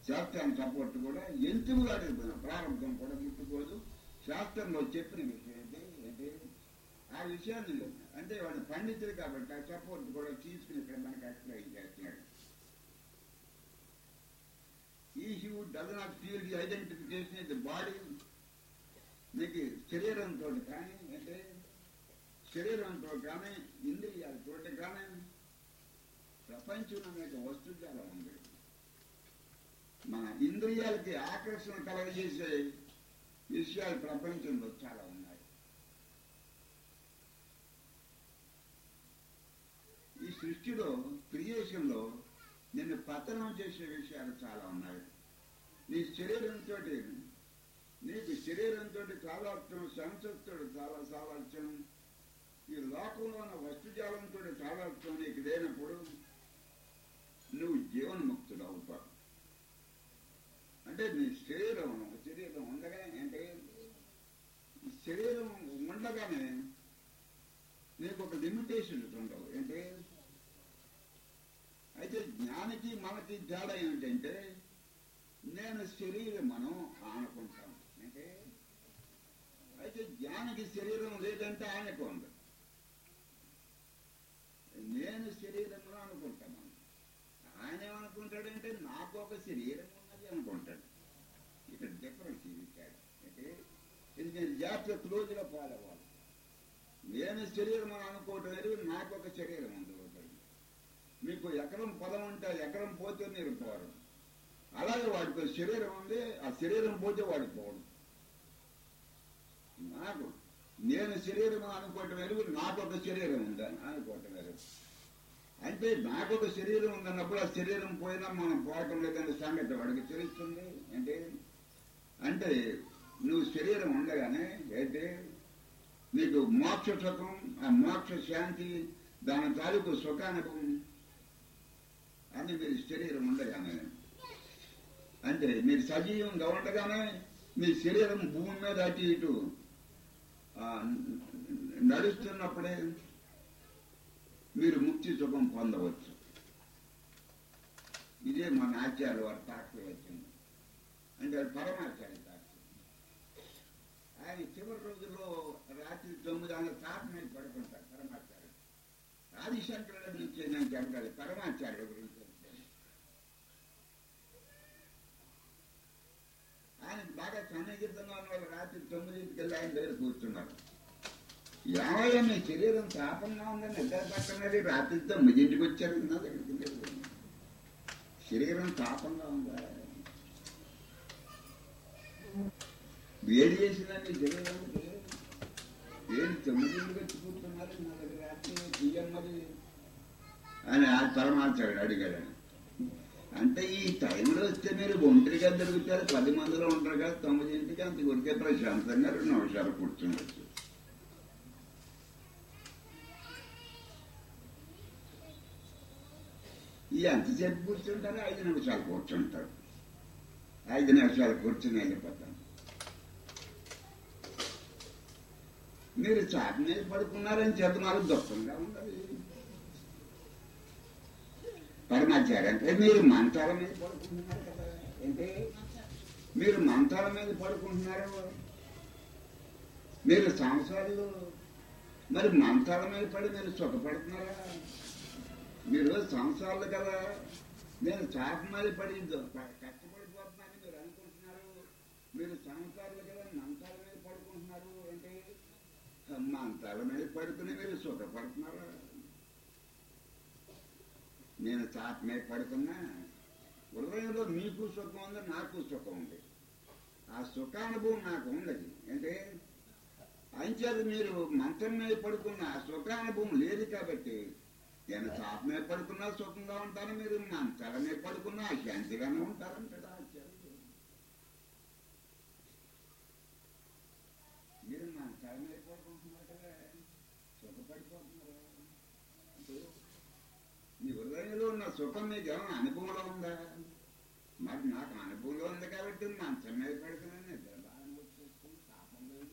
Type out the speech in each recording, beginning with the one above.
శాస్త్రాన్ని సపోర్ట్ కూడా ఎంతుగా ప్రారంభం కూడా ముట్టుకోదు శాస్త్రంలో చెప్పిన విషయం ఏంటి ఏంటి ఆ విషయాన్ని అంటే వాడు పండితుడు కాబట్టి ఆ సపోర్ట్ కూడా తీసుకుని ఇక్కడ మనకి ఎక్స్ప్లెయిన్ చేస్తున్నాడు ఈ who does not feel the identification the body మీకు శరీరంతో కానీ అంటే శరీరంతో కానీ ఇంద్రియాలతో కానీ ప్రపంచంలో అనేక వస్తుజాలం ఉంది మన ఇంద్రియాలకి ఆకర్షణ కలగజేసే విషయాలు ప్రపంచంలో చాలా ఉన్నాయి ఈ సృష్టిలో క్రియేషన్లో నిన్ను పతనం చేసే విషయాలు చాలా ఉన్నాయి నీ శరీరంతో నీకు శరీరంతో చాలా అర్థం సంసత్తుడు చాలా సామర్థ్యం ఈ లోకంలో ఉన్న వస్తుజాలంతో చాలా అర్థం నీకు లేనప్పుడు నువ్వు జీవన్ముక్తుడు అవుతావు అంటే నీ శరీరం శరీరం ఉండగానే అంటే ఈ శరీరం ఉండగానే నీకు ఒక లిమిటేషన్స్ ఉండవు అంటే అయితే జ్ఞానికి మనకి తేడా ఏమిటంటే నేను శరీరం మనం ఆనుకుంటాం అంటే అయితే జ్ఞానికి శరీరం లేదంటే ఆయనకు ఉంది నేను శరీరంలో అనుకుంటాను ఆయన ఏమనుకుంటాడంటే నాకు ఒక శరీరం ఉన్నది అనుకుంటాడు ఇక్కడ డిఫరెన్స్ ఇది తేడా. అంటే ఇది నేను జాగ్రత్త క్లోజ్గా ఫాలో అవ్వాలి నేను శరీరం అని అనుకోవటం లేదు నాకు ఒక శరీరం ఉంది ఒకటి. మీకు ఎకరం పొలం ఉంటే ఆ ఎకరం పోతే మీరు పోరు అలాగే వాడికి ఒక శరీరం ఉంది ఆ శరీరం పోతే వాడికి పోడు నాకు నేను శరీరం అని అనుకోవటం లేదు నాకు ఒక శరీరం ఉందని అనుకోవటం లేదు అంటే నాకు ఒక శరీరం ఉందన్నప్పుడు ఆ శరీరం పోయినా మనం పోవటం లేదనే సంగతి వాడికి తెలుస్తుంది అంటే అంటే నువ్వు శరీరం ఉండగానే అయితే నీకు మోక్ష సుఖం ఆ మోక్ష శాంతి దాని తాలూకు సుఖానుభవం అని మీరు శరీరం ఉండగానే అంటే మీరు సజీవంగా ఉండగానే మీ శరీరం భూమి మీద అటు ఇటు ఆ, నడుస్తున్నప్పుడే మీరు ముక్తి సుఖం పొందవచ్చు ఇదే మన ఆచార్య వారి తాకి వచ్చింది అంటే అది పరమాచార్య తాకి ఆయన చివరి రోజుల్లో రాత్రి తొమ్మిది ఆయన తాత మీద పడుకుంటారు పరమాచార్య ఆదిశంకరుల గురించి నేను చెప్పాలి పరమాచార్య గురించి చెప్తాను. ఆయన బాగా సన్నిహితంగా ఉన్న వాళ్ళు రాత్రి తొమ్మిదింటికి వెళ్ళి ఆయన దగ్గర కూర్చున్నారు ఏమయ్యా మీ శరీరం తాపంగా ఉందని నిద్ర పక్కనది రాత్రి తొమ్మిదింటికి వచ్చారు నా దగ్గరికి లేదు. శరీరం తాపంగా ఉందా వేడి చేసిన మీ శరీరానికి ఏం తొమ్మిదింటికి వచ్చి కూర్చున్నారు నా దగ్గర రాత్రి తీయమ్మది అని ఆ పరమాచార్యుడు అడిగాడు అంటే ఈ టైంలో వస్తే మీరు ఒంటరిగా దొరుకుతారు పది మందిలో ఉంటారు కదా తొమ్మిదింటికి అంత ఉరికే ప్రశాంతంగా రెండు నిమిషాలు కూర్చుండొచ్చు ఈ ఎంతసేపు కూర్చుంటారు ఐదు నిమిషాలు కూర్చుంటారు ఐదు నిమిషాలు కూర్చుని వెళ్ళిపోతాం మీరు చాప మీద పడుకున్నారని చెప్తున్నారు దుఃఖంగా ఉండదు పరమాచార్య అంటే మీరు మంచాల మీద పడుకుంటున్నారు కదా ఏంటి మీరు మంచాల మీద పడుకుంటున్నారు మీరు సంవత్సరాలు మరి మంచాల మీద పడి మీరు సుఖపడుతున్నారా మీరు సంవత్సరాలు కదా నేను చాప మీద పడి ద- కష్టపడిపోతున్నానని మీరు అనుకుంటున్నారు మీరు సంవత్సరాలు కదా మంచాల మీద పడుకుంటున్నారు అంటే మంచాల మీద పడుకుని మీరు సుఖపడుతున్నారా నేను చాప మీద పడుకున్నా హృదయంలో మీకు సుఖం ఉంది నాకు సుఖం ఉంది ఆ సుఖానుభవం నాకు ఉన్నది అంటే అంచేది మీరు మంచం మీద పడుకున్న ఆ సుఖానుభవం లేదు కాబట్టి నేను చాప మీద పడుకున్నా సుఖంగా ఉంటాను మీరు మంచాల మీద పడుకున్నా శాంతిగానే ఉంటారంటాడు ఆచార్యుడు మీరు మంచాల మీద పడుకుంటున్నారు కదా సుఖపడిపోతున్నారు అంటే మీ హృదయంలో ఉన్న సుఖం మీకు ఏమైనా అనుభవంలో ఉందా మరి నాకు అనుభవంలో ఉంది కాబట్టి మంచం మీద పెడుతున్నాను నిద్ర బాగా వచ్చేస్తుంది పాపం లేదు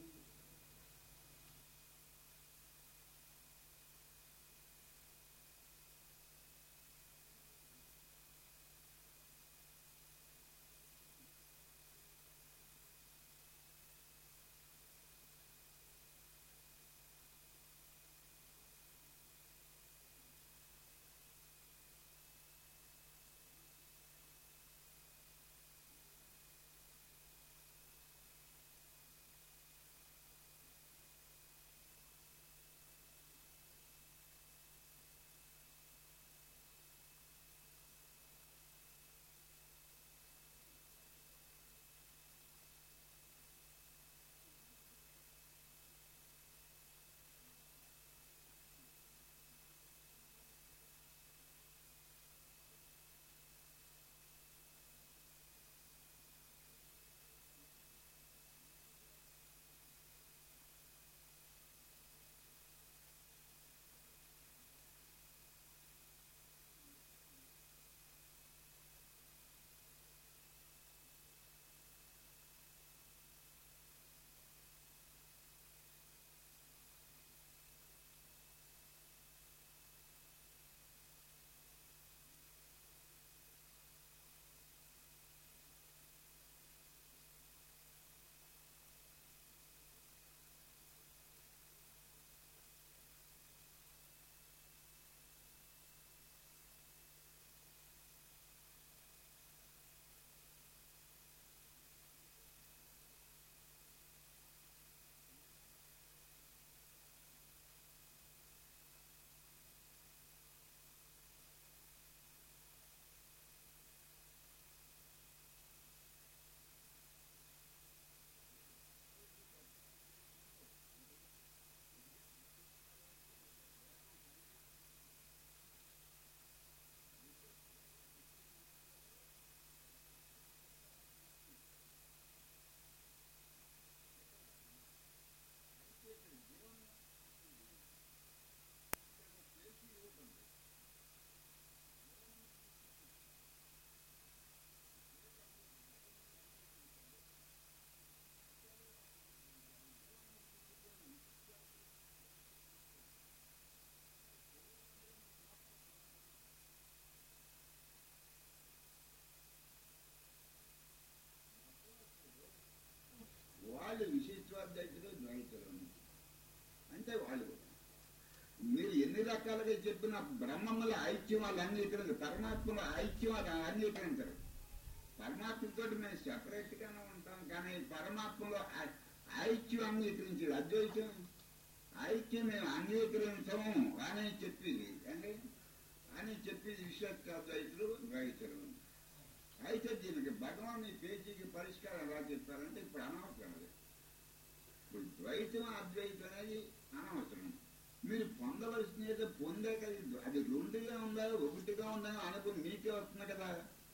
రకాలుగా చెప్పిన బ్రహ్మముల ఐక్యం వాళ్ళు అంగీకరించరు పరమాత్మల ఐక్యం వాళ్ళు అంగీకరించరు పరమాత్మతో మేము సెపరేట్ గానే ఉంటాం కానీ పరమాత్మలో ఐ- ఐక్యం అంగీకరించాడు అద్వైతం ఐక్యం మేము అంగీకరించము అని చెప్పింది అంటే అని చెప్పి విశ్వక్ అద్వైతులు రైతులు అయితే దీనికి భగవాన్ ఈ పేజీకి పరిష్కారం ఎలా చెప్పారంటే ఇప్పుడు అనవసరం అది ఇప్పుడు ద్వైతం అద్వైతం అనేది అనవసరం మీరు పొందవలసిన ఏదో పొందే కదా ఇది. అది రెండుగా ఉందా ఒకటిగా ఉందా అనుకుని మీకే వస్తుంది కదా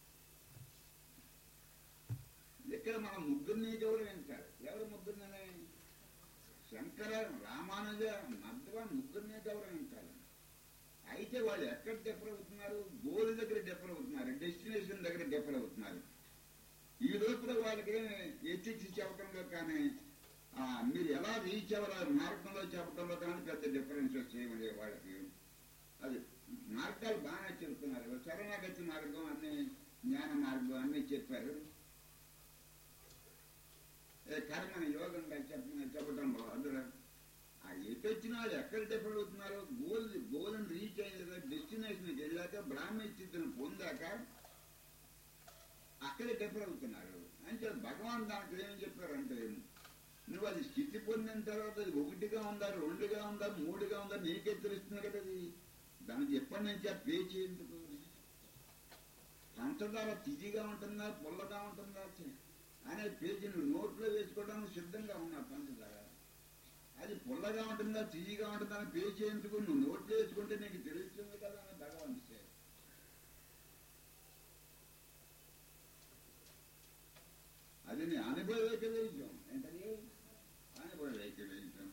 ఇక్కడ మనం ముగ్గురిని గౌరవించాలి ఎవరు ముగ్గురిని శంకర రామానుజ మధ్వ ముగ్గురిని గౌరవించాలి అయితే వాళ్ళు ఎక్కడ డిఫర్ అవుతున్నారు గోల్ దగ్గర డిఫర్ అవుతున్నారు డెస్టినేషన్ దగ్గర డిఫర్ అవుతున్నారు ఈ లోపల వాళ్ళకి ఎత్తిచ్చి చెప్పడంలో కానీ ఆ, మీరు ఎలా రీచ్ అవ్వాలి మార్గంలో చెప్పడంలో కానీ పెద్ద డిఫరెన్సెస్ ఏమి లేవు వాళ్ళకి అది మార్గాలు బాగానే చెబుతున్నారు శరణాగతి మార్గం అన్ని జ్ఞాన మార్గం అన్ని చెప్పారు ఏ కర్మని యోగంగా చెప్ప చెప్పడంలో అందులో ఆ ఎటు వచ్చిన వాళ్ళు ఎక్కడ డిఫర్ అవుతున్నారు గోల్ గోల్ని రీచ్ అయ్యేది డెస్టినేషన్కి వెళ్ళాక బ్రాహ్మీ స్థితిని పొందాక అక్కడే డిఫర్ అవుతున్నారు అంటే భగవాన్ దాంట్లో ఏం చెప్పారంటే నువ్వు అది స్థితి పొందిన తర్వాత అది ఒకటిగా ఉందా రెండుగా ఉందా మూడుగా ఉందా నీకే తెలుస్తుంది కదా అది దానికి ఎప్పటి నుంచి ఆ పేచి ఎందుకు పంచదార తిజిగా ఉంటుందా పుల్లగా ఉంటుందా అనే పేజీ నువ్వు నోట్లో వేసుకోవడానికి సిద్ధంగా ఉన్నా పంచదార అది పుల్లగా ఉంటుందా తిజిగా ఉంటుందా అని పేజీ ఎందుకు నువ్వు నోట్లో వేసుకుంటే నీకు తెలుస్తుంది కదా అని భగవాన్ చెప్పారు. అది నీ అనుభవైక వైద్యం ఏంటది అనుభవైక వైద్యం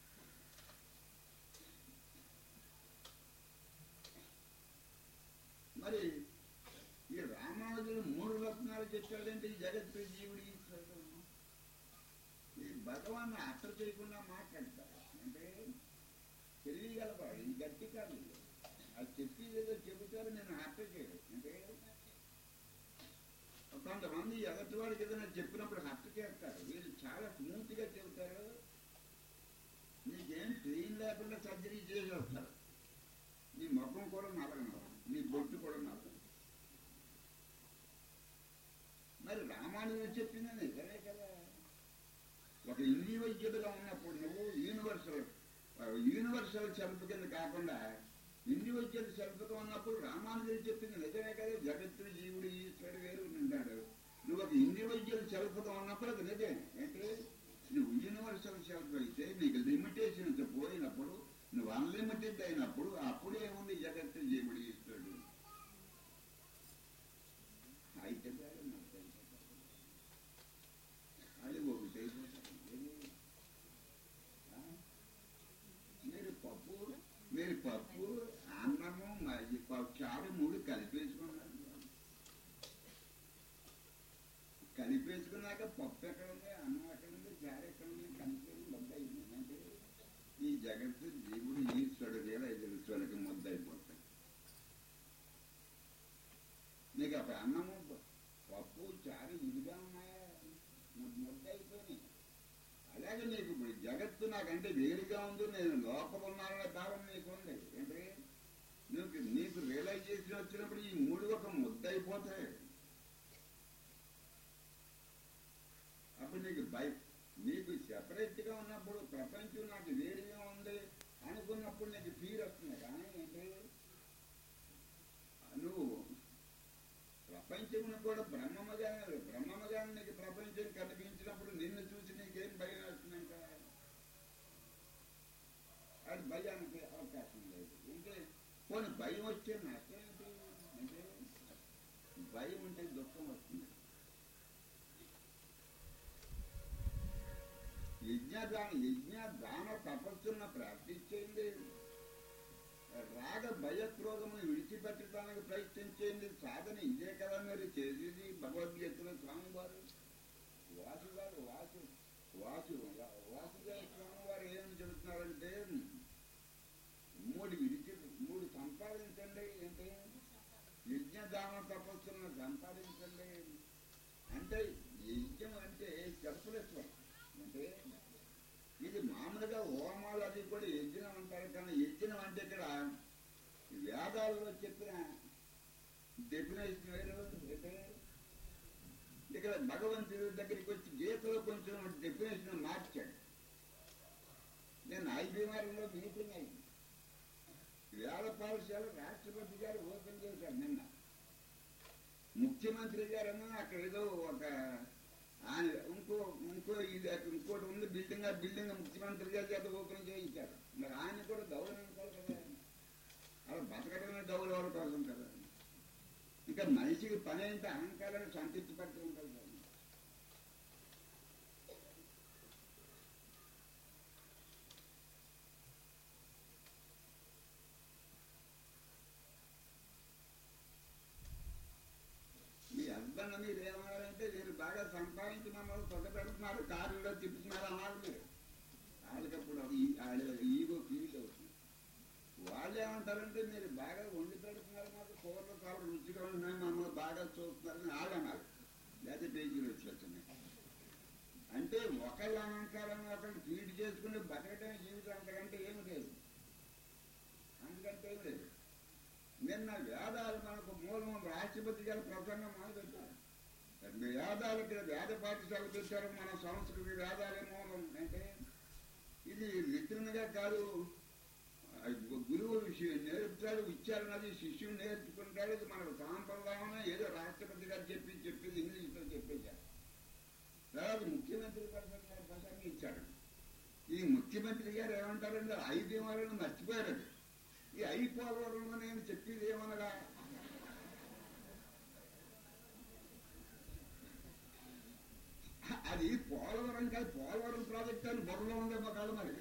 మరి ఈ రామానుజుడు మూడు రత్నాలు చెప్పాడంటే ఈ జగత్ జీవుడు ఈశ్వరుడు ఈ భగవాన్ అట్ట చేయకుండా మాట్లాడతారు అంటే తెలియగలవాడు ఈ గట్టి కాదు ఇది. అది చెప్పి ఏదో చెబుతారు నేను అట్ట చేయడు అంటే కొంతమంది ఎదటి వాడికి ఏదైనా చెప్పినప్పుడు హత్య చేస్తారు వీళ్ళు చాలా స్మూత్ గా చెబుతారు నీకేం పెయిన్ లేకుండా సర్జరీ చేసి వస్తారు నీ ముఖం కూడా నలగను నీ బొట్టు కూడా నలగను మరి రామానుజుడు చెప్పింది నిజమే కదా ఒక ఇండివిజువల్గా ఉన్నప్పుడు నువ్వు యూనివర్సల్ యూనివర్సల్ సెల్ఫ్ కింద కాకుండా ఇండివిజువల్ సెల్ఫ్గా ఉన్నప్పుడు రామానుజుడు చెప్పింది నిజమే కదా జగత్తు జీవుడు ఈశ్వరుడు వేరు ఉన్నాడు నువ్వు ఒక ఇండివిజువల్ సెల్ఫ్గా ఉన్నప్పుడు అది నిజమే అంటే నువ్వు యూనివర్సల్ సెల్ఫ్ అయితే నీకు లిమిటేషన్స్ పోయినప్పుడు నువ్వు అన్లిమిటెడ్ అయినప్పుడు అప్పుడే ఉంది జగత్తు జీవుడు ఈశ్వరుడు అయితే చాలు, నాకు తెలియదు. అది ఒకటి అయిపోతుంది. ఏది? ఆ? మీరు పప్పు మీరు పప్పు అన్నము మరి పప్పు చారు మూడు కలిపేసుకున్నారు కలిపేసుకున్నాక పప్పు ఎక్కడ ఉంది అన్నం ఎక్కడ ఉంది చారు ఎక్కడ ఉంది కలిపేసి ముద్ద అయిపోయింది అంటే ఈ జగత్తు జీవుడు ఈశ్వరుడు వేల తెలుసుకోవడానికి ముద్ద అయిపోతాయి నీకు అప్పుడు అన్నము పప్పు చారు ఇదిగా ఉన్నాయా ముద్ద ముద్ద అయిపోయినాయి అలాగే నీకు ఇప్పుడు జగత్తు నాకంటే వేరుగా ఉంది నేను లోపల ఉన్నాననే భావన నీకు ఉంది ఏంటి నీకు నీకు రియలైజేషన్ వచ్చినప్పుడు ఈ మూడు ఒక ముద్ద అయిపోతాయి అప్పుడు నీకు బై నీకు సెపరేట్ గా ఉన్నప్పుడు ప్రపంచం నాకు వేరుగా ఉంది అనుకున్నప్పుడు నీకు ఫీల్ వస్తుంది కానీ ఏంటి నువ్వు ప్రపంచమును కూడా బ్రహ్మముగా బ్రహ్మముగా నీకు ప్రపంచం కనిపించినప్పుడు నిన్ను చూసి నీకేం భయం వేస్తుందంట అది భయానికి అవకాశం లేదు ఇంకే పోనీ భయం వచ్చే నష్టం ఏంటి అంటే భయం ఉంటే దుఃఖం వస్తుంది యజ్ఞదాన యజ్ఞ దాన తపస్సున్న ప్రార్థించేయండి రాగ భయక్రోధమును విడిచిపెట్టడానికి ప్రయత్నించేయండి సాధన ఇదే కదా మీరు చేసేది భగవద్గీతలో స్వామి వారు వాసు గారు వాసు వాసు వాసుదేవ స్వామి వారు ఏమని చెబుతున్నారంటే మూడు విడిచి మూడు సంపాదించండి ఏంటి యజ్ఞదాన తపస్సులను సంపాదించండి అంటే యజ్ఞం అంటే సెల్ఫ్లెస్ అంటే ఇది మామూలుగా హోమాలు అది కూడా యజ్ఞం అంటారు కానీ యజ్ఞం అంటే ఇక్కడ వేదాల్లో చెప్పిన డెఫినేషన్ వేరు అంటే ఇక్కడ భగవంతుడి దగ్గరికి వచ్చి గీతలో కొంచెం డెఫినేషన్ మార్చాడు నేను ఐబీఆర్లో మీటింగ్ అయింది వేద పాఠశాల రాష్ట్రపతి గారు ఓపెన్ చేశారు నిన్న ముఖ్యమంత్రి గారేమో అక్కడ ఏదో ఒక ఆయన ఇంకో ఇంకో ఇది ఇంకోటి ఉంది బిల్డింగ్ ఆ బిల్డింగ్ ముఖ్యమంత్రి గారి చేత ఓపెన్ చేయించారు మరి ఆయన కూడా గౌరవించాలి కదా అలా బతకడమే గౌరవాల కోసం కదా ఇంకా మనిషికి పని అయితే అహంకారాన్ని సంతృప్తి పడుతూ ఉంటుంది కదా మీ హస్బెండ్ మీరు ఏమన్నారంటే మీరు బాగా సంపాదించి మమ్మల్ని సొంత పెడుతున్నారు కారులో తిప్పుతున్నారు అన్నారు మీరు వాళ్ళకప్పుడు అది వాళ్ళ ఈగో ఫీల్ అవుతుంది వాళ్ళు ఏమంటారంటే మీరు బాగా వండి పెడుతున్నారు మాకు కూరలు చాలా రుచిగా ఉన్నాయి మమ్మల్ని బాగా చూస్తున్నారని వాళ్ళు అన్నారు లేదా పేజీలు వచ్చేస్తున్నాయి అంటే ఒకళ్ళ అలంకారం ఒకళ్ళు ఫీడ్ చేసుకుని బతకటం జీవితం అంతకంటే ఏమి లేదు అంతకంటే ఏమి లేదు నిన్న వేదాలు మనకు మూలం రాష్ట్రపతి గారు ప్రసంగం మొదలుపెట్టారు వేదాలకి వేద పాఠశాల పెట్టారు మన సంస్కృతి వేదాలే మూలం అంటే ఇది రిటర్న్ గా కాదు ఆ గురువు విషయం నేర్పుతాడు ఉచ్చారణది శిష్యుడు నేర్చుకుంటాడు ఇది మనకు సాంప్రదాయమే ఏదో రాష్ట్రపతి గారు చెప్పి చెప్పేది ఇంగ్లీష్లో చెప్పేశారు తర్వాత ముఖ్యమంత్రి ప్రసంగం గారు ప్రసంగం ఇచ్చాడు ఈ ముఖ్యమంత్రి గారు ఏమంటారంటే ఐదు వాళ్ళని మర్చిపోయారు ఈ అయిపోవడంలో నేను చెప్పేది ఏమనగా అది పోలవరం కాదు పోలవరం ప్రాజెక్ట్ అని బుర్రలో ఉందేమో కాదు మరి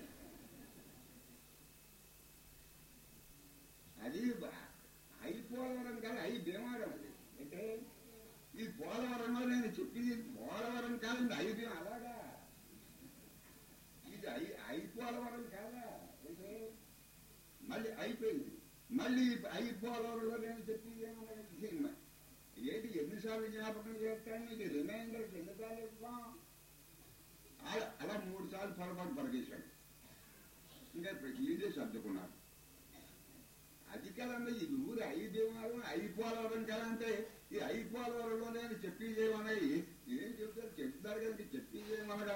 అది బ- ఐ పోలవరం కాదు ఐ భీమవరం అది అంటే ఈ పోలవరంలో నేను చెప్పింది పోలవరం కాదండి ఐ భీమ అలాగా ఇది ఐ ఐ పోలవరం కాదా అంటే మళ్ళీ అయిపోయింది మళ్ళీ అయిపోవడంలో నేను చెప్పింది ఏమన్నా ఏంటి ఎన్నిసార్లు జ్ఞాపకం చేస్తాను ఇది రిమైండర్ ఎన్నిసార్లు ఇస్తాం అలా అలా మూడు సార్లు పొరపాటు పరిగేశాడు ఇంకా ఇదే సర్దుకున్నారు అది కదండి ఇది ఊరు ఐదేవారం అయిపోలవరం కదంటే ఈ అయిపోలవరంలో నేను చెప్పేది ఏమన్నా ఏం చెప్తారు చెప్తారు కనుక చెప్పేది ఏమనగా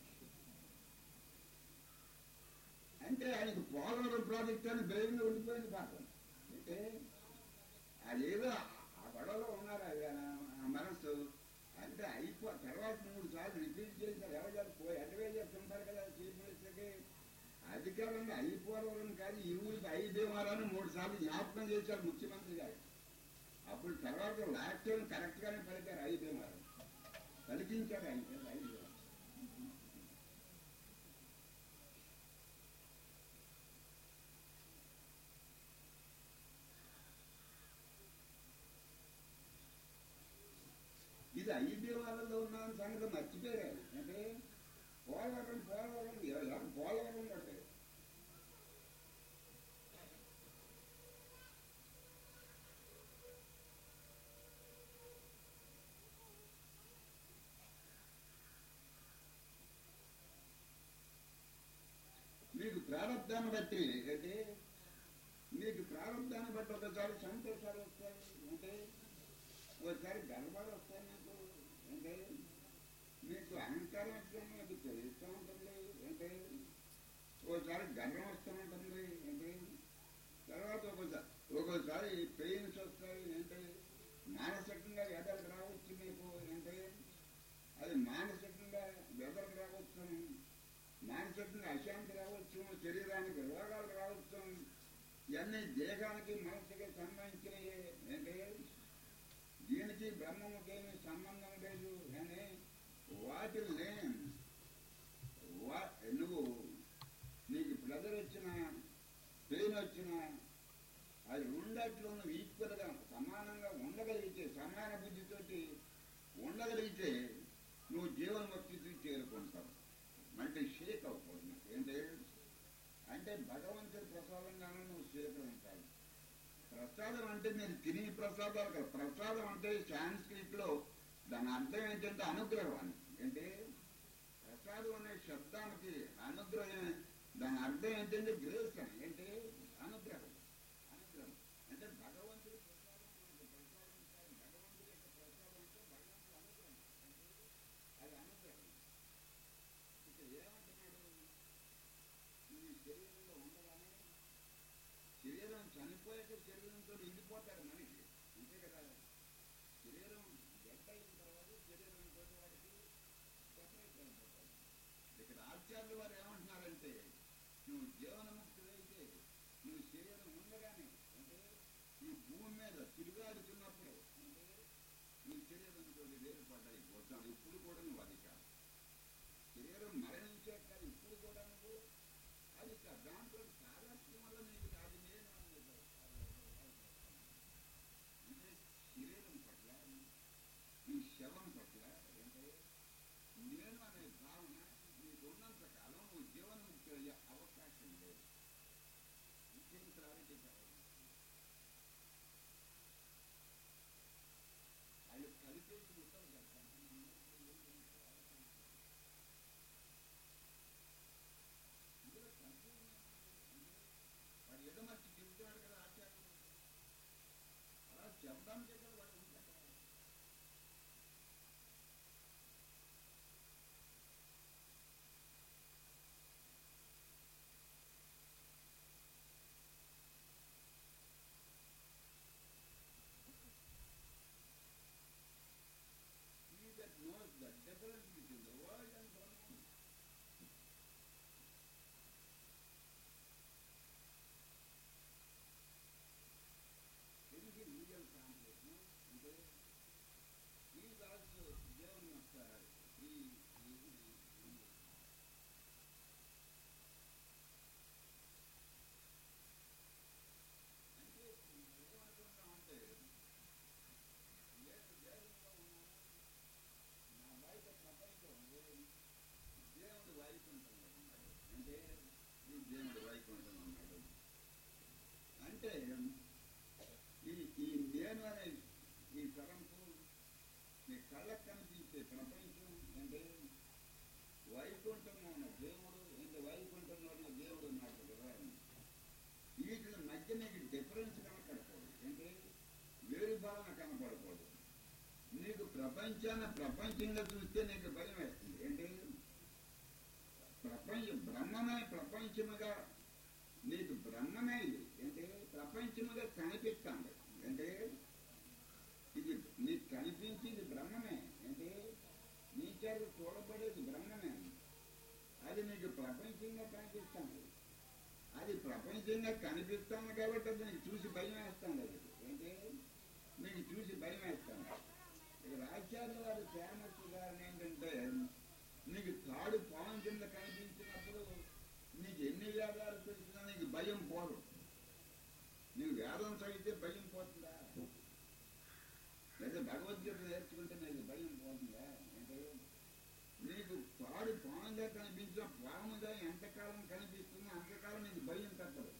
అంటే ఆయనకు పోలవరం ప్రాజెక్ట్ అని బ్రెయిన్ ఉండిపోయింది పాపం అంటే అదేదో ఆ గొడవలో ఉన్నారు అది ఆ మనస్సు అంటే అయిపో తర్వాత మూడు సార్లు రిపీట్ చేశారు ఎవరు పోయి అడ్వైజ్ చేస్తుంటారు కదా చీఫ్ మినిస్టర్కి అధికారంలో అయిపోవడం కాదు ఈ ఊరికి ఐదేవారాన్ని మూడు సార్లు జ్ఞాపకం చేశారు ముఖ్యమంత్రి గారు అప్పుడు తర్వాత లాస్ట్ టైం కరెక్ట్ గానే పలికారు ఐదేవారం పలికించారు ఆయన ఐదేవారం ఇది ఐదు వాళ్ళలో ఉన్న సంగతి మర్చిపోయారు అంటే పోలవరం పోలవరం ఎవరు పోలవరం అంటే మీకు ప్రారంధాన్ని బట్టి అంటే మీకు ప్రారంధాన్ని బట్టి ఒకసారి సంతోషాలు వస్తాయి అంటే ఒకసారి గర్వాలు వస్తాయి మీకు అంటే మీకు అహంకారం వస్తుంది మీకు తెలుస్తూ ఉంటుంది అంటే ఒకసారి గర్వం వస్తూ ఉంటుంది అంటే తర్వాత ఒకసారి ఒక్కోసారి పెయిన్స్ వస్తాయి అంటే మానసికంగా వ్యధలు రావచ్చు మీకు అంటే అది మానసికంగా వ్యధలు రావచ్చు మానసికంగా అశాంతి రావచ్చు శరీరానికి రోగాలు రావచ్చు ఇవన్నీ దేహానికి మనసుకి సంబంధించినవి అంటే దీనికి బ్రహ్మముకి ఏమి సంబంధం లేదు అని వాటిల్ని వా- నువ్వు నీకు ప్రెజర్ వచ్చినా పెయిన్ వచ్చినా అది ఉండట్లు నువ్వు ఈక్వల్ గా సమానంగా ఉండగలిగితే సమాన బుద్ధితోటి ఉండగలిగితే నువ్వు జీవన్ముక్తికి చేరుకుంటావు అంటే షేక్ అవ్వకూడదు ఏంటి అంటే భగవంతుడి ప్రసాదంగానే నువ్వు స్వీకరించాలి ప్రసాదం అంటే మీరు తినే ప్రసాదాలు కాదు ప్రసాదం అంటే సాంస్క్రిట్ లో దాని అర్థం ఏంటంటే అనుగ్రహం అని అంటే ప్రసాదం అనే శబ్దానికి అనుగ్రహం దాని అర్థం ఏంటంటే గ్రేస్ అని అంటే అనుగ్రహం అనుగ్రహం అంటే శరీరంతో ఎండిపోతాడు మనిషి అంతే కదా శరీరం డెడ్ అయిన తర్వాత శరీరంతో వాడికి సెపరేట్ అయిపోతాడు ఇక్కడ ఆచార్యులు వారు ఏమంటున్నారంటే నువ్వు జీవనముక్తుడైతే నువ్వు శరీరం ఉండగానే అంటే ఈ భూమి మీద తిరుగాడుతున్నప్పుడు అంటే నీ శరీరంతో వేరుపడ్డైపోతాడు ఇప్పుడు కూడా నువ్వు అది కాదు శరీరం మరణించాక ఇప్పుడు కూడా నువ్వు అది కాదు దాంట్లో సారస్యం వల్ల నీకు అది నేను అనేది అంటే శరీరం పట్ల ఈ శవం పట్ల అంటే నేను అనే భావన నీకు ఉన్నంత కాలం నువ్వు జీవనముక్తి అయ్యే అవకాశం లేదు ఇంకేం క్లారిటీ కావాలి వాళ్ళు కలిపేసి ఉంటారు కదా ఇందులో కన్ఫ్యూజన్ వాడు ఏదో మంచి చెబుతున్నాడు కదా ఆచార్యుడు అలా చెప్పడానికి ఇక్కడ వాడు ఉంటాడు కదా. He that knows the difference between the world and Brahman. దీనికి లీగల్ ట్రాన్స్లేషన్ అంటే ఈ రాజు దేవుని యొక్క ఈ అంటే ఏమనుకుంటామంటే లేదు దేవునిలో ఉన్నాను నా బయట ప్రపంచం దేవుడు వైకుంఠంలో ఉన్నాడు అంటే ఈ దేవుడు వైకుంఠంలో ఉన్నాడు అంటే ఈ ఈ నేను అనే ఈ తరంపు మీ కళ్ళకు కనిపించే ప్రపంచం అంటే వైకుంఠంలో ఉన్న దేవుడు అంటే వైకుంఠంలో ఉన్న దేవుడు నాకు కదా వీటి మధ్య నీకు డిఫరెన్స్ కనపడకూడదు అంటే వేరు భావన కనపడకూడదు నీకు ప్రపంచాన్ని ప్రపంచంగా చూస్తే నీకు భయం వేస్తుంది ఏంటి ప్రపంచ బ్రహ్మమే ప్రపంచముగా నీకు బ్రహ్మమే ఇది అంటే ప్రపంచముగా కనిపిస్తాంది అంటే ఇది నీకు కనిపించేది బ్రహ్మమే అంటే నీ చేత చూడబడేది బ్రహ్మమే అది నీకు ప్రపంచంగా కనిపిస్తాంది అది ప్రపంచంగా కనిపిస్తాను కాబట్టి అది నీకు చూసి భయం వేస్తాను అది ఏంటి నీకు చూసి భయం వేస్తాను ఇక్కడ ఆచార్య వారి ఫేమస్ ఉదాహరణ ఏంటంటే నీకు తాడు పాము కింద కనిపించినప్పుడు నీకు ఎన్ని వేదాలు తెలిసినా నీకు భయం పోదు నీకు వేదం చదివితే భయం పోతుందా లేదా భగవద్గీత నేర్చుకుంటే నీకు భయం పోతుందా అంటే నీకు తాడు పాముగా కనిపించిన పాముగా ఎంతకాలం కనిపిస్తుందో అంతకాలం నీకు భయం తప్పదు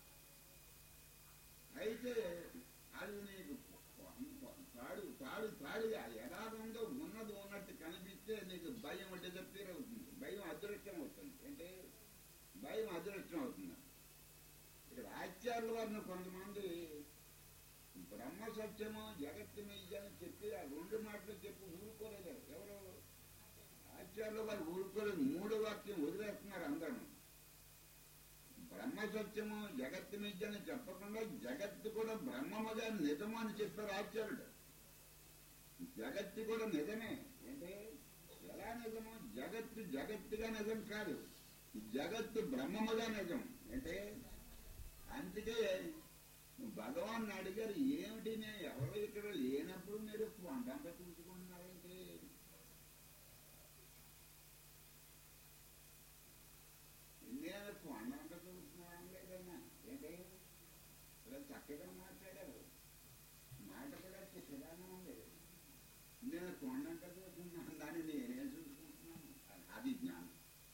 అయితే అది నీకు తాడు తాడు తాడుగా యథార్థంగా ఉన్నది ఉన్నట్టు కనిపిస్తే నీకు భయం అంటే అవుతుంది భయం అదృష్టం అవుతుంది అంటే భయం అదృష్టం అవుతుంది ఇక్కడ ఆచార్యుల వారిని కొంతమంది బ్రహ్మ సత్యము జగత్తు అని చెప్పి ఆ రెండు మాటలు చెప్పి ఊరుకోలేదు ఎవరు ఆచార్యుల వారు ఊరుకోలేదు మూడో వాక్యం వదిలేస్తున్నారు అందరూ బ్రహ్మ సత్యము జగత్తు అని చెప్పకుండా జగత్తు కూడా బ్రహ్మముగా నిజము అని చెప్పారు ఆచార్యుడు జగత్తు కూడా నిజమే అంటే ఎలా నిజము జగత్తు జగత్తుగా నిజం కాదు జగత్తు బ్రహ్మముగా నిజం అంటే అందుకే భగవాన్ అడిగారు ఏమిటి నేను ఎవరు ఇక్కడ లేనప్పుడు మీరు వంటంత చూసుకుంటున్నారంటే నేను కొండంత చూస్తున్నాను లేదన్నా ఏంటి ఇలా చక్కగా మాట్లాడారు మాట కూడా చక్కగానే ఉంది నేను కొండంత చూస్తున్నాను దాన్ని నేనే చూసుకుంటున్నాను అది జ్ఞానం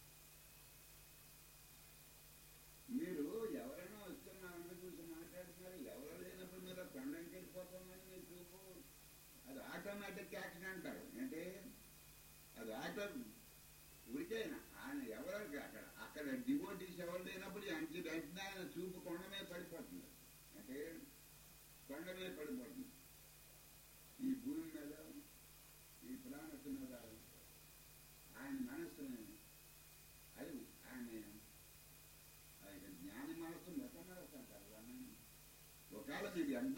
మీరు ఎవరైనా వస్తున్నారంటే చూసి మాట్లాడుతున్నారు ఎవరు లేనప్పుడు మీరు కొండకి వెళ్ళిపోతామని మీరు చూపు అది ఆటోమేటిక్ యాక్షన్ అంటారు అంటే అది ఆటో ఉడికైనా ఆయన ఎవరు అక్కడ అక్కడ డివోటీస్ ఎవరు లేనప్పుడు అంచి వెంటనే ఆయన చూపు కొండ మీద పడిపోతుంది అంటే కొండ మీద పడిపోతుంది ఈ భూమి మీద ఈ ప్రాణత మీద ఆయన మనస్సుని అది ఆయన ఆయన జ్ఞాని మనస్సు మెత మనస్సు అంటారు దాన్ని ఒకవేళ మీకు ఎంత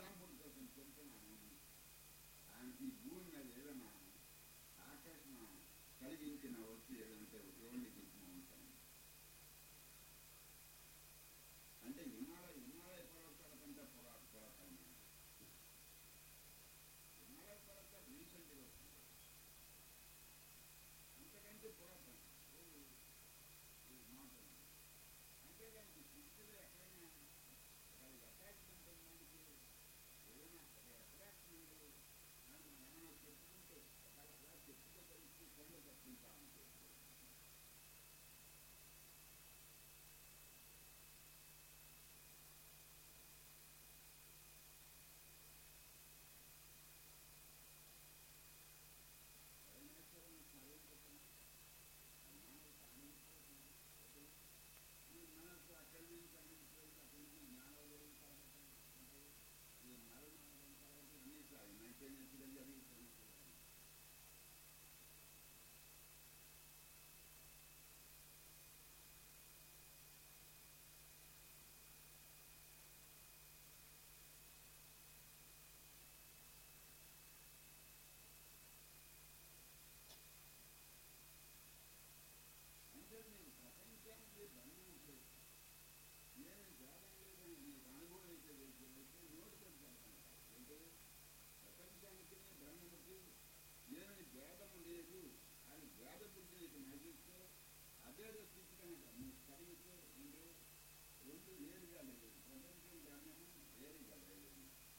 అభేద స్థితి కనుక నువ్వు కలిగితే రెండు రెండు వేరుగా లేదు ప్రపంచం బ్రహ్మము వేరుగా లేదు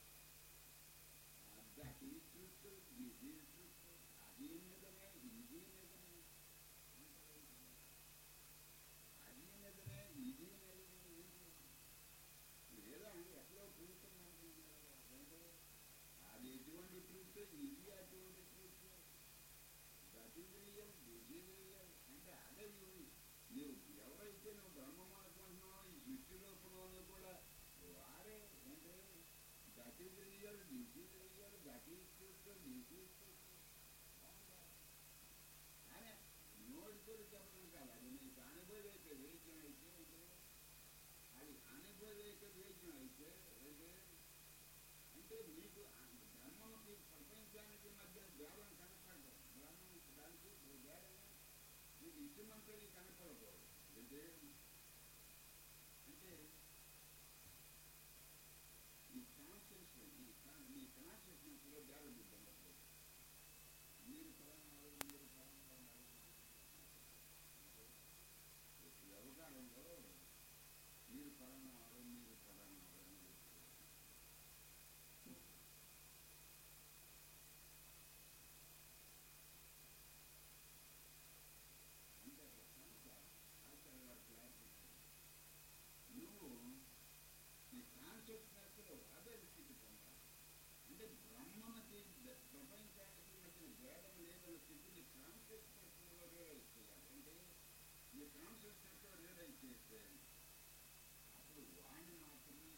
దట్ ఈ ట్రూత్ దిస్ ఈ ట్రూత్ అది నిజమే ఇది నిజమే అది నిజమే ఇది నిజమే లేదా ఎక్కడో ట్రూత్ అంటే అది ఎటువంటి ట్రూత్ ఇది అటువంటి truth that is real this is real అంటే అదే నువ్వు నువ్వు ఎవరైతే నువ్వు బ్రహ్మం అనుకుంటున్నావో ఈ సృష్టి రూపంలో కూడా వారే అంటే that is real this is real that is truth this is truth కానీ నోటితో చెప్పడం కాదు అది నీకు అనుభవేక వేద్యం అయితే అంటే అది అనుభవేక వేద్యం అయితే అంటే అంటే మీకు బ్రహ్మకి ప్రపంచానికి మధ్య భేదం కనపడదు బ్రహ్మం దానికి భేదం మీకు ఇష్టమంతని కనపడకూడదు అంటే అంటే ఈ కాన్షియస్ ఈ మీ కాన్షియస్నెస్ లో భేదం మీకు ఉండకూడదు మీరు ఫలానాలు మీరు ఫలానాలు వ్యవహారంలో మీరు ఫలానాలు మీరు ఫలానాలు అని చెప్తారు అంటే ఆచార్య గారు క్లారిటీ నువ్వు నీ కాన్షియస్నెస్ లో అదే స్థితి పొందాలి అంటే బ్రహ్మకి ప్రపంచానికి మధ్య భేదం లేదన్న స్థితి నీ కాన్షియస్నెస్ లో రియలైజ్ చేయాలి అంటే నీ కాన్షియస్నెస్ లో రియలైజ్ చేస్తే అప్పుడు వాణ్ణి మాత్రమే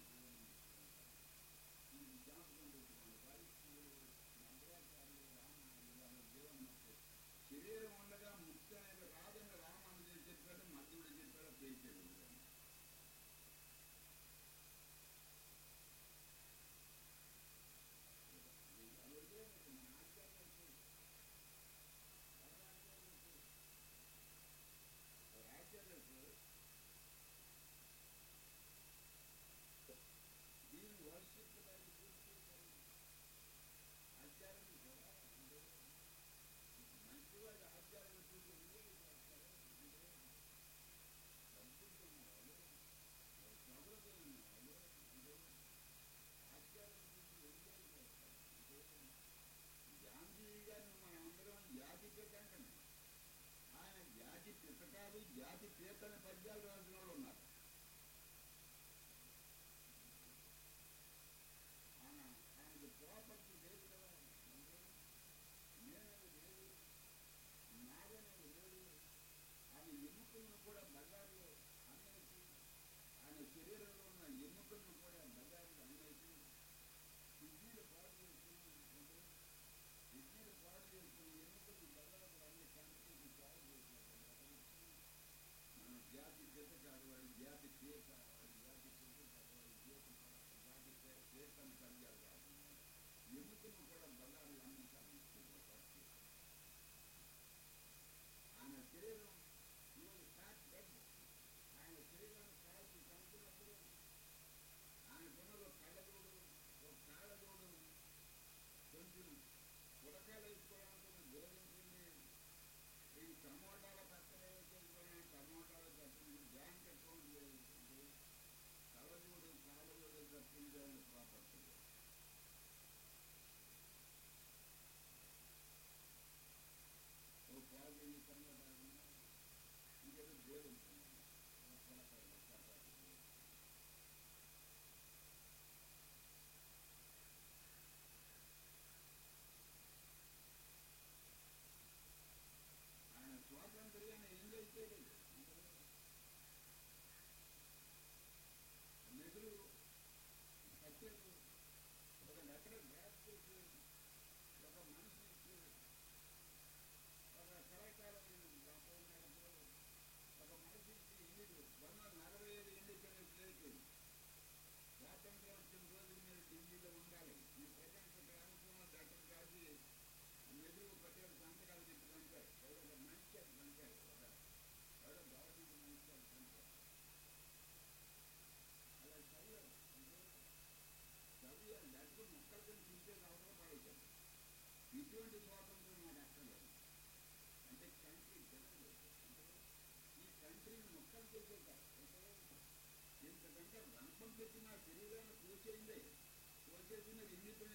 ఈ జ్ఞాపకం పెట్టుకోండి పరిస్థితులు మంత్రాచార్యులు రామాయణులు వాళ్ళ జీవనమస్తే శరీరం ఉండగా ముక్తి అనేది రాదని రామానుజుడు చెప్పాడు మధ్యుడు చెప్పాడు పేచాడు దీని వర్షిప్ ఆచారం కూడా అంటే మంచివాడు ఆచారం చూసి చేస్తారు అంటే సంతృప్తి ఉన్నవాళ్ళు సౌలభ్యం ఉన్నవాళ్ళు అంటే ఆచారం చూసి ఎంజాయ్ చేస్తారు అంటే గాంధీ గారిని మన అందరం జాతి పిత అంటున్నాం ఆయన జాతి పితకాలు జాతి పీతని పద్యాలు రాసిన వాళ్ళు ఉన్నారు ఆయన ఆయనకి ప్రాపర్టీ లేదు కదా అంటే నేనది లేదు నాదనేది లేదు ఆయన ఎముకలను కూడా బజార్లో అమ్మేసి ఆయన శరీరంలో ఉన్న ఎముకలను కూడా బజార్లో అమ్మేసి కిడ్నీలు పాడు చేసుకుని అంటే కిడ్నీలు పాడు చేసుకుని ఎముకలు బజార్లో అన్ని కంపెనీకి పాడు చేసినటువంటి మన జాతి పెద్ద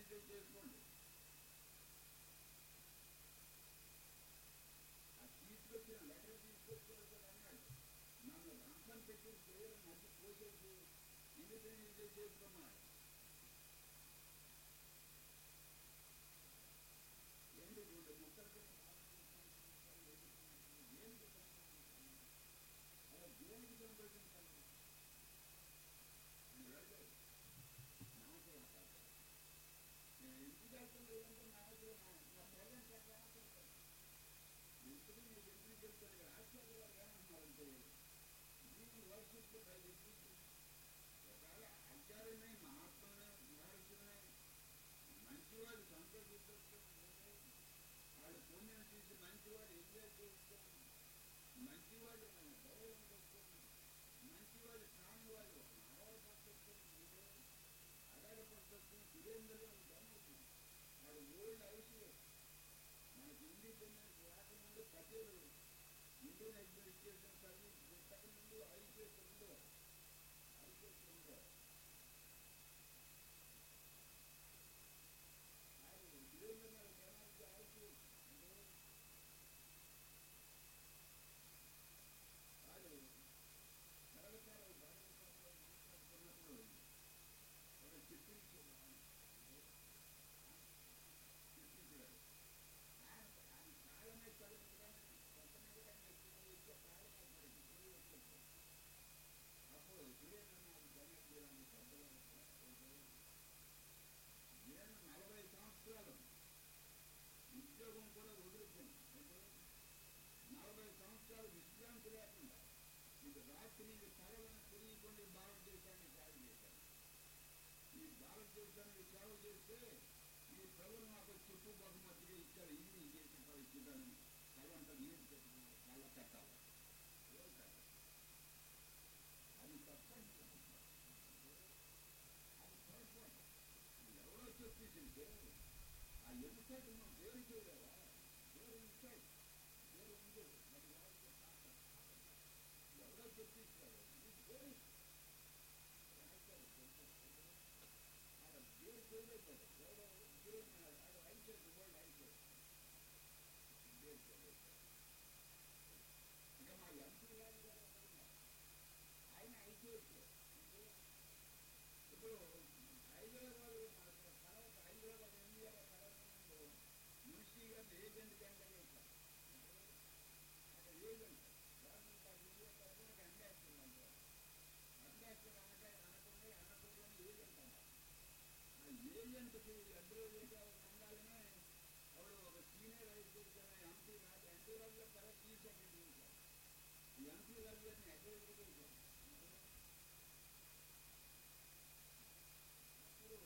చేసే చేసుకోండి ఆ తీసుకొచ్చిన లెటర్ తీసుకొచ్చాడు కదా అన్నాడు నన్ను రంపం పెట్టి చేయడం మధ్య పోసేసి ఇండిపెండెన్స్ డే చేసుకోమన్నాడు ఏంటి రెండు ముక్కలకి దేనికి అలా దేనికి సంప్రదించాలి అని వెళ్ళలేదు నాకే అవకాశం నేను ఇంటికి వెళ్తుంది ఏంటంటే నాకు నా ప్రజెంట్ ఎట్లా ఇప్పుడు మీకు ఎందుకు చెప్తాను కదా ఆచార్య గారు ఏమంటున్నారంటే దీన్ని వర్షిస్తూ ఒకవేళ ఆచార్యమే మహాత్మనే మహర్షునే మంచివాడు సంతోషిస్తుంటే వాళ్ళు పుణ్యం తీసి మంచివాడు ఎంజాయ్ చేస్తాం మంచివాడు మన గౌరవం తెస్తుంది మంచివాడు కాని వాడు ఆధారపడుతుంది ఆధారపడుతుంది సురేంద్రులు గమనిస్తుంది వాడు ఓల్డ్ ఐసీఎస్ మనకి ఇండిపెండెన్స్ రాకముందు పటేలు ఇండియన్ అడ్మినిస్ట్రేషన్ సర్వీస్ పుస్తక ముందు ఐసీఎస్ ఉండేవారు ఐసీఎస్ ఉండేవారు ఆయన సురేంద్ర గారు జనానికి ఐసీఎస్ అంటే వాడు తరగతారు భారతదేశంలో మాట్లాడుతున్నప్పుడు ఒక చెప్పించాడు చెప్పించాడు ఆయన ఆయన కాలమే చదువుకుంటాను కొంత మీద ఎక్కువ ఎక్కువ కాలమే పడింది గురువు వచ్చినప్పుడు అప్పుడు సురేంద్ర నాకు జనక్రీయాన్ని పెద్దగా నేను నలభై సంవత్సరాలు ఉద్యోగం కూడా వదులుకుని అంటే నలభై సంవత్సరాలు విశ్రాంతి లేకుండా ఇది రాత్రి ఇది కలవని తెలియకుండా ఈ భారతదేశాన్ని సేవ చేశాను ఈ భారతదేశానికి సేవ చేస్తే ఈ ప్రభులు నాకు చెప్పు బహుమతిగా ఇచ్చారు ఇది చేసిన పరిస్థితులను కళ్ళంతా నీరు పెట్టుకున్నారు కళ్ళ కట్టాలి ఏ కట్టాలి అది తప్పండి అది పొరపాటు నువ్వు ఎవరో చెప్పేసింటే ఆ ఎన్నికైతే నువ్వు పేరు చేయలేవా పేరు ఇచ్చాయి పేరు ఉంది మరి ఎవరికి పాత్ర ఎవరో చెప్పిస్తారు ఇది పేరు రాశారు ఆడ పేరు చేయలేకపోయారు ఎవరో పేరు ఆడ ఐసేది వాళ్ళు ఐసేది పేరు చేయలేకపోయారు ఇంకా మా ఎంపీ గారు గారు ఒకరు ఉన్నారు. ఆయన ఐసేది ఇప్పుడు హైదరాబాద్ తర్వాత హైదరాబాద్ ఇండియాలో కలవడంలో మున్షి గారిని ఏజెంట్ జనరల్ చేశారు అక్కడ ఏజెంట్ గవర్నమెంట్ ఆఫ్ ఇండియా తరఫున అంబాసిడర్ అంటారు అంబాసిడర్ అనక అనకుండా అనకుండా ఏజెంట్ అన్నారు ఆ ఏజెంట్కి అడ్వైజర్గా ఉండాలనే ఆవిడ ఒక senior adviser MP Raju MP Raju తర్వాత చీఫ్ సెక్రటరీ చేశారు ఈ ఎంపీ రాజు గారిని అడ్వైజర్గా చేశారు అప్పుడు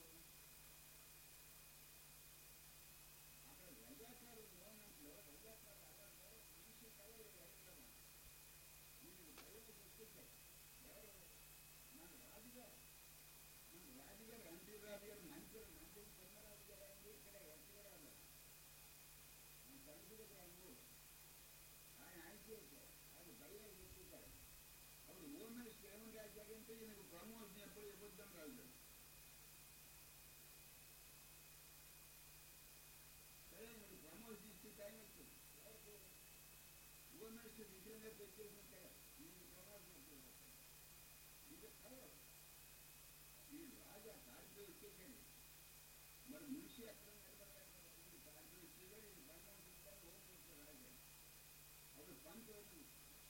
అక్కడ రజాకారు గవర్నమెంట్లో రజాకారు అదాలో మనిషి కలరు హైదరాబాద్ దీనికి భయం వచ్చేసాయి ఎవరు మన రాజుగారు మన రాజుగారు ఎన్టీ రాజుగారు మంత్రి మంత్రి చిన్నరాజు గారు అండి ఇక్కడ ఎక్కడారు మన తలుపు దగ్గర అన్నారు ఆయన ఆయన చేశారు ఆయన భయాలు చెప్పేశారు అప్పుడు ఓం మినిస్టర్ ఏమని రాశారంటే ఈయనకు ప్రమోషన్ ఎప్పుడు ఇవ్వద్దని రాశాడు సరే మీరు ప్రమోషన్ ఇచ్చే టైం వచ్చింది ఎవరికి ఓం మినిస్టర్ విషయంగా తెచ్చేసింటే నేను ప్రమోషన్ వచ్చింది ఇది కలవదు ఈ రాజా దాంట్లో వచ్చేసండి మరి మనిషి ఎక్కడ నిలబడలేదు దాంట్లో వచ్చేగా ఇది ప్రమోషన్ ఇస్తాను ఓం మినిస్టర్ రాజా అప్పుడు పంచవరం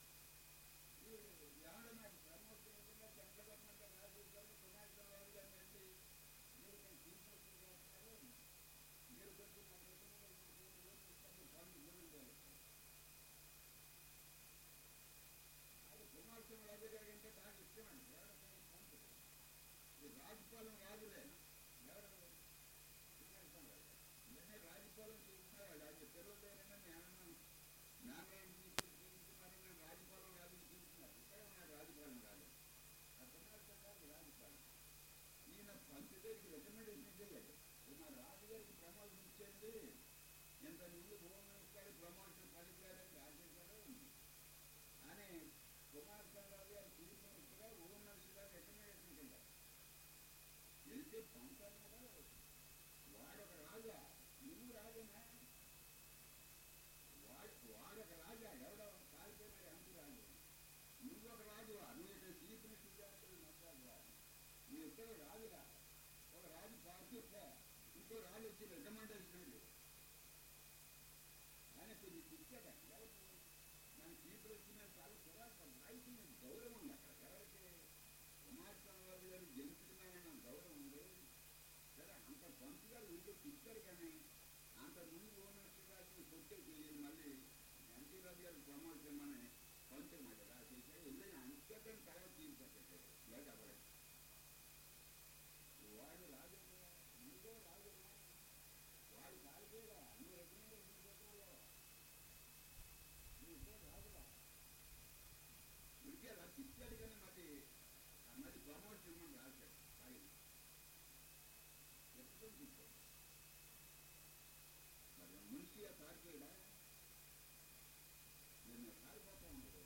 ఎవరు నాకు ప్రమోషన్ ఇవ్వకుండా సెంట్రల్ గవర్నమెంట్ రాజకీయాలు కుమార్తె రాజు గారిని అంటే మీరు నేను తీసుకొచ్చుకుంటున్నారు మీరు కొంచెం నా రికమెండేషన్ పనులు గురించి అది కుమార్తె రాజు గారి అంటే నాకు ఇష్టమండి ఎవరికైనా పంపు ఈ రాజపాలెం రాజులే ఎవరు కుమార్తె రాజు ఇవన్నీ రాజపాలెం చూస్తున్నారు అది తెలుగుదేనని నేను నారాయణ తీసుకున్నారని నేను రాజపాలెం రాజుని చూస్తున్నారు ఇక్కడే ఉన్నారు రాజపాలెం రాజు ఆ కుమార్తె గారు రాజపాలెం ఈయన పంచదేవికి రికమెండేషన్ ఇచ్చేయాడు మా రాజుగారికి ప్రమోషన్ ఇచ్చేయండి ఇంత ముందు హోమ్ మినిస్టర్ ప్రమోషన్ పనికిరారని రాజేశారు అని కుమార్తె రాజు గారు చీఫ్ మినిస్టర్ హోమ్ మినిస్టర్ గారు రికమెండేషన్ వెళ్ళారు వెళ్తే పంపారు ఇద్దరు రాజుగా ఒక రాజు పార్టీ ఇంకో రాజు వచ్చి రికమెండేషన్ ఆయన కొద్ది పిచ్చాక ఎవరికి మన చీపులు వచ్చిన చాలా పురాతన రైతు మీద గౌరవం ఉంది అక్కడ ఎవరికి కుమారస్వామి వారి గారు గెలుపుతున్నారన్న గౌరవం ఉంది సరే అంత పంతు గారు ఉంటే పిచ్చారు కానీ అంత ముందు ఓనర్స్ గారిని కొట్టేసి మళ్ళీ ఎన్టీ రాజు గారు ప్రమోషన్ అని పంచ మాట రాసేసారు ఎందుకంటే అంతేకాని తర్వాత తీర్చట్లేదు లేక అవ్వలేదు వాడు రాజు నువ్వే రాజు వాడు కాలిపోయా నువ్వు రికమెండేషన్ పెట్టాలో నువ్వు రాజుగా ఉడికే రచిస్తాడు కానీ మరి మరి ప్రమోషన్ ఇవ్వమని రాశాడు ఆయన ఎప్పుడు చూస్తాడు మరి మున్సి పారిపోయాడా నేను పారిపోతా ఉండదు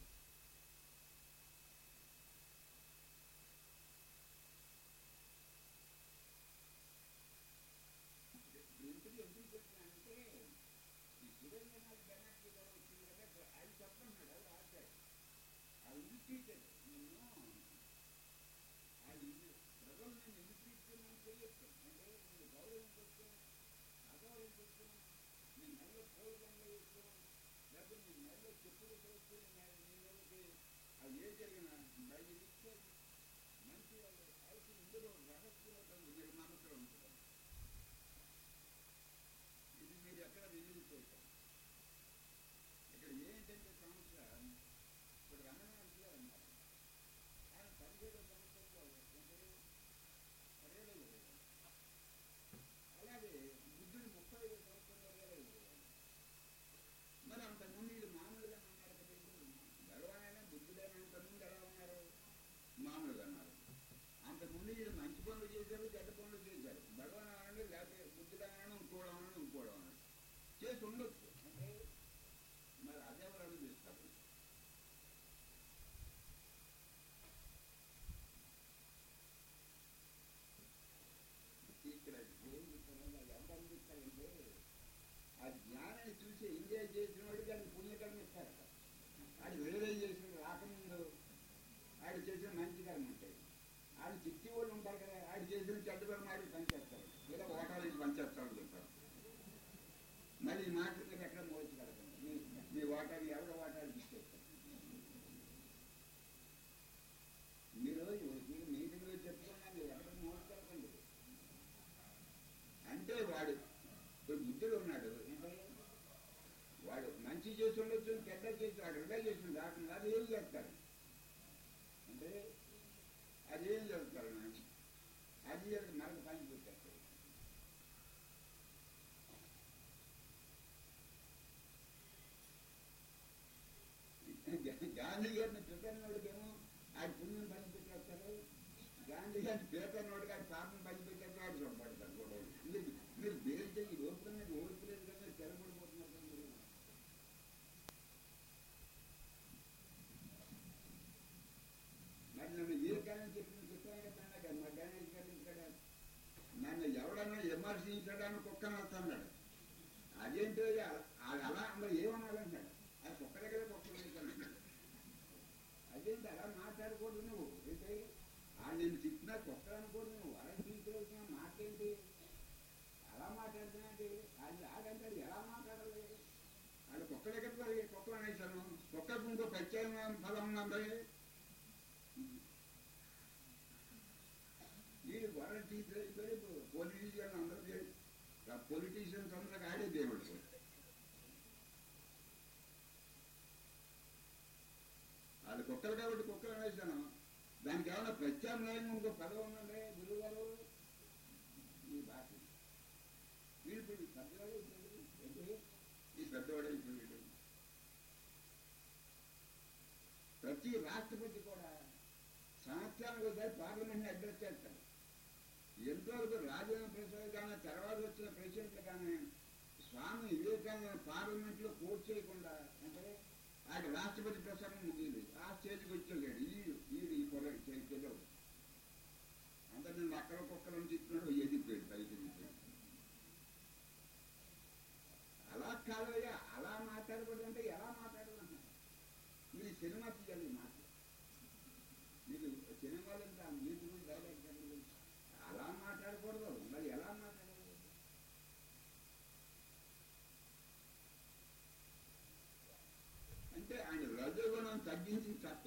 ఎందుకు ఎందుకు చెప్పినానంటే ఈ సురేంద్రనాథ్ బెనర్జీ గారు వచ్చింది కదా ఆయన చెప్పన్నాడు ఎవరు రాశాడు ఆ ఇన్స్టిట్యూట్ నేను అది ప్రజలు నేను ఇన్స్టిట్యూట్ చేయొచ్చు అంటే నేను గౌరవం చేస్తాను అగౌరవం చేస్తాను నేను నెలలో పూలకంగా చేస్తాను లేకపోతే నేను నెలలో చెప్పులు చేస్తాను నేను అది ఏ జరిగినా బయట ఇచ్చేది మంచి వాళ్ళు అయితే ఇందులో రహస్యంగా మీరు మనసులో ఉంటుంది ఇది మీరు ఎక్కడ రిలీజ్ చేశారు ఇక్కడ ఏంటంటే సమస్య ఇప్పుడు రమణానికి గారు అన్నారు ఆయన పదిహేడు సంవత్సరంలో ఏంటంటే రియలైజ్ అయ్యారు అలాగే బుద్ధుడు ముప్పై ఐదు సంవత్సరంలో రియలైజ్ అయ్యారు మరి అంతకుముందు వీళ్ళు మామూలుగా అన్నారు కదా భగవాన్ బుద్ధుడైనా అంతకుముందు ఎలా ఉన్నారు మామూలుగా అన్నారు అంతకుముందు వీళ్ళు మంచి పనులు చేశారు చెడ్డ పనులు చేశారు భగవాన్ అనండి లేకపోతే బుద్ధుడైనా ఇంకోవడం అన్నాడు ఇంకోవడం అన్నాడు చేసి ఉండొచ్చు అంటే మరి అదెవరు అనుభవిస్తారు ఇక్కడ ఏం చెప్తారంటే అది ఎంత అనిపిస్తారంటే ఆ జ్ఞానాన్ని చూసి ఎంజాయ్ చేసిన వాడికి అది పుణ్యకర్మ ఇస్తారట ఆడు రియలైజేషన్ రాకముందు ఆడు చేసిన మంచి కర్మ ఉంటాయి ఆడు చిట్టి వాళ్ళు ఉంటారు కదా ఆడు చేసిన చెడ్డ కర్మ ఆడికి పనిచేస్తారు లేదా ఓటాలకి పనిచేస్తారని చెప్తారు మరి ఈ మాటలు మీరు ఎక్కడ మోయించగలగండి మీ మీ ఓటాలు ఎవరి ఓటాలు ఇచ్చేస్తారు మీరు మీరు మీటింగ్లో చెప్పుకున్నా మీరు ఎక్కడ మోయించగలగండి అంటే వాడు ఇప్పుడు బుద్ధుడు ఉన్నాడు అంటే వాడు మంచి చేసి ఉండొచ్చు చెడ్డ చేసి వాడు రిలైజేషన్ రాకుండా అది ఏం చేస్తారు అంటే అది ఏం చేస్తారు అది మనకు పని పెట్టేస్తారు గాంధీ గారిని పెట్టినోడికేమో ఆయన పుణ్యం పని పెట్టేస్తారు గాంధీ గారిని పేపర్నోడు గారి పాపం పని పెట్టేస్తారు వాడు చూడబడతారు కూడా మీరు మీరు బేరు చేసి ఓపిక మీద ఓపిక లేదు కదా మీరు తెరబడిపోతున్నారు కదా మీరు మరి నన్ను ఏ కాలం చెప్పిన చెప్పాను కదా మా గణేష్ గారు ఇక్కడ నన్ను ఎవడన్నా విమర్శించడానికి కుక్కను వస్తున్నాడు అదేంటో అది అలా మరి ఏమనాలంటాడు అది కుక్క దగ్గర కుక్కలు అంటున్నాడు అదేంటి అలా మాట్లాడకూడదు నువ్వు అయితే ఆ నేను తిట్టినా కుక్క అనుకోడు నువ్వు అలా తీసుకువచ్చిన మాట ఏంటి అలా మాట్లాడుతున్నాంటి అది ఆడంటాడు ఎలా మాట్లాడాలి అది కుక్క దగ్గర మరి కుక్కలు అనేసాను కుక్కకు ఇంకో ప్రత్యేక ఫలం ఉందండి వీడు వరల్డ్ టీచర్ అయిపోయి పొలిటీషియన్ అందరూ పొలిటీషియన్స్ అందరికి ఆడే దేవుడు అది కుక్కలు కాబట్టి కుక్కలు అనేసాను దానికి ఏమైనా ప్రత్యామ్నాయంగా ఇంకో పదవి ఉందండి గురువు గారు ఈ భాష వీడు ఇప్పుడు పెద్దవాడు ఏంటి ఈ పెద్దవాడు అయిపోయాడు ప్రతి రాష్ట్రపతి కూడా సంవత్సరానికి ఒకసారి పార్లమెంట్ని అడ్రస్ చేస్తారు ఎంతవరకు రాజేంద్ర ప్రసాద్ కానీ తర్వాత వచ్చిన ప్రెసిడెంట్లు కానీ స్వామి వివేకానంద పార్లమెంట్ లో కోర్టు చేయకుండా అంటే ఆయన రాష్ట్రపతి ప్రసంగం ముగియదు ఆ స్టేజ్కి వచ్చాడు ఈ ఈ ఈ పొల చేతిలో అందరు నేను అక్కడ కుక్కల నుంచి ఇస్తున్నాడు ఎదిగిపోయాడు పైకి ఎదిగిపోయాడు అలా కాదయ్యా అలా మాట్లాడకూడదు అంటే ఎలా మాట్లాడాలంటున్నారు మీరు సినిమా తీయాలి మాట మీరు సినిమాలు ఇంకా నీతి గురించి డైలాగ్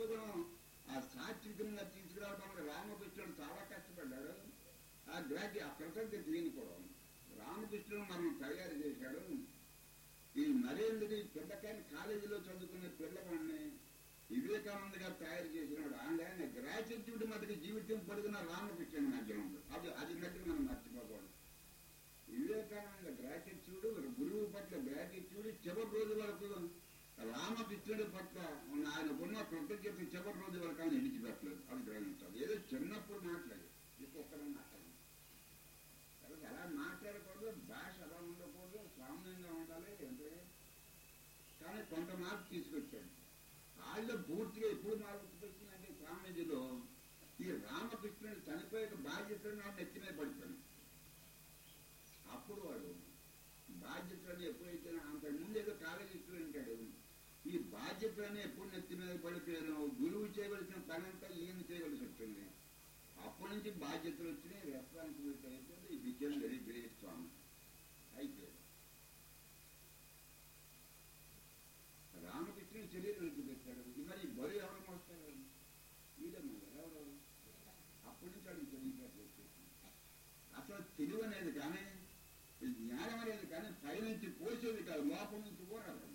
కూడా ఆ సాత్వికంగా తీసుకురావడానికి రామకృష్ణుడు చాలా కష్టపడ్డాడు ఆ గ్రాడ్యు ఆ కృతజ్ఞత దీని కూడా రామకృష్ణుడు మనం తయారు చేశాడు ఈ నరేంద్రుడి పిల్లకాయని కాలేజీలో చదువుకునే పిల్లవాడిని వివేకానంద గారు తయారు చేసినాడు ఆయన గ్రాట్యుడ్ మటుకు జీవితం పొడిగిన రామకృష్ణుడి మధ్య ఉంటుంది అది అది మధ్య మనం మర్చిపోకూడదు వివేకానంద గ్రాటిట్యూడ్ గురువు పట్ల గ్రాటిట్యూడ్ చివరి రోజు వరకు రామకృష్ణుడి పట్ల ఉన్న ఆయనకున్న కృతజ్ఞత చివరి రోజు వరకు ఆయన విడిచిపెట్టలేదు అది గ్రహించాలి ఏదో చిన్నప్పుడు మాట్లాడి ఇంకొకరు మాట్లాడి కాబట్టి అలా మాట్లాడకూడదు భాష అలా ఉండకూడదు సామ్యంగా ఉండాలి అంటే కానీ కొంత మార్పు తీసుకొచ్చాడు వాళ్ళు పూర్తిగా ఎప్పుడు మార్పు వచ్చిందంటే స్వామీజీలో ఈ రామకృష్ణుడు చనిపోయే బాధ్యతను నా నెత్తి మీద పడిపోయాను అప్పుడు వాడు బాధ్యతలను ఎప్పుడైతే అంతకుముందు ఏదో కాలేజీ ఉంటాడు ఈ బాధ్యతలను ఎప్పుడు నెత్తి మీద పడిపోయాను గురువు చేయవలసిన పని అంతా ఈయన చేయవలసి వచ్చింది అప్పటి నుంచి బాధ్యతలు వచ్చినాయి రెస్పాన్సిబిలిటీ అయిపోయింది ఈ బికెన్ వెరీ గ్రేట్ స్వామి అయిపోయాడు రామకృష్ణుని శరీరానికి పెట్టాడు ఇది మరి బలి ఎవరు మోస్తారు వీడమ్మ ఎవరు అప్పటి నుంచి వాడికి తెలియదు అసలు తెలివి అనేది కానీ ఈ జ్ఞానం అనేది కానీ పైనుంచి పోసేది కాదు లోపల నుంచి పోరాడు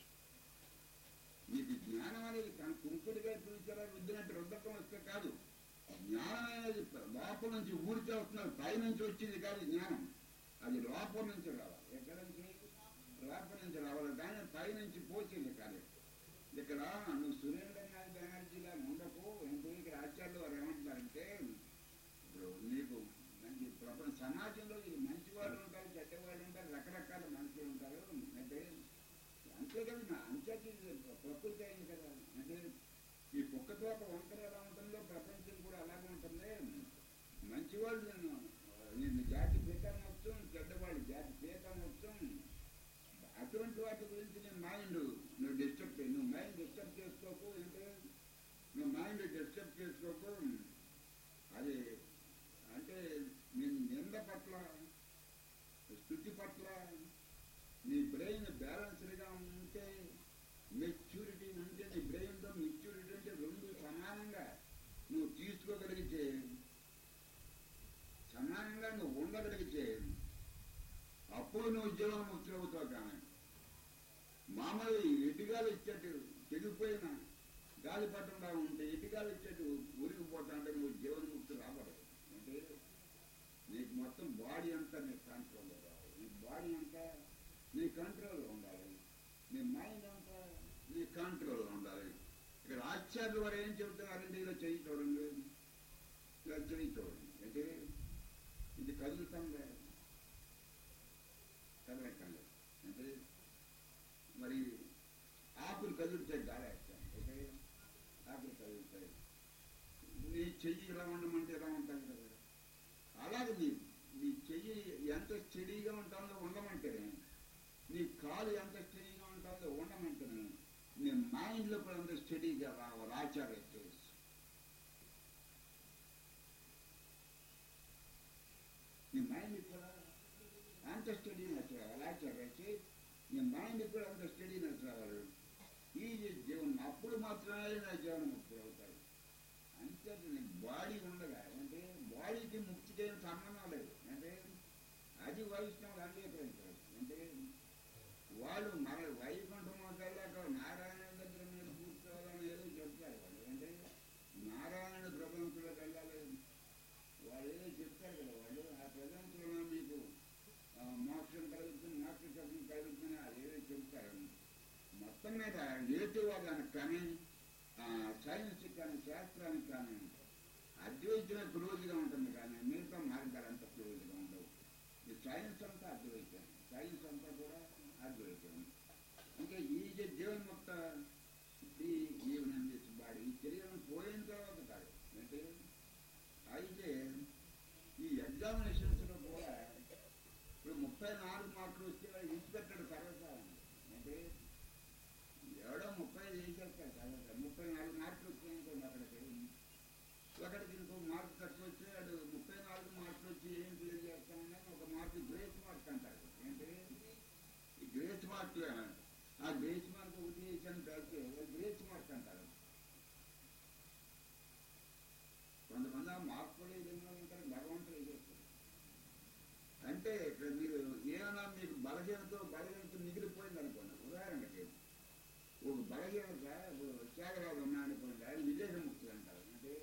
నీకు జ్ఞానం అనేది కానీ కుంకుడిగా పిలిచారా రుద్దినట్టు రుద్దకం వస్తే కాదు జ్ఞానం అనేది లోపల నుంచి ఊరికే వస్తున్నారు పైనుంచి వచ్చింది కాదు జ్ఞానం అది లోపల నుంచి రావాలి ఎక్కడ నుంచి లోపల నుంచి రావాలి కానీ పైనుంచి పోసేది కాదు ఇక్కడ నువ్వు సురేంద్రనాథ్ బెనర్జీలా ఉండకు ఎందుకు ఇక్కడ ఆచార్యులు వారు ఏమంటున్నారంటే ఇప్పుడు నీకు మంచి ప్రపంచ సమాజంలో ఈ మంచి వాళ్ళు ఉంటారు చెడ్డవాళ్ళు ఉంటారు రకరకాల మనుషులు ఉంటారు అంటే అంతే కదా నా అంతటి ప్రకృతి అయింది కదా అంటే ఈ కుక్క తోట వంకర ఎలా ఉంటుందో ప్రపంచం కూడా అలాగే ఉంటుంది మంచివాళ్ళు నిన్ను నిన్ను జాతి పీకనవచ్చు చెడ్డవాళ్ళు జాతి పీకనవచ్చు అటువంటి వాటి గురించి నేను మైండ్ నువ్వు డిస్టర్బ్ చేయి నువ్వు మైండ్ డిస్టర్బ్ చేసుకోకు అంటే నువ్వు మైండ్ డిస్టర్బ్ చేసుకోకు అది అంటే నేను నింద పట్ల స్థుతి పట్ల నీ బ్రెయిన్ బ్యాలెన్స్డ్గా ఉంటే మెచ్యూరిటీ ఉంటే నీ బ్రెయిన్లో మెచ్యూరిటీ అంటే రెండు సమానంగా నువ్వు తీసుకోగలిగితే సమానంగా నువ్వు ఉండగలిగితే అప్పుడు నువ్వు జీవనముక్తి అవుతావు కానీ మామూలు ఎటుగాలు ఇచ్చేట్టు తెగిపోయిన గాలిపటంలా ఉంటే ఎటుగాలు ఇచ్చేట్టు ఊరికిపోతా అంటే నువ్వు జీవనముక్తి రాబడదు అంటే నీకు మొత్తం బాడీ అంతా నీ కంట్రోల్లో రావాలి నీ బాడీ అంతా నీ కంట్రోల్లో ఉండాలి నీ మైండ్ అంతా నీ కంట్రోల్లో ఉండాలి ఇక్కడ ఆచార్యులు వారు ఏం చెబుతున్నారంటే ఇలా చెయ్యి చూడండి ఇలా చెయ్యి చూడండి అంటే ఇది కదులుతుంది కదలకండి అంటే మరి ఆకులు కదులుతాయి గాలేస్తాయి అంటే ఆకులు కదులుతాయి నీ చెయ్యి ఇలా ఉండమంటే ఎలా ఉంటాను కదా అలాగే నీ నీ చెయ్యి ఎంత స్టడీగా ఉంటుందో ఉండమంటే నీ కాలు ఎంత స్టడీగా ఉంటుందో ఉండమంటే నీ మైండ్లో కూడా అంత స్టడీగా రావాలి ఆచార్య చేసి నీ మైండ్ కూడా అంత స్టడీనెస్ రావాలి ఆచార్య చేసి నీ మైండ్ కూడా అంత స్టడీనెస్ రావాలి ఈ జీవనం అప్పుడు మాత్రమే నా జీవనం ముక్తి అవుతాయి అంతే నీ బాడీ ఉండగా అంటే బాడీకి ముక్తికి ఏం సంబంధం లేదు అంటే అది వైష్ణవులు అంగీకరించారు అంటే వాళ్ళు మన వైకుంఠం వెళ్ళాక నారాయణ దగ్గర మీరు కూర్చోవాలని ఏదో చెప్తారు వాళ్ళు అంటే నారాయణ ప్రపంచంలోకి వెళ్ళాలి వాళ్ళు ఏదో చెప్తారు కదా వాళ్ళు ఆ ప్రపంచంలో మీకు ఆ, మోక్షం కలుగుతుంది మోక్ష శబ్దం కలుగుతుంది అదేదో చెప్తారు మొత్తం మీద హేతువాదానికి కానీ ఆ, సైన్స్ కానీ శాస్త్రానికి కానీ అద్వైతమే క్లోజ్గా ఉంటుంది కానీ మిగతా మార్గాలు అంత క్లోజ్గా ఉండవు ఈ సైన్స్ అంతా అద్వైతం సైన్స్ అంతా కూడా అద్వైతం ఇంకా ఈ జీ- జీవన్ముక్త ఈ జీవనం చేసి బాడీ ఈ శరీరం పోయిన తర్వాత కాదు అంటే అయితే ఈ ఎగ్జామినేషన్స్ లో కూడా ఇప్పుడు ముప్పై నాలుగు మార్కులు వచ్చే వాళ్ళు ఇన్స్పెక్టర్ సర్వసారం అంటే ఎవడో ముప్పై చేసేస్తారు సర్వసారం ముప్పై నాలుగు మార్కులు వచ్చాయనుకోండి అక్కడికి ఒకటికి ఇంకో మార్కు తక్కువ వచ్చి వాడు ముప్పై నాలుగు మార్కులు వచ్చి ఏం క్లియర్ చేస్తామని ఒక మార్కు గ్రేస్ మార్క్ అంటారు ఏంటి ఈ గ్రేస్ మార్క్ ఆ గ్రేస్ మార్క్ ఒకటి వేసాను కలిసి గ్రేస్ మార్క్ అంటారు అంటే ఇక్కడ మీరు ఏమైనా మీకు బలహీనతో బలహీనత మిగిలిపోయింది అనుకోండి ఉదాహరణకి ఒక బలహీనత త్యాగరాజు ఉన్నాయనుకోండి ఆయన విదేశముక్తులు అంటారు అంటే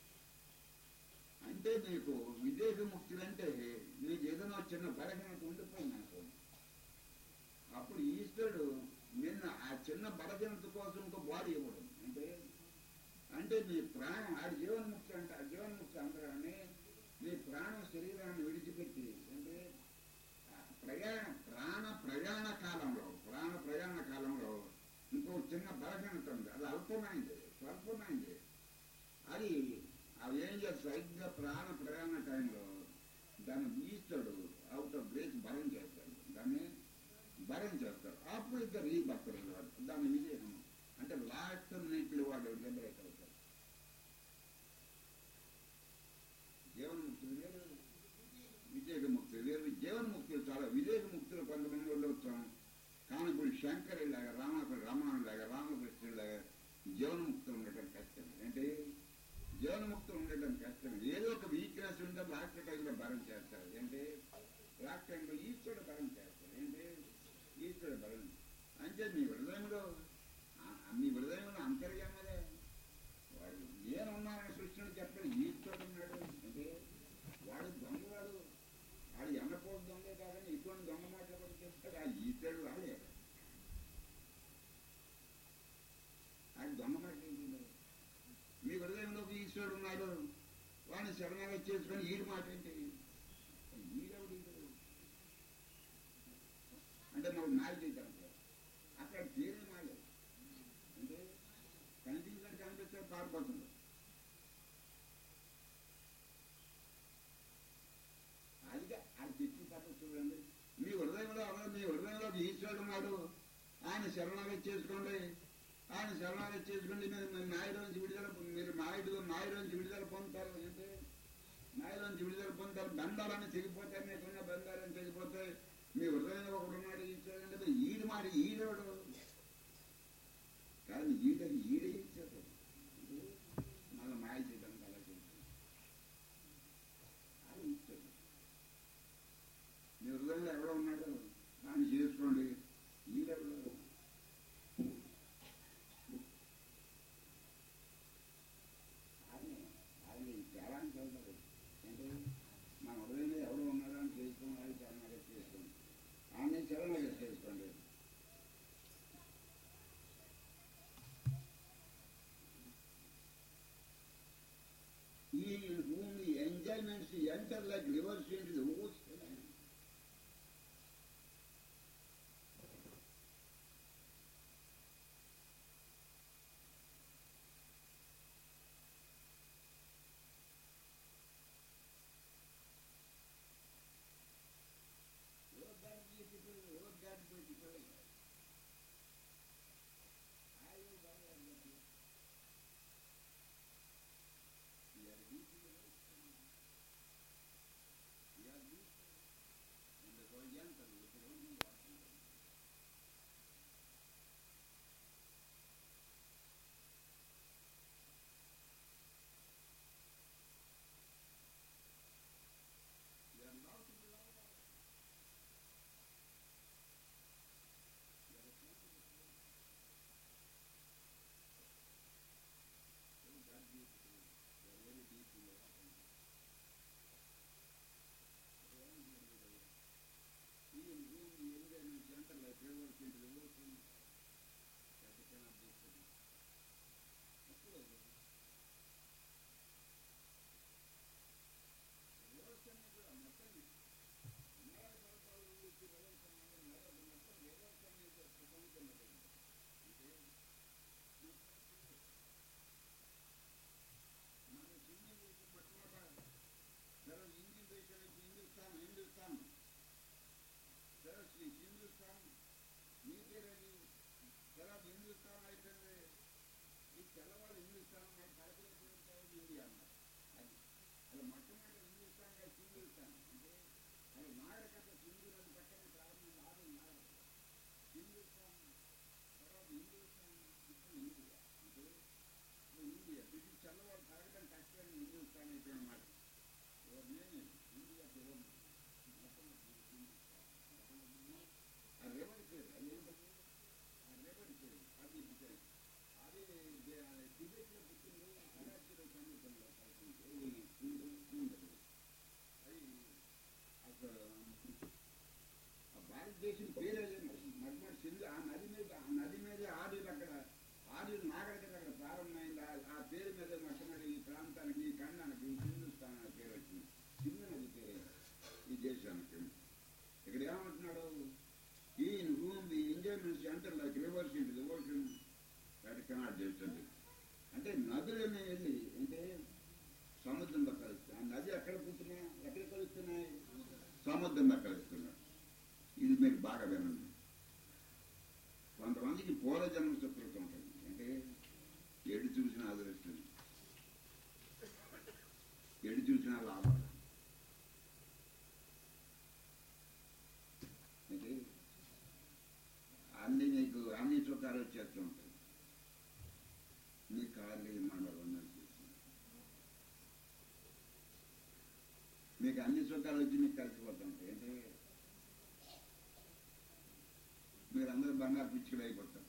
అంటే మీకు విదేశముక్తులు అంటే మీకు ఏదైనా చిన్న బలహీనత ఉండిపోయింది అనుకోండి అప్పుడు ఈశ్వరుడు నిన్న ఆ చిన్న బలహీనత కోసం ఇంకో బాడీ ఇవ్వడం అంటే అంటే మీ ప్రాణం ఆడి జీవన్ముక్తి అంటే ఆ జీవన్ముక్తి అంటారని మీ ప్రాణం శరీరాన్ని విడిచిపెట్టి అంటే ఆ ప్రయాణ ప్రాణ ప్రయాణ కాలంలో ప్రాణ ప్రయాణ కాలంలో ఇంకో చిన్న బలహీనత ఉంది అది అల్పమైంది స్వల్పమైంది అది అవి ఏం చేస్తారు సరిగ్గా ప్రాణ ప్రయాణ టైంలో దాన్ని ఈస్తాడు అవుట్ ఆఫ్ బ్రేక్ బలం చేస్తాడు దాన్ని బలం చేస్తాడు అప్పుడు ఇద్దరు ఈ భక్తులు దాన్ని విజయం అంటే లాస్ట్ నీటిలో వాడు లిబరేట్ అవుతాడు జీవన్ముక్తులు వేరు విజయముక్తులు వేరు జీవన్ముక్తులు చాలా విజయముక్తులు కొంతమంది ఉండవచ్చు కానీ ఇప్పుడు శంకరులాగా రామకృష్ణ రామానులాగా రామకృష్ణులాగా జీవన్ముక్తులు ఉండటం కష్టం అంటే జీవన్ముక్తులు ఉండటం కష్టం ఏదో ఒక వీక్నెస్ ఉంటే లాస్ట్ టైంలో భరం చేస్తారు అంటే లాస్ట్ టైంలో ఈశ్వరుడు భరం చేస్తారు అంటే ఈశ్వరుడు భరం అంటే మీ హృదయంలో ఆ- మీ హృదయంలో అంతర్యామదే వాడు నేనున్నానని కృష్ణుడు చెప్పాడు ఈశ్వరుడు ఉన్నాడు అంటే వాడు దొంగవాడు వాడు ఎన్నపోదు దొంగే కాదని ఇటువంటి దొంగ మాటలు కూడా చెప్తాడు ఆ ఈశ్వరుడు వాడే అది దొంగ మాటలు ఏంటి మరి? మీ హృదయంలో ఒక ఈశ్వరుడు ఉన్నాడు వాడిని శరణంగా చేసుకొని ఈడు మాట ఏంటి ఈడెవడు ఈడు అంటే మాకు నాయ చేద్దాం అక్కడ తీరే మాయలేదు అంటే కనిపించినట్టు కనిపిస్తే పారిపోతుంది అది అది తెచ్చి పద్ధతి చూడండి మీ హృదయంలో ఎవరో మీ హృదయంలో ఒక ఈశ్వరుడు ఉన్నాడు ఆయన శరణాగతి చేసుకోండి ఆయన శరణాగతి చేసుకోండి మీరు మీ మాయలోంచి విడుదల మీరు మాయడు మాయలోంచి విడుదల పొందుతారు అంటే మాయలోంచి విడుదల పొందుతారు బంధాలన్నీ తెగిపోతాయి మీకున్న బంధాలన్నీ తెగిపోతాయి మీ హృదయంలో ఒకడు ఉన్నాడు ఈశ్వరుడు అంటే మీరు ఈడు మాట ఈడోడు కానీ ఈడ ఈడ ఇచ్చాడు మళ్ళీ మాయ చేయడానికి అలా చేశాడు అది ఇచ్చాడు మీ హృదయంలో ఎవడో ఉన్నాడు దాన్ని చేసుకోండి ఈడెవడో ఆయన ఆయన చాలా చదువుతాడు అంటే మన హృదయంలో ఎవడో ఉన్నాడో అని చేసుకోండి అది చాలా చేసుకోండి ఆయన చరణగా చేసుకోండి he in whom the enjoyments enter like rivers into the ocean. Oh God beautiful, oh God beautiful. I will buy a little. We are beautiful. We are beautiful. And the Oriental with their own walking. We are not to be loved. We are a people of love. Oh God beautiful. We are very deep in the water. He in whom the environment enter like rivers into the ocean, that it cannot be studied. అప్పుడు reverse అనేది కూడా మొత్తం నేల పర్వతాలు నుంచి reverse అనేది నేల మొత్తం రివర్స్ అనేది ప్రపంచం అంటే మన హిందీ దేశం మొట్టమొదట తర్వాత ఇండియన్ దేశం నుంచి హిందుస్థాన్ హిందుస్థాన్ తర్వాత శ్రీ హిందుస్థాన్ మీ పేరని తర్వాత హిందుస్థాన్ అయిపోయింది ఈ తెల్లవాడు హిందుస్థాన్ మరి కడపలో పేరు ఇండియా అన్నారు అది అది మొట్టమొదటి హిందుస్థాన్ కాదు హిందుస్థాన్ అంటే అది నాగరికత సింధు నది పక్కనే ప్రారంభం ఆది నాగరికత హిందుస్థాన్ తర్వాత హిందుస్థాన్ ఇప్పుడు ఇండియా అంటే ఇప్పుడు ఇండియా బ్రిటిష్ తెల్లవాడు తాగడం కష్టమైన హిందుస్థాన్ అయిపోయిన మాట ఎవరిని ఇండియా మొట్టమొదటి నదులన్నీ వెళ్ళి అంటే సముద్రంలో కలుస్తాయి ఆ నది ఎక్కడ పుట్టినా ఎక్కడ కలుస్తున్నాయి సముద్రంలో కలుస్తున్నాయి ఇది మీరు బాగా వినండి కొంతమందికి పూర్వజన్మ సుకృతం ఉంటుంది అంటే ఎడు చూసిన అదృష్టం ఎడు చూసిన లాభం అంటే అన్ని నీకు అన్ని సుఖాలు వచ్చేస్తూ ఉంటాయి నీ కార్లు మండలం నడిపిస్తుంది మీకు అన్ని సుఖాలు వచ్చి మీకు కలిసిపోతుంటాయి అంటే మీరందరూ బంగారు పిచ్చుకలు అయిపోతారు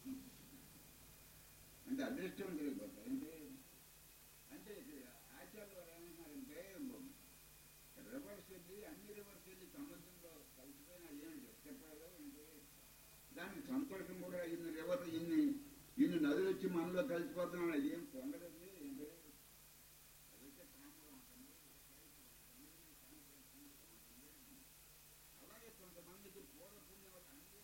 అంటే అదృష్టం అయిపోతారు అంటే అంటే ఇక్కడ ఆచార్య వారు ఏమన్నారంటే రివర్స్ వెళ్ళి అన్ని రివర్స్ వెళ్ళి సముద్రంలో కలిసిపోయినా ఏమి చెప్పాలో అంటే దానికి సంతోషం కూడా ఇన్ని రివర్ ఇన్ని ఇన్ని నదులు వచ్చి మనలో కలిసిపోతున్నాడు ఏం పొందలేదు ఏంటి అదైతే కామగా ఉంటుంది అలాగే కొంతమందికి పూర్వ పుణ్యం వల్ల అన్ని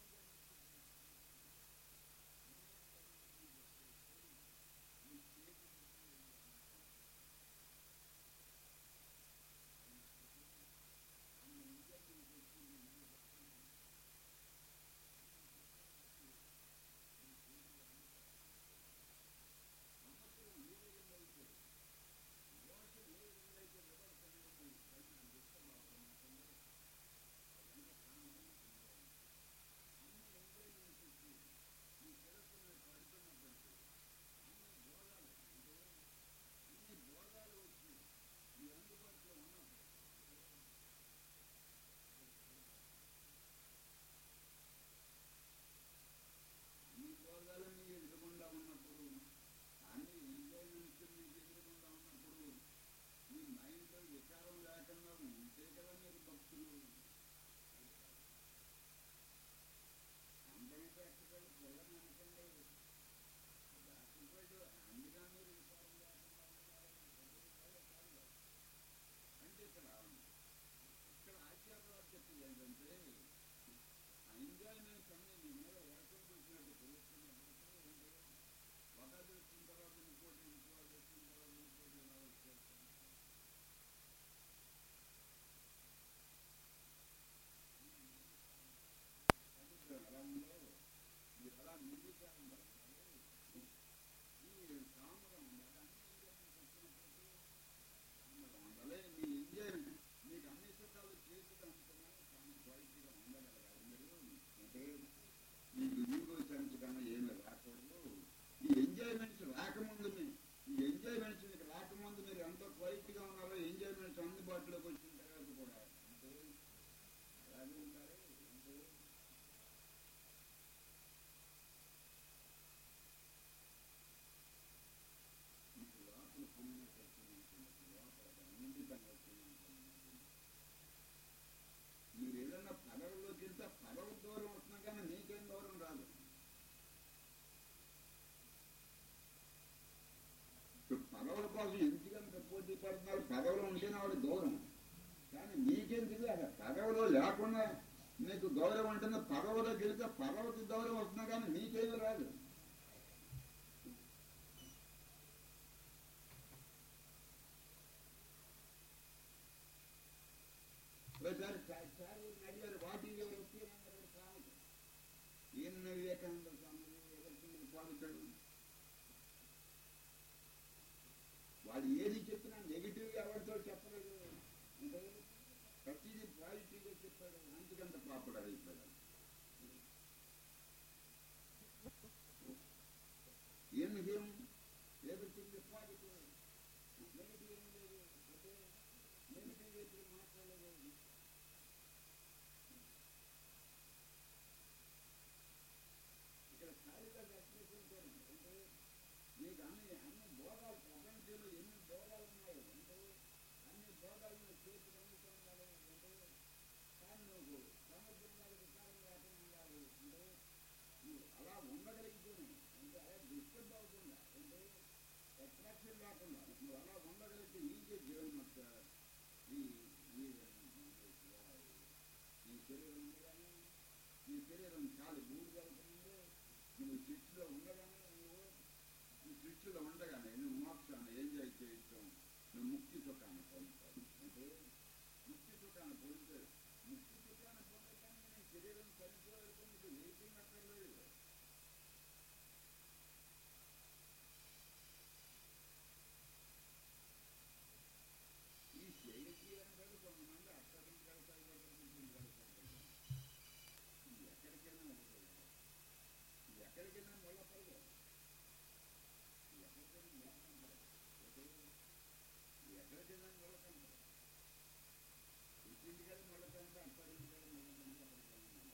ఈ భోగాలన్నీ ఎదురుకుండా ఉన్నప్పుడు అన్ని ఎంజాయ్మెంట్స్ మీకు ఎదురుకుండా ఉన్నప్పుడు మీ మైండ్లో వికారం లేకుండా ఉంటే కదా మీరు భక్తులు అందరి డాక్టర్ పిల్లలు అనుకోండి డాక్టర్ అందుగా మీరు వికారం లేకుండా ఉన్నారు అంటే ఇక్కడ ఇక్కడ ఆచార్య చెప్పింది ఏంటంటే ఆ ఎంజాయ్మెంట్స్ అన్ని మీ మీద వర్షం చూసినట్టు తెలుస్తున్నప్పుడు ఒక దృష్టి తర్వాత ఇంకోటి ఇంకో దృష్టి తర్వాత ఇంకోటి ఇలా వచ్చేస్తాం సముద్రం ఎలా ఉందో మీరు అలా ముగిగా ఉండాలి ఈ కామరం ఉండాలి అన్ని ఎంజాయ్మెంట్స్ వచ్చినప్పుడు కామరం ఉండాలి మీ ఎంజాయ్ మీకు అన్ని సుఖాలు చేతికి అందుతున్నాయి కానీ క్వాలిటీగా ఉండగలగాలి మీరు అంటే మీకు ఈగో సెన్స్ కన్నా ఏమీ రాకూడదు ఈ ఎంజాయ్మెంట్స్ రాకముందు మీ- ఈ ఎంజాయ్మెంట్స్ మీకు రాకముందు మీరు ఎంత క్వాలిటీగా ఉన్నారో ఎంజాయ్మెంట్స్ అందుబాటులోకి వచ్చిన తర్వాత కూడా అంటే అలాగే ఉంటారు అంటే మీకు లోపల పుణ్యం వచ్చింది లోపల అన్నింటి పని వచ్చింది మీరు ఏదైనా పదవిలోకి వెళ్తే పదవి దూరం వస్తున్నా కానీ మీకేం దూరం రాదు ఇప్పుడు పదవుల కోసం ఎందుకంత పోటీ పడుతున్నారు పదవులు ఉంటేనే వాడు దూరం కానీ మీకెందుకు అసలు పదవిలో లేకుండా మీకు గౌరవం ఉంటున్న పదవిలోకి వెళ్తే పదవికి గౌరవం వస్తున్నా కానీ మీకేమీ రాదు ఒకసారి చా- చారు అడిగారు వాటి ఎవరు ఒప్పినారు స్వామికి ఈయన వివేకానంద స్వామి ఎవరికి పాడుతాడు వాడు ఏది చెప్పినా నెగిటివ్ గా ఎవరితో చెప్పలేదు అంటే ప్రతిదీ పాజిటివ్ గా చెప్పాడు అందుకంత పాపులర్ అయిపోయాడు ఏం ఎవ్రీథింగ్ పాజిటివ్ నెగిటివ్ ఏం లేదు అంటే నెగిటివ్ ఎప్పుడు మాట్లాడలేదు ఇక్కడ ఖాళీగా ఎక్స్ప్రెషన్ చూడండి అంటే మీకు అన్ని అన్ని భోగాలు ప్రపంచంలో ఎన్ని భోగాలు ఉన్నాయో అంటే అన్ని భోగాలను చేతికి అందుతుండాలి అంటే కానీ నువ్వు సముద్రం మీద వికారం లేకుండా ఉండాలి అంటే నువ్వు అలా ఉండగలిగితేనే అంటే అలా డిస్టర్బ్ అవ్వకుండా అంటే అట్రాక్షన్ లేకుండా నువ్వు అలా ఉండగలిగితే ఈజీ జీవనమత్త ఈ ఈ నీ శరీరం ఉండగానే నీ శరీరం కాలి మూడు కలుగుతుంది నువ్వు సృష్టిలో ఉండగానే నువ్వు ఈ సృష్టిలో ఉండగానే నువ్వు మోక్ష నువ్వు ముక్తి సుఖాన్ని పొందుతావు అంటే ముక్తి సుఖాన్ని పొందుతావు ముక్తి సుఖాన్ని పొందటానికి నీ శరీరం చనిపోయేందుకు నీకు వెయిటింగ్ అక్కర్లేదు ఈ శరీరం వల్ల కొంతమంది అక్కడి నుంచి వెళ్తారు ఇక్కడి నుంచి వెళ్తారు ఇది ఎక్కడికైనా ఉంటుంది ఇది ఎక్కడికైనా మొల్లపడదు ఎక్కడికైనా మొలకంటారు ఎక్కడికైనా మొలకంటారు ఇంటింటి కదా మొలకంటే అక్కడి నుంచి కదా మొలకంటే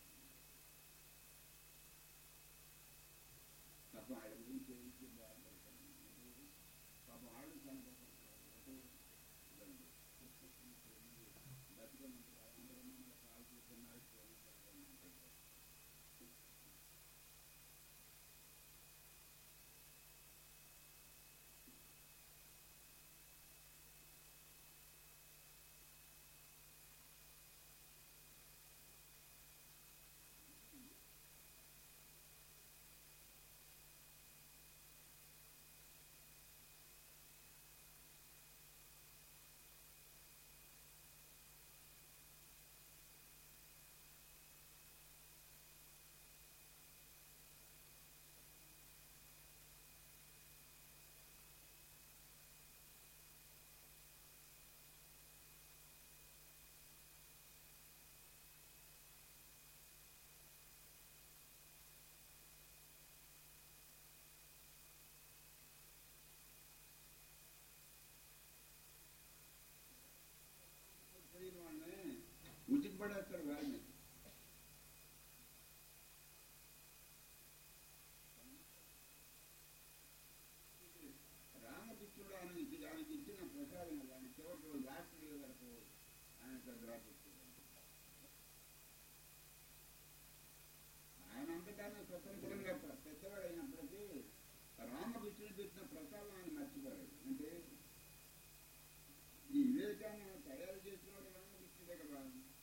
పాపం ఆయన గురించి ఏమిటి బాధపడతాను పాపం ఆడు చనిపోతారు బతుకమ్మ అందరూ మన కాల్ చూస్తున్నారు తెలియని వాళ్ళని ఉచికి పడేస్తారు వారిని రామకృష్ణుడు ఆయనకి ఆయనకి ఇచ్చిన ప్రసాదం ఆయన చివరిలో లాస్ట్ వరకు ఆయన ద్రాపిస్తుంది ఆయన అంతటానే స్వతంత్రంగా ప్ర- పెద్దవాడు అయినప్పటికీ రామకృష్ణుడు పెట్టిన ప్రసాదం ఆయన మర్చిపోలేదు అంటే ఈ వివేకాన్ని తయారు చేసిన వాడు రామకృష్ణుడే కదా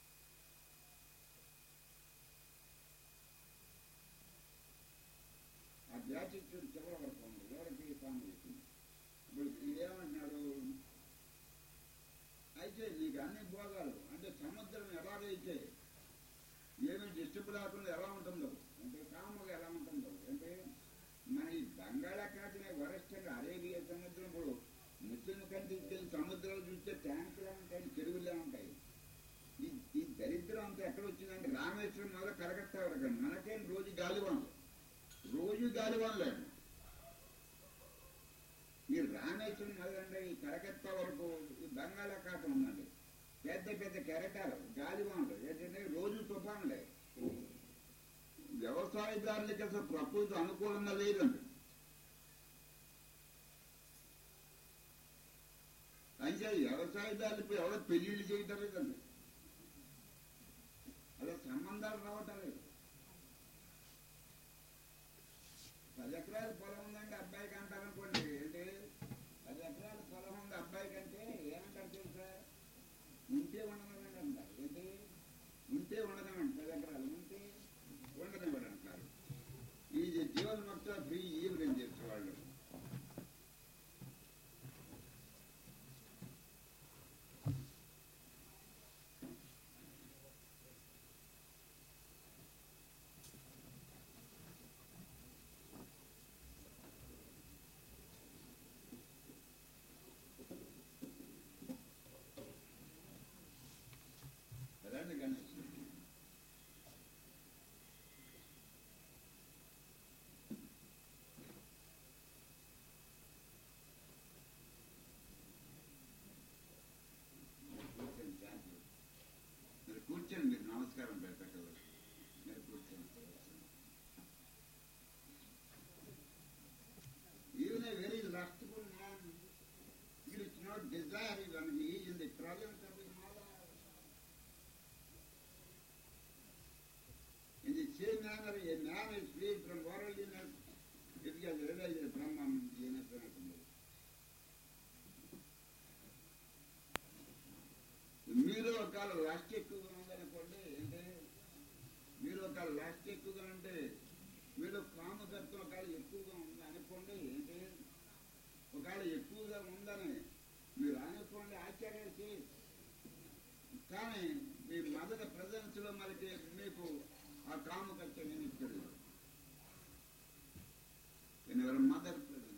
ఆ జాతిత్యుడు చివరి వరకు ఉంది ఎవరికి తాను చెప్పింది ఇప్పుడు ఏమంటున్నాడు అయితే నీకు అన్ని భోగాలు అంటే సముద్రం ఎలాగైతే ఏమి డిస్టర్బ్ లేకుండా ఎలా ఉంటుందో అంటే కామగా ఎలా ఉంటుందో అంటే మన ఈ బంగాళాఖాతమే వరస్టంగా అరేబియా సముద్రం ఇప్పుడు ముస్లిం కంట్రీస్ సముద్రాలు చూస్తే ట్యాంకులా ఉంటాయి చెరువులా ఉంటాయి ఈ ఈ దరిద్రం అంతా ఎక్కడ వచ్చిందంటే రామేశ్వరం మొదలు కలకత్తా వరకు మనకేం రోజు గాలివాన్లు రోజు గాలివాన్లేదు ఈ రామేశ్వరం మొదలంటే ఈ కలకత్తా వరకు ఈ బంగాళాఖాతం ఉందండి పెద్ద పెద్ద కెరటాలు గాలివాన్లు ఏంటంటే రోజు తుఫాన్లే వ్యవసాయదారులకి అసలు ప్రకృతి అనుకూలంగా లేదండి అయితే వ్యవసాయదారులకు ఎవరో పెళ్లిళ్ళు చేయటం లేదండి అలా సంబంధాలు రావటం లేదు పది ఎకరాల పొలం ఉందండి అబ్బాయికి అంటారనుకోండి ఏంటి పది ఎకరాల పొలం ఉంది అబ్బాయికి అంటే ఏమంటారు తెలుసా ఉంటే ఉండనివ్వండి అంటారు ఏంటి ఉంటే ఉండనివ్వండి పది ఎకరాలు ఉంటే ఉండనివ్వండి అంటారు ఈ జీవన మొత్తం ఫ్రీ ఈవినింగ్ చేసేవాళ్ళు రండి గణేష్ కూర్చోండి శాంతి మీరు కూర్చోండి మీరు నమస్కారం పెట్టగలరు మీరు కూర్చోండి Even a very lustful man, he is not desire when he is in the presence of his mother. In the same manner, a man is free from worldliness if he has realized Brahman in a person. మీలో ఒకవేళ last ఎక్కువగా ఉందనుకోండి అంటే మీరు ఒకవేళ last ఎక్కువగా అంటే మీలో కామతత్వం ఒకవేళ ఎక్కువగా ఉంది అనుకోండి ఏంటి ఒకవేళ ఎక్కువగా ఉందని మీరు కానీ మీ మదర్ ప్రజెన్స్ లో మనకి మీకు ఆ కామకత్త నిమిత్తుడు ఎవరి మదర్ ప్రజెన్స్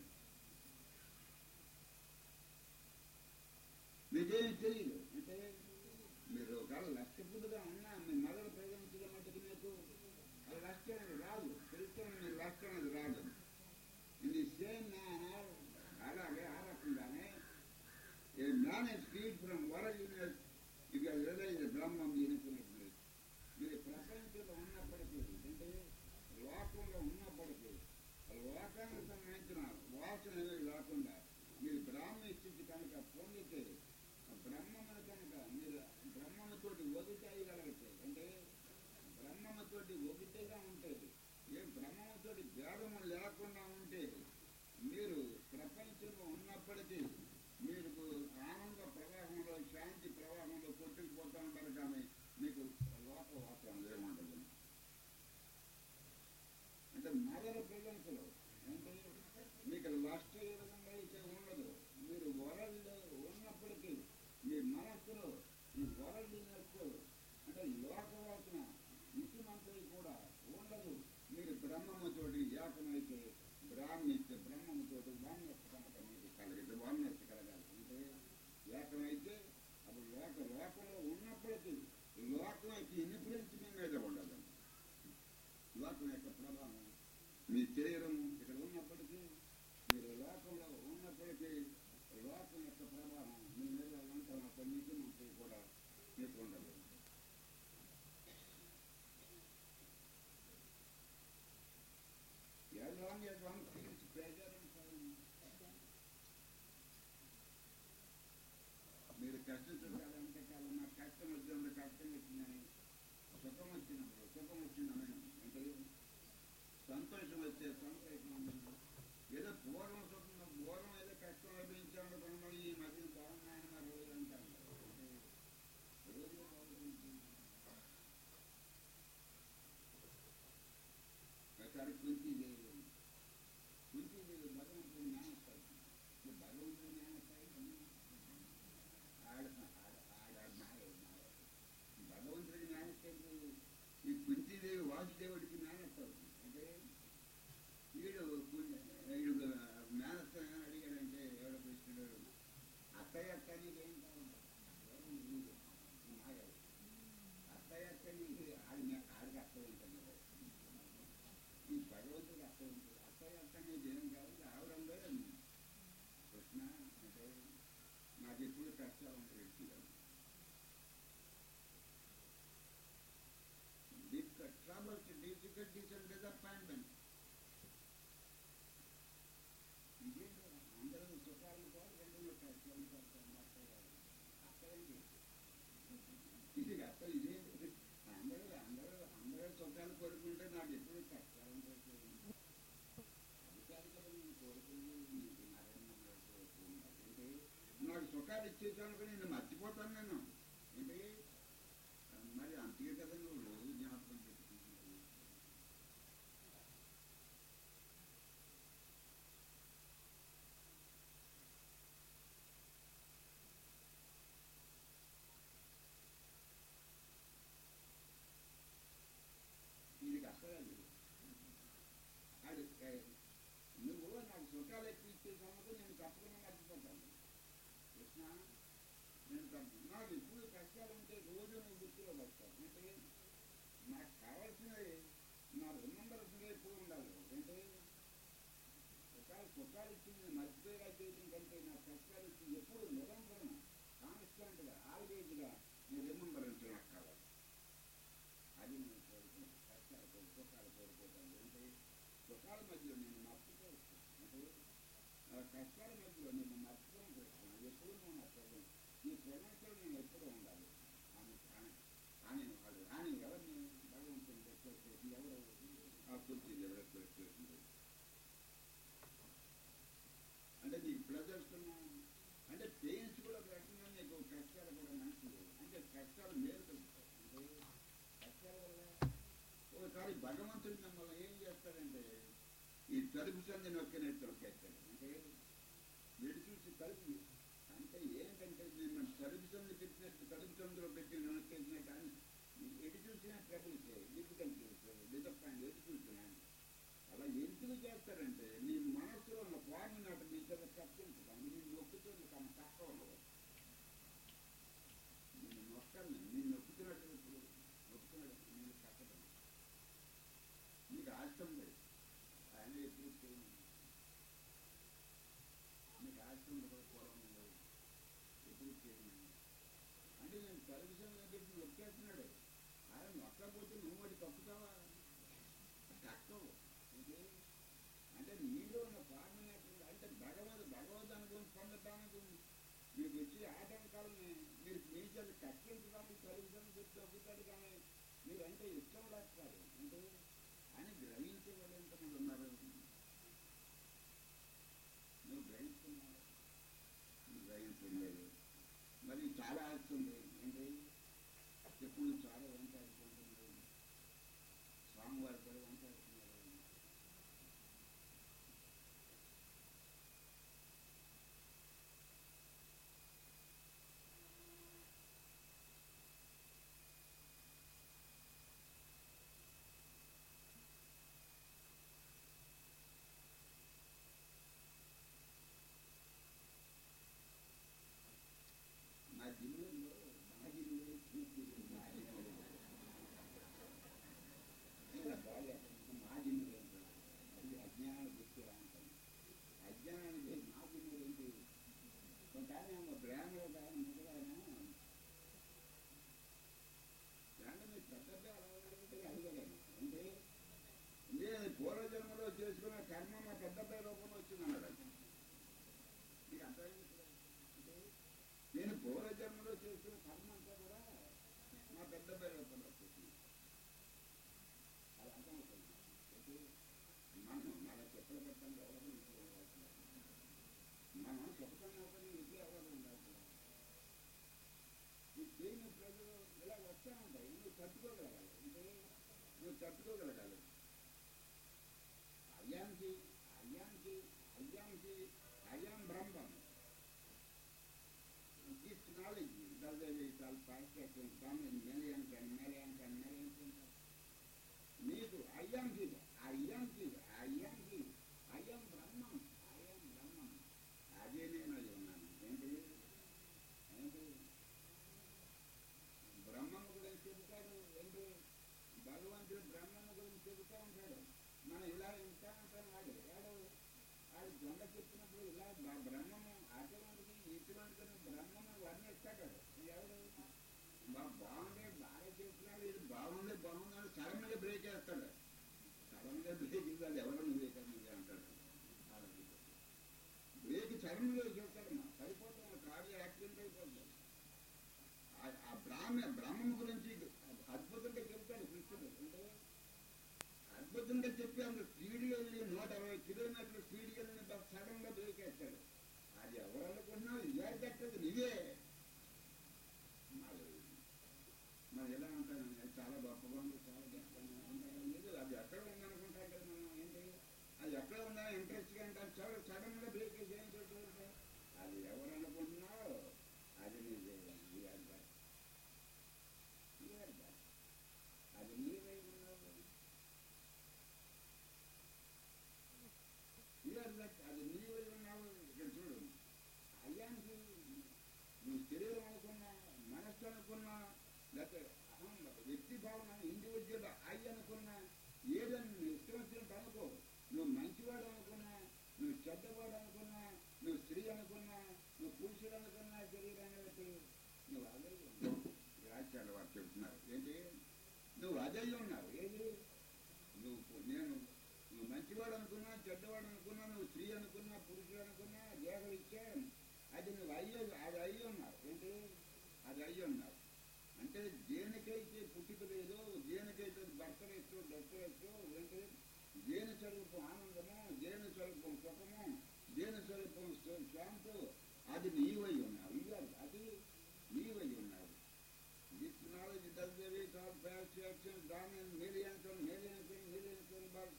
మీకేం తెలియదు అంటే మీరు ఒకవేళ లక్ష్యపుడుగా ఉన్నా మీ మదర్ ప్రజెన్స్ లో మటుకు మీకు అది లక్ష్యం అనేది రాదు తెలుసుకొని మీరు లక్ష్యం అనేది రాదు ఇది సేమ్ మ్యానర్ అలాగే ఆ రకంగానే a man is freed from world universe ఇక రియలైజ్ బ్రహ్మం ఎన్నుకున్నట్లు మీరు ప్రపంచంలో ఉన్నప్పటికీ అంటే లోకంలో ఉన్నప్పటికీ లోకానికి సంబంధించిన వాసన అనేది లేకుండా మీరు బ్రాహ్మణ స్థితి కనుక పొందితే ఆ బ్రహ్మమును కనుక మీరు బ్రహ్మముతోటి ఒదితేయగలిగితే అంటే బ్రహ్మముతోటి ఒదితేగా ఉంటే ఏ బ్రహ్మముతోటి భేదము లేకుండా ఉంటే మీరు ప్రపంచంలో ఉన్నప్పటికీ మీరు ఆనంద ప్రవాహంలో శాంతి ప్రవాహంలో కొట్టుకుపోతూ ఉంటారు కానీ మీకు లోక వాతావరణం ఏముండదు అంటే మదర్ ప్రజెన్స్ లో అంటే మీకు లస్ట్ ఏ విధంగా అయితే ఉండదు మీరు వరల్డ్ ఉన్నప్పటికీ మీ మనస్సులో ఈ వరల్డ్నెస్ అంటే లోకవాసన ఇసుమంతది కూడా ఉండదు మీరు బ్రహ్మముతోటి ఏకమైతే బ్రాహ్మిస్తే బ్రహ్మముతోటి వాన్నెస్ కనుక మీకు కలిగితే వాన్నెస్ కలగాలి అంటే ఏకమైతే అప్పుడు లోక లోకంలో ఉన్నప్పటికీ లోకం యొక్క ఇన్ఫ్లుయెన్స్ మీ మీద ఉండదు లోకం యొక్క ప్రభావం మీ శరీరం ఇక్కడ ఉన్నప్పటికీ మీరు లోకంలో ఉన్నప్పటికీ లోకం యొక్క ప్రభావం మీ మీద ఉంటున్న మీకు మనకి కూడా మీకు ఉండదు As long as one feels pleasure and pain, మీరు కష్టించాలి అంతకాలం నాకు కష్టం వచ్చినప్పుడు కష్టం వచ్చిందని సుఖం వచ్చినప్పుడు సుఖం వచ్చిందని అంటే సంతోషం వచ్చే సంతోషం అన్నది. ఏదో పూర్వం సుఖం పూర్వం ఏదో కష్టం లభించాను కొనడం ఈ మధ్య బాగున్నాయని మరి రోజు అంటారు అంటే రోజులు బాగుంటుంది ఒకసారి కుంతీదేవి కుంతీదేవి భగవంతుని జ్ఞానస్థాయి భగవంతుని జ్ఞానస్థాయి ఆడ ఆడ ఆడ మాయ మాయ భగవంతుడి జ్ఞానస్థాయి ఈ కుంతీదేవి వాసుదేవుడికి జ్ఞానస్థాయి అంటే వీడు వీడు జ్ఞానస్థానం అడిగాడంటే ఎవడ కృష్ణుడు అత్తయ్య అత్త నీకేం కావాలి మాయ అత్తయ్య అత్త నీకు ఆడి ఆడికి అర్థం ఉంటుంది ఈ భగవంతుడు అర్థం ఉంటుంది అత్తయ్య అత్త నీకు ఏం కావాలి ఆవిడంలో కృష్ణ అంటే నాకు ఎప్పుడు కష్టాలు ఉంటాయి వ్యక్తిగా ట్రబుల్స్ డిఫికల్టీస్ అండ్ డిసప్పాయింట్మెంట్ ఇదేంటో అందరూ సుఖాలను కూడా రెండు మూడు కష్టాలు పడతారు అత్తయ్య ఇది అత్త ఇదేంటి అందరూ అందరూ అందరూ సుఖాలు కోరుకుంటే నాకు ఎప్పుడు కష్టాలు ఉంటాయి అధికారిగా నేను కోరుకుంది నీకు నరేంద్ర కోరుకున్నాను అంటే నాకు సుఖాలు ఇచ్చేసాను నేను మర్చిపోతాను నేను ఏంటి మరి అంతే కదా నువ్వు రోజు జ్ఞాపకం పెట్టుకుంటున్నావు ఇది కష్టలేదు అది ఏ, నువ్వు నాకు సుఖాలు ఎక్కువ ఇచ్చే సంగతి నేను తప్పకుండా మర్చిపోతాను కృష్ణ నేను తప్ప నాకు ఇప్పుడు కష్టాలు ఉంటే రోజు నువ్వు గుర్తులో వస్తాను అంటే నాకు కావాల్సినవి నా రిమంబర్స్గా ఎప్పుడు ఉండాలి అంటే ఒకవేళ సుఖాలు ఇచ్చింది మర్చిపోయేలా చేయడం కంటే నా కష్టాలు ఇచ్చి ఎప్పుడు నిరంతరం కాన్స్టెంట్గా ఆల్వేజ్గా నీ రిమంబరెన్స్ నాకు కావాలి అది నేను కోరుకున్నాను కష్టాలు కోరు సుఖాలు కోరుకోవడం అంటే సుఖాల మధ్యలో నేను మర్చిపోవచ్చు అంటే ఆ కష్టాల మధ్యలో నేను మర్చిపోవడం చేస్తున్నాను ఎప్పుడు నువ్వు నా ప్రజెంట్ ఈ ప్రజెంట్లో నేను ఎప్పుడూ ఉండాలి ఆమె ఆమె ఆమె వాళ్ళు ఆమె ఎవరిని భగవంతుని రిక్వెస్ట్ చేసి ఎవరు ఆ కుర్చీ రిక్వెస్ట్ చేసింది అంటే నీకు ప్లెజర్స్ అంటే పెయిన్స్ కూడా ఒక రకంగా నీకు కష్టాలు కూడా మంచిది అంటే కష్టాలు మేలు కలుగుతాయి అంటే కష్టాల వల్ల ఒకసారి భగవంతుడు మిమ్మల్ని ఏం చేస్తాడంటే ఈ తలుపు సంది నొక్కినట్టు నొక్కేస్తాడు అంటే వీడు చూసి తలుపు అంత అంటే ఏంటంటే మిమ్మల్ని తలుపు చంద్రులు పెట్టినట్టు తలుపు చంద్రులు పెట్టి పెట్టిన కానీ ఎటు చూసినా ట్రబుల్స్ డిఫికల్టీస్ డిసప్పాయింట్ ఎటు చూసినా అలా ఎందుకు చేస్తారంటే నీ మనస్సులో ఉన్న ఫార్మ్ నాటి మీ చేత కప్పించడానికి నీ నొక్కుతుంది కమ్మ తక్కువ ఉండదు నేను నొక్కను నేను నొక్కుతున్నట్టు ఇప్పుడు నొక్కుతున్నట్టు నేను కట్టడం నీకు ఆష్టం లేదు ఆయన ఎప్పుడు చేయను నీకు ఆష్టం ఉండదు పూర్వం ఉండదు ఎప్పుడు చేయను అంటే నేను టెలివిజన్ పెట్టి నొక్కేస్తున్నాడు ఆయన నొక్కకపోతే నువ్వు మరి తప్పుతావా తక్కువ ఇది అంటే నీలో ఉన్న ఫార్మినేట్ అంటే భగవద్ భగవద్ అనుకుని పొందడానికి మీకు వచ్చి ఆటంకాలని మీరు మీ చేత కట్టించడానికి టెలివిజన్ పెట్టి నొక్కుతాడు కానీ మీరంటే ఇష్టం రాస్తారు అంటే అని గ్రహించే వాళ్ళు ఎంతమంది ఉన్నారు నువ్వు గ్రహిస్తున్నావు నువ్వు గ్రహించలేదు మరి చాలా వస్తుంది ఏంటి ఎప్పుడు చాలా వెంటాడుతుంటుంది స్వామివారి కూడా వెంటాడుతున్నారు మా జిల్లులో మా జిల్లు మా జిల్లు అది అజ్ఞానాలు గుర్తు అంటాను అజ్ఞానానికి మా జిల్లు ఏంటి కొంత బ్రాహ్మణ కానీ ముసలాయన బ్రాహ్మణ మీరు పెద్ద అలవాటు అడిగాను అంటే నేను పూర్వజన్మలో చేసుకున్న కర్మ మా పెద్ద రూపంలో వచ్చిందన్నాడు మీకు అర్థమైంది కదా? అంటే నేను పూర్వజన్మలో చేసిన కర్మ అంతా కూడా మా పెద్ద పేరు రూపంలో వచ్చేసింది అది అర్థమవుతుంది అయితే మనం మన చెప్పుల పెట్టండి ఎవరు మనం సుఖంగా పని ఇది ఎవరు ఉండాలి ఈ చేయని ప్రజలు ఇలా వస్తూ ఉంటాయి నువ్వు తట్టుకోగలగాలి అంటే నువ్వు తట్టుకోగలగాలి అయ్యానికి అయ్యానికి అయ్యానికి అయ్యాం బ్రహ్మం this knowledge does a called perspective come in millions and millions and millions and మీకు అయ్యాం జీవ అయ్యాం జీవ అయ్యాం జీవ అయ్యాం బ్రహ్మం అయ్యాం బ్రహ్మం అదే నేను అయి ఉన్నాను ఏంటి ఏంటి బ్రహ్మం గురించి చెబుతాడు ఏంటి భగవంతుడు బ్రహ్మం గురించి చెబుతా ఉంటాడు మనం ఇలా ఉంటా అంటాను వాడు వాడు వాడు దొంగ చెప్పినప్పుడు ఇలా బ- బ్రహ్మము అటువంటిది ఇటువంటిది బ్రహ్మము వర్ణిస్తాడు ఎవడు బా- బాగుంది బాగా చెప్తున్నాడు ఇది బాగుంది బాగుంది అని సడన్ గా బ్రేక్ వేస్తాడు సడన్ గా బ్రేక్ ఇవ్వాలి ఎవరు బ్రేక్ అని అంటాడు బ్రేక్ సడన్ గా చెప్తాడు మా సరిపోతాం కారు యాక్సిడెంట్ అయిపోతుంది ఆ- ఆ బ్రాహ్మ బ్రహ్మం గురించి అద్భుతంగా చెప్తాడు కృష్ణుడు అంటే అద్భుతంగా చెప్పి అంత స్పీడ్ వెళ్ళి నూట అరవై కిలోమీటర్ల స్పీడ్ వెళ్ళి బస్ సడన్ గా బ్రేక్ వేస్తాడు అది ఎవరు అనుకుంటున్నావు ఇదే దక్కదు నీవే మరి మరి ఎలా అంటాను చాలా గొప్పగా ఉంది చాలా గొప్పగా ఉంటాను లేదు అది ఎక్కడ ఉందనుకుంటాం కదా మనం ఏంటి అది ఎక్కడ ఉందని ఇంట్రెస్ట్గా అంటే చాలా సడన్ గా బ్రేక్ వేసి ఏం చెప్తుంటే అది ఎవరు అనుకుంటున్నావు అది నీవే ఈ అర్థం ఈ అర్థం అది నీవే ఉన్నావు ఇయర్లెట్ అది నీవై ఉన్నావు ఇక్కడ చూడు అయ్యానికి నువ్వు శరీరం అనుకున్నా మనస్సు అనుకున్నా లేకపోతే అహం వ్యక్తి భావన ఇండివిజువల్ ఐ అనుకున్నా ఏదని నువ్వు ఇష్టం వచ్చినట్టు అనుకో నువ్వు మంచివాడు అనుకున్నా నువ్వు చెడ్డవాడు అనుకున్నా నువ్వు స్త్రీ అనుకున్నా నువ్వు పురుషుడు అనుకున్నా శరీరాన్ని బట్టి నువ్వు అదే ఉన్నావు రాజ్యాల వారు చెబుతున్నారు ఏంటి నువ్వు అదే ఉన్నావు ఏది నువ్వు నేను నువ్వు మంచివాడు అనుకున్నా చెడ్డవాడు అనుకున్నా నువ్వు స్త్రీ అనుకున్నా పురుషుడు అనుకున్నా దేహం ఇచ్చే అది నువ్వు అయ్యో అది అయ్యి ఉన్నావు ఏంటి అది అయ్యి ఉన్నావు అంటే దేనికైతే పుట్టిక లేదో దేనికైతే భర్తరేస్తూ దత్తరేస్తూ ఏంటి దేని స్వరూపం ఆనందము దేని స్వరూపం సుఖము దేని స్వరూపం శా- శాంతు అది నీవై ఉన్నావు ఇవ్వాలి అది నీవై ఉన్నావు This knowledge does the weight of past actions done in millions and millions and millions of births.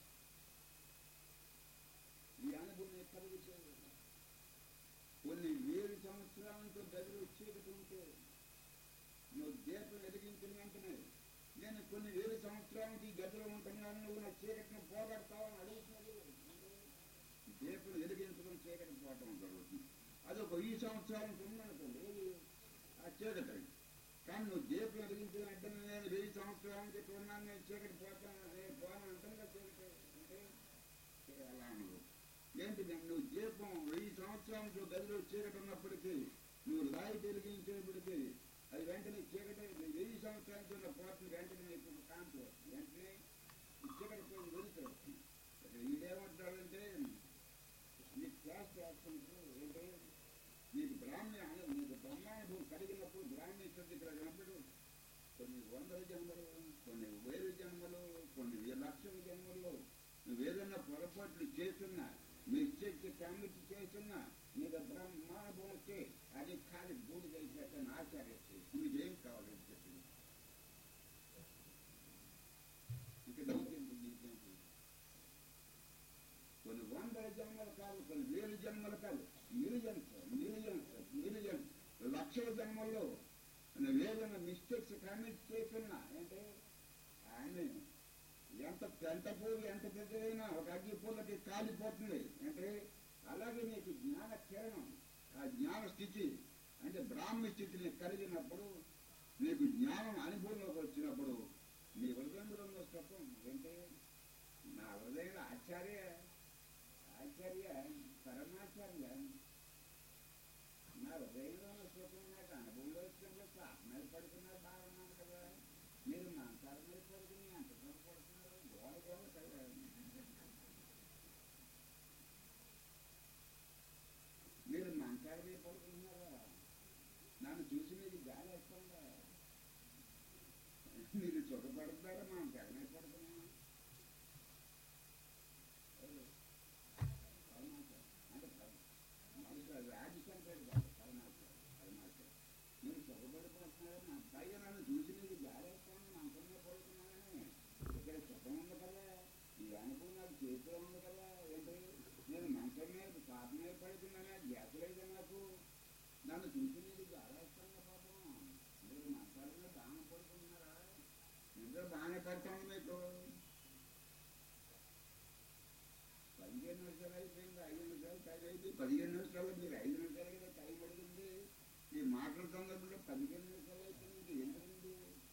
ఈ అనుభవం ఎక్కడ వచ్చేది కొన్ని వేలు సంవత్సరాలు సంవత్సరాలతో గదిలో చీకటి ఉంటే నువ్వు దీపం వెలిగించిన వెంటనే నేను కొన్ని వేల సంవత్సరాలకి ఈ గదిలో ఉంటున్నాను నువ్వు నా చీకటిని పోగొడతావని అడుగుతున్నాడు దీపం వెలిగించడం చీకటి పోవటం జరుగుతుంది అదొక ఈ సంవత్సరం ఉందనుకోండి ఏది ఆ చీకటి కానీ నువ్వు దీపం వెలిగించిన వెంటనే నేను వెయ్యి సంవత్సరాలకి ఇక్కడ ఉన్నాను నేను చీకటి పోతాను నేను పోను అంటాను చీకటి అంటే అలా నువ్వు ఏంటి నేను నువ్వు దీపం వెయ్యి సంవత్సరాలతో గదిలో చీకటి ఉన్నప్పటికీ నువ్వు లైట్ వెలిగించేప్పటికీ అది వెంటనే చీకటి వెయ్యి సంవత్సరాలతో ఉన్న పోతుంది వెంటనే నీకు కాంతి వస్తుంది. వెంటనే ఈ చీకటి పోయి వెలుగుతుంది ఇక్కడ ఈడేమంటాడంటే నీకు క్లాస్ చేస్తుంది ఏంటి నీకు బ్రాహ్మణ అను- నీకు బ్రహ్మానుభవం కలిగినప్పుడు బ్రాహ్మణ ఇక్కడ కనపడు కొన్ని వందల జన్మలు కొన్ని వేల జన్మలు కొన్ని వేల లక్షల జన్మల్లో నువ్వేదన్నా పొరపాట్లు చేస్తున్నా మిస్టేక్ కమిట్ చేస్తున్నా నీకు బ్రహ్మానుభవం వస్తే అది ఖాళీ బూడి అయిపోతాను ఆచార్య నీకేం కావాలి చెప్పింది ఇక నీకెందుకు నీకెందుకు కొన్ని వందల జన్మలు కాదు కొన్ని వేల జన్మలు కాదు మిలియన్స్ మిలియన్స్ మిలియన్స్ లక్షల జన్మల్లో నువ్వు ఏదైనా మిస్టేక్స్ కమిట్ చేస్తున్నా అంటే ఆయన ఎంత పెంట పూలు ఎంత పెద్దదైనా ఒక అగ్గి పూలకి కాలిపోతుంది అంటే అలాగే నీకు జ్ఞాన కిరణం ఆ జ్ఞాన స్థితి అంటే బ్రాహ్మ స్థితిని కలిగినప్పుడు నీకు జ్ఞానం అనుభవంలోకి వచ్చినప్పుడు నీ హృదయంలో ఉన్న స్వప్నం అంటే నా హృదయంలో ఆచార్య ఆచార్య పరమాచార్య నా హృదయంలో ఉన్న స్వప్నం నాకు అనుభవంలో వచ్చినప్పుడు ఆత్మీయ పడుతున్నారు బాగున్నాను కదా మీరు మాంసాల మీద పడుకుని అంత పడుతున్నారు గోడ గోడ కదా మీరు మంచాల మీద పడుకుంటున్నారా నన్ను చూసి మీకు గాలి వస్తుందా మీరు చుట్టపడుతున్నారా మనం తెగ మీద పడుతున్నాం అంటే మనసు రాజశంకర్ కాదు పరమాత్మ పరమాత్మ మీరు చుట్టపడిపోతున్నారు నా పైగా నన్ను చూసి మీకు గాలి వస్తుంది మంచం మీద పడుతున్నానని ఇక్కడ సుఖం ఉంది కదా ఈ అనుభవం నాకు చేతిలో ఉంది కదా ఏంటి నేను మంచం మీద పాప మీద పడుతున్నానా గ్యాస్ లేదా నాకు నన్ను చూసి మీరు గాలేస్తాను పాపం మీరు మంచాల మీద బాగానే పడుతున్నారా నిద్ర బాగానే పడతాను మీకు పదిహేను నిమిషాలు అయిపోయింది ఐదు నిమిషాలు టైం అయితే పదిహేను నిమిషాలు మీరు ఐదు నిమిషాలు కదా టైం పడుతుంది ఈ మాటల సందర్భంలో పదిహేను నిమిషాలు అయిపోయింది ఇంక ఎందుకండి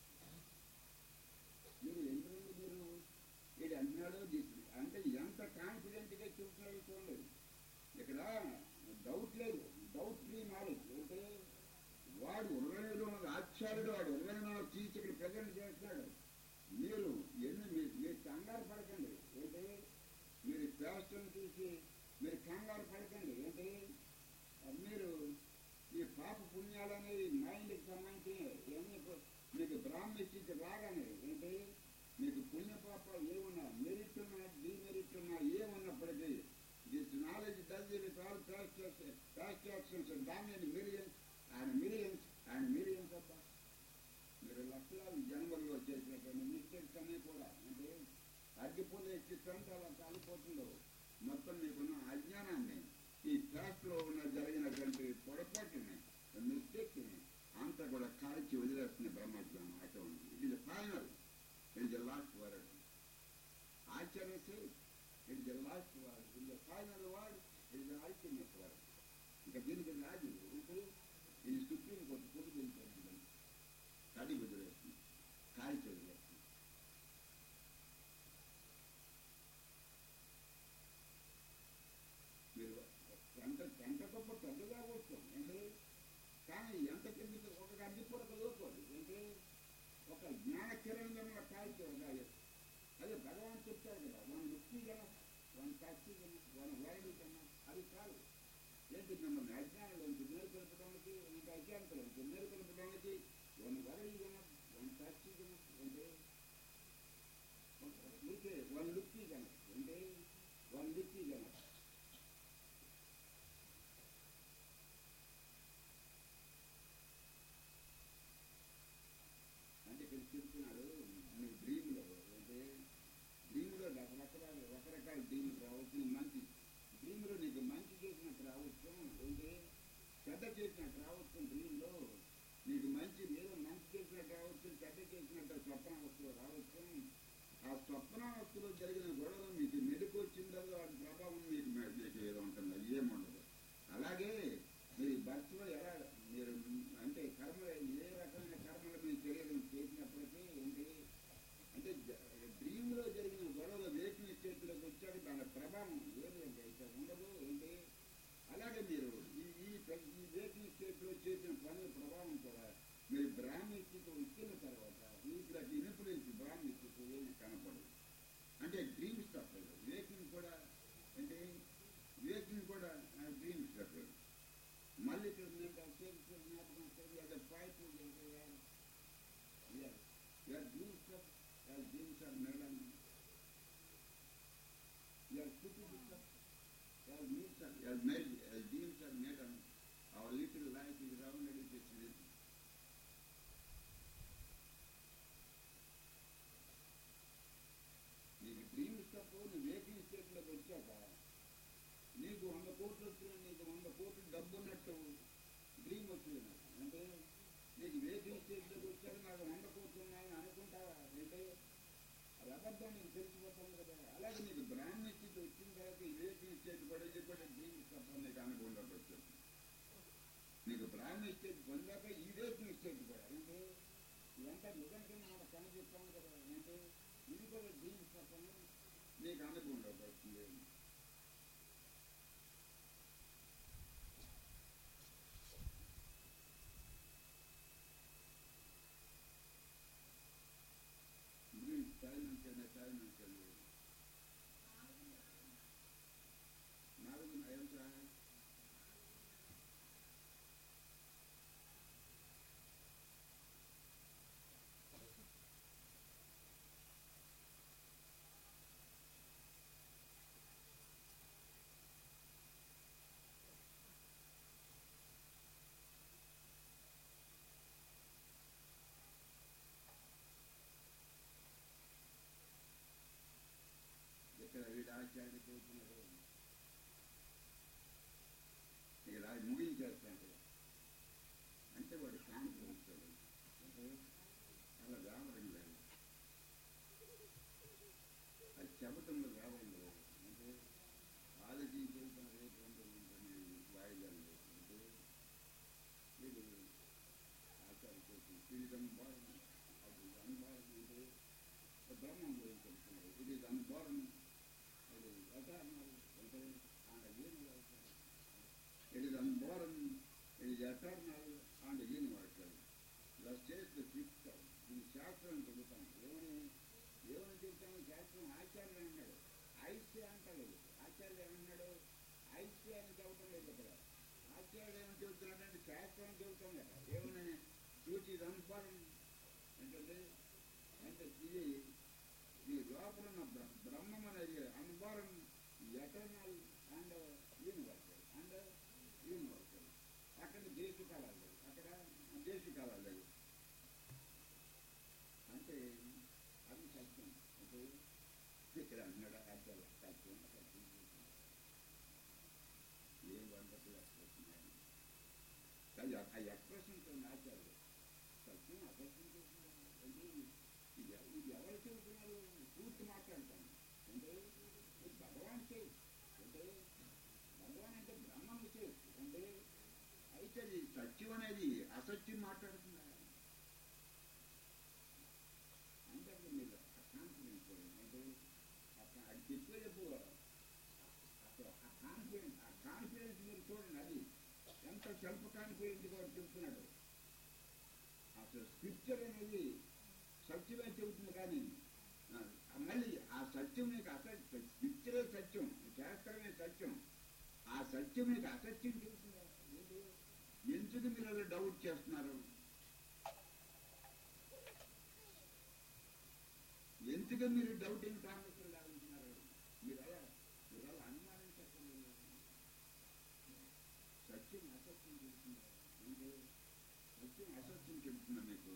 మీరు ఎందుకండి మీరు వీడు అంటున్నాడు దిస్- అంటే ఎంత కాన్ఫిడెంట్ గా చెబుతున్నాడు చూడండి ఇక్కడ డౌట్ లేదు డౌట్ ఫ్రీ నాలెడ్జ్ అంటే వాడు ఉర్రలో ఆచార్యుడు వాడు ఉర్రలో తీసి ఇక్కడ ప్రజెంట్ చేస్తున్నాడు మీరు ఎన్ని మీ- మీరు కంగారు పడకండి ఏంటి మీరు పేస్టర్ని చూసి మీరు కంగారు పడకండి ఏంటి మీరు ఈ పాప పుణ్యాలని మైండ్కి సంబంధించి ఇవన్నీ కొ- మీకు బ్రాహ్మణ స్థితి రాగానే ఏంటి మీకు పుణ్య పాప ఏమున్నా మెరిట్ ఉన్నా డిమెరిట్ ఉన్నా ఏమున్నప్పటికీ this knowledge does with all past actions దాని millions and millions and millions అబ్బా మీరు లక్షలాది జన్మల్లో చేసినటువంటి మిస్టేక్స్ అన్నీ కూడా అంటే అగ్గిపూల ఎక్కిస్తుంటే అలా కాలిపోతుందో మొత్తం మీకున్న అజ్ఞానాన్ని ఈ పాస్ట్ లో ఉన్న జరిగినటువంటి పొరపాటుని మిస్టేక్ని అంతా కూడా కాల్చి వదిలేస్తుంది బ్రహ్మజ్ఞానం అటువంటి it is final it is last word ఆచార్య it is last word it is final word it is ultimate word ఇంకా దీనికి రాజు ఇప్పుడు ఇది సుప్రీం కోర్టు కోర్టు వెళ్ళిపోతుంది కడి వదిలేస్తుంది కాల్చి వదిలేస్తుంది మీరు ఎంత ఎంత గొప్ప పెద్దగా వస్తాం ఏంటి కానీ ఎంత కింద ఒక అగ్గి పొడక లోకోదు ఏంటి ఒక జ్ఞాన కిరణంలో కాల్చి వదిలేదు అదే భగవాన్ చెప్తాడు కదా వన్ లుక్కి గన వన్ టచ్చి గన వన్ వైడ్ గన అది కాదు ఏంటి మిమ్మల్ని అజ్ఞానంలోంచి మేలుకొల్పడానికి ఇంకా అజ్ఞానంలోంచి మేలుకొల్పడానికి వన్ వరడి గన వన్ టచ్చి గన అంటే ఊరికే వన్ లుక్కి గన అంటే వన్ లుక్కి గన అంటే ఇక్కడ చెప్తున్నాడు నీ డ్రీమ్లో అంటే డ్రీమ్లో రకరకాల రకరకాల డ్రీమ్లు రావచ్చు నీ మంచి డ్రీమ్లో నీకు మంచి చేసినట్టు రావచ్చు అంటే చెడ్డ చేసినట్టు అక్కడ ఈ వేకింగ్ స్టేట్ లో చేసిన పని ప్రభావం కూడా మీరు బ్రాహ్మీ స్థితి వచ్చిన తర్వాత మీకు అది ఇన్ఫ్లుయెన్స్ బ్రాహ్మీ స్థితి ఏమి కనపడదు అంటే డ్రీమ్స్ తప్పదు వేకింగ్ కూడా అంటే వేకింగ్ కూడా డ్రీమ్స్ తప్పదు మళ్ళీ ఇక్కడ మెంటల్ సేల్స్ జ్ఞాపకం వస్తుంది అదే fight you are dreams of as dreams are made on you are stupid as means are as made as dreams are made on our little life is rounded with sleep నీకు డ్రీమ్స్ తప్ప నువ్వు వేకింగ్ స్టేట్లోకి వచ్చాక నీకు వంద కోట్లు వచ్చిన నీకు వంద కోట్లు డబ్బు ఉన్నట్టు డ్రీమ్ వచ్చింది నాకు అంటే నీకు వేకింగ్ స్టేట్లోకి వచ్చాక నాకు వంద కోట్లు ఉన్నాయని అనుకుంటావా అంటే అది అబద్ధం నీకు తెలిసిపోతాను కదా అలాగే నీకు బ్రాహ్మణ స్థితి వచ్చిన తర్వాత ఈ వేకింగ్ స్టేట్ కూడా ఇది కూడా డ్రీమ్స్ తప్ప నీకు అనుకుంటాకు వచ్చింది నీకు బ్రాహ్మణ స్టేట్ పొందాక ఈ వేకింగ్ స్టేట్ కూడా అంటే ఇదంతా నిజంగా మనం కను చెప్పాము కదా అంటే ఇది కూడా డ్రీమ్స్ తప్ప నీకు అనుభవంలోకి వస్తుంది డ్రీమ్స్ టైం అంటే టైం అంటే నాలుగు ఏం సార్ ఇక్కడ వీడు ఆచార్య చెబుతున్నాడు ఇక్కడ ముగించేస్తాడు అంటే వాడు కాన్ఫిడెన్స్ అంటే అలా రావడం లేదు అది చెప్పటంలో రావడం లేదు అంటే ఆలోచించేసిన రేపు ఉంటుంది వాయిదాలు లేదు అంటే వీడు ఆచార్య చేసి పీడితం బాగా అది అనుభవం అంటే బ్రహ్మం గురించి చెప్తున్నాడు ఇది అనుభవం అది ఎటర్నల్ అంటే ఆయన universal it is unborn it is eternal and universal ఇలా చేస్తే చెప్తాం ఇది శాస్త్రం చెబుతాం ఏమని ఏమని చెప్తాము శాస్త్రం ఆచార్య అన్నాడు ఐస్య అంటలేదు ఆచార్య ఏమన్నాడు ఐస్య అని చెబుతాం లేదు ఇక్కడ ఆచార్య ఏమని చెబుతున్నాడంటే శాస్త్రం చెబుతాం కదా ఏమని సూచి అన్బోర్న్ అంటే అంటే ఇది ఈ లోపల ఉన్న బ్ర- బ్రహ్మం అనేది అనుభవం eternal and universal and universal అక్కడ దేశకాలాలు లేవు అక్కడ దేశకాలాలు లేవు అంటే అది సత్యం అంటే ఇక్కడ అన్నాడు అర్థాలు సత్యం సత్యం ఏ వండర్ఫుల్ ఎక్స్ప్రెషన్ అది ఆ ఎక్స్ప్రెషన్తో ఆచార్యులు సత్యం అసత్యం చేస్తున్నారు అంటే ఇది ఇది ఎవరు చెబుతున్నారు పూర్తి మాట్లాడతాను అంటే ఇది భగవాన్ చేయి అంటే భగవాన్ అంటే బ్రహ్మం చేయి అంటే అయితే అది సత్యం అనేది అసత్యం మాట్లాడుతున్నారు అంటే మీరు కాన్ఫిడెన్స్ అంటే ఆ- అది చెప్పేటప్పుడు అసలు ఆ కాన్ఫిడెన్స్ ఆ కాన్ఫిడెన్స్ మీరు చూడండి అది ఎంత సెల్ఫ్ కాన్ఫిడెన్స్ గా చెప్తున్నాడు అసలు స్క్రిప్చర్ అనేది సత్యమే చెబుతుంది కానీ ఆ, మళ్ళీ ఆ సత్యం మీకు అసత్యం స్క్రిప్చరే సత్యం శాస్త్రమే సత్యం ఆ సత్యం మీకు అసత్యం చెబుతుందా ఏంటి? ఎందుకు మీరు అలా డౌట్ చేస్తున్నారు ఎందుకు మీరు డౌటింగ్ ప్రామిసులు లాగుతున్నారు మీరు అలా మీరు అలా అనుమానించక్కర్లేదు సత్యం అసత్యం చెబుతున్నారు ఏంటి? సత్యం అసత్యం చెబుతున్నా మీకు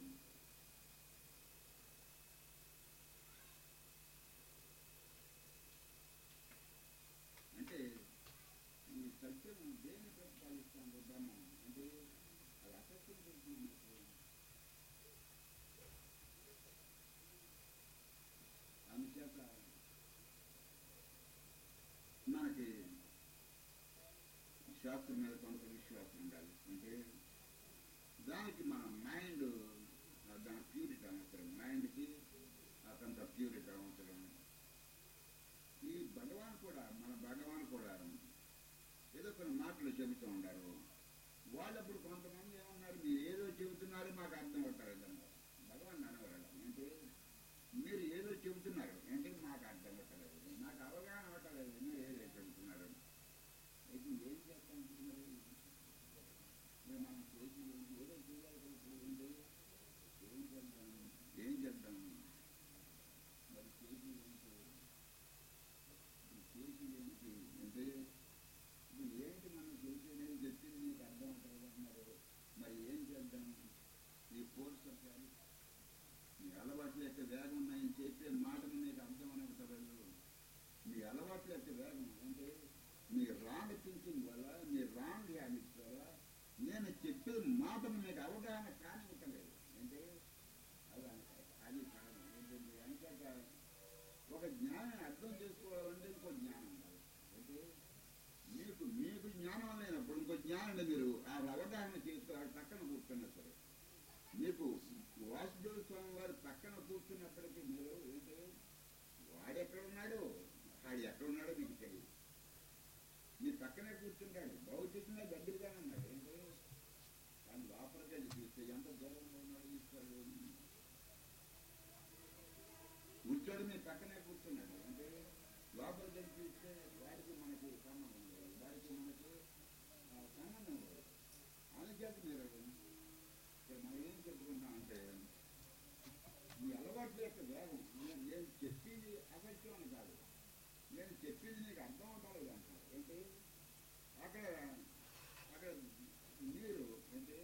అంటే ఈ సత్యం దేన్ని ప్రతిపాదిస్తాం బ్రహ్మం అంటే అది అసత్యం చెబుతుంది మీకు అందుచేత మనకి శాస్త్రం మీద కొంత విశ్వాసం ఉండాలి అంటే దానికి మన మైండ్ దాని ప్యూరిటీ అవసరం మైండ్కి కొంత ప్యూరిటీ అవసరం ఈ భగవాన్ కూడా మన భగవాన్ కూడా ఏదో కొన్ని మాటలు చెబుతూ ఉండారు వాళ్ళు అప్పుడు కొంతమంది ఏమన్నారు మీరు ఏదో చెబుతున్నారు మాకు అర్థం అవుతారు అన్నారు భగవాన్ అనేవారు అంటే మీరు ఏదో చెబుతున్నారు అంటే మాకు అర్థం అవుతలేదు నాకు అవగాహన అవ్వట్లేదు మీరు ఏదో చెబుతున్నారు అయితే ఏం చేస్తాం మరి మరి మనం చేసి ఏదో చేయాలి కదా ఇప్పుడు ఏంటి ఏం చేద్దాం ఏం చేద్దాం మరి చేసి ఏంటి ఇప్పుడు చేసి ఏంటి అంటే ఇప్పుడు ఏంటి మనం చేసేది చెప్పింది నీకు అర్థం అవుతుంది అన్నారు మరి ఏం చేద్దాం ఈ కోర్స్ కానీ మీ అలవాట్ల యొక్క వేగం ఉన్నాయని చెప్పే మాటలు నీకు అర్థం అవుతలేదు మీ అలవాట్ల యొక్క వేగం అంటే మీ రాంగ్ థింకింగ్ వల్ల మీ రాంగ్ హ్యాబిట్స్ వల్ల నేను చెప్పే మాటను మీకు అవగాహన కానివ్వట్లేదు అంటే అది అది కారణం ఏంటంటే అంతేక ఒక జ్ఞానాన్ని అర్థం చేసుకోవాలంటే ఇంకో జ్ఞానం కాదు అంటే మీకు మీకు జ్ఞానం లేనప్పుడు ఇంకో జ్ఞానాన్ని మీరు ఆ అవగాహన చేస్తూ ఆ పక్కన కూర్చున్నా సరే మీకు వాసుదేవ స్వామి వారు పక్కన కూర్చున్నప్పటికీ మీరు ఏంటి వాడు ఎక్కడ ఉన్నాడు వాడు ఎక్కడ ఉన్నాడో మీకు తెలియదు మీ పక్కనే కూర్చుంటాడు భౌతికంగా దగ్గరగానే ఉన్నాడు ఏంటి కానీ లోపలికి వెళ్ళి చూస్తే ఎంత దూరంలో ఉన్నాడు ఈశ్వరుడు కూర్చోడు మీ పక్కనే కూర్చున్నాడు అంటే లోపలికి వెళ్ళి చూస్తే వాడికి మనకి సంబంధం లేదు వాడికి మనకి ఆ, సంబంధం లేదు అందుచేత మీరు ఇక్కడ మనం ఏం చెప్పుకుంటామంటే మీ అలవాట్ల యొక్క వేగం నేను నేను చెప్పింది అసత్యం అని కాదు నేను చెప్పింది నీకు అర్థం అవటాలేదు అంటారు ఏంటి అక్కడ అక్కడ మీరు ఏంటి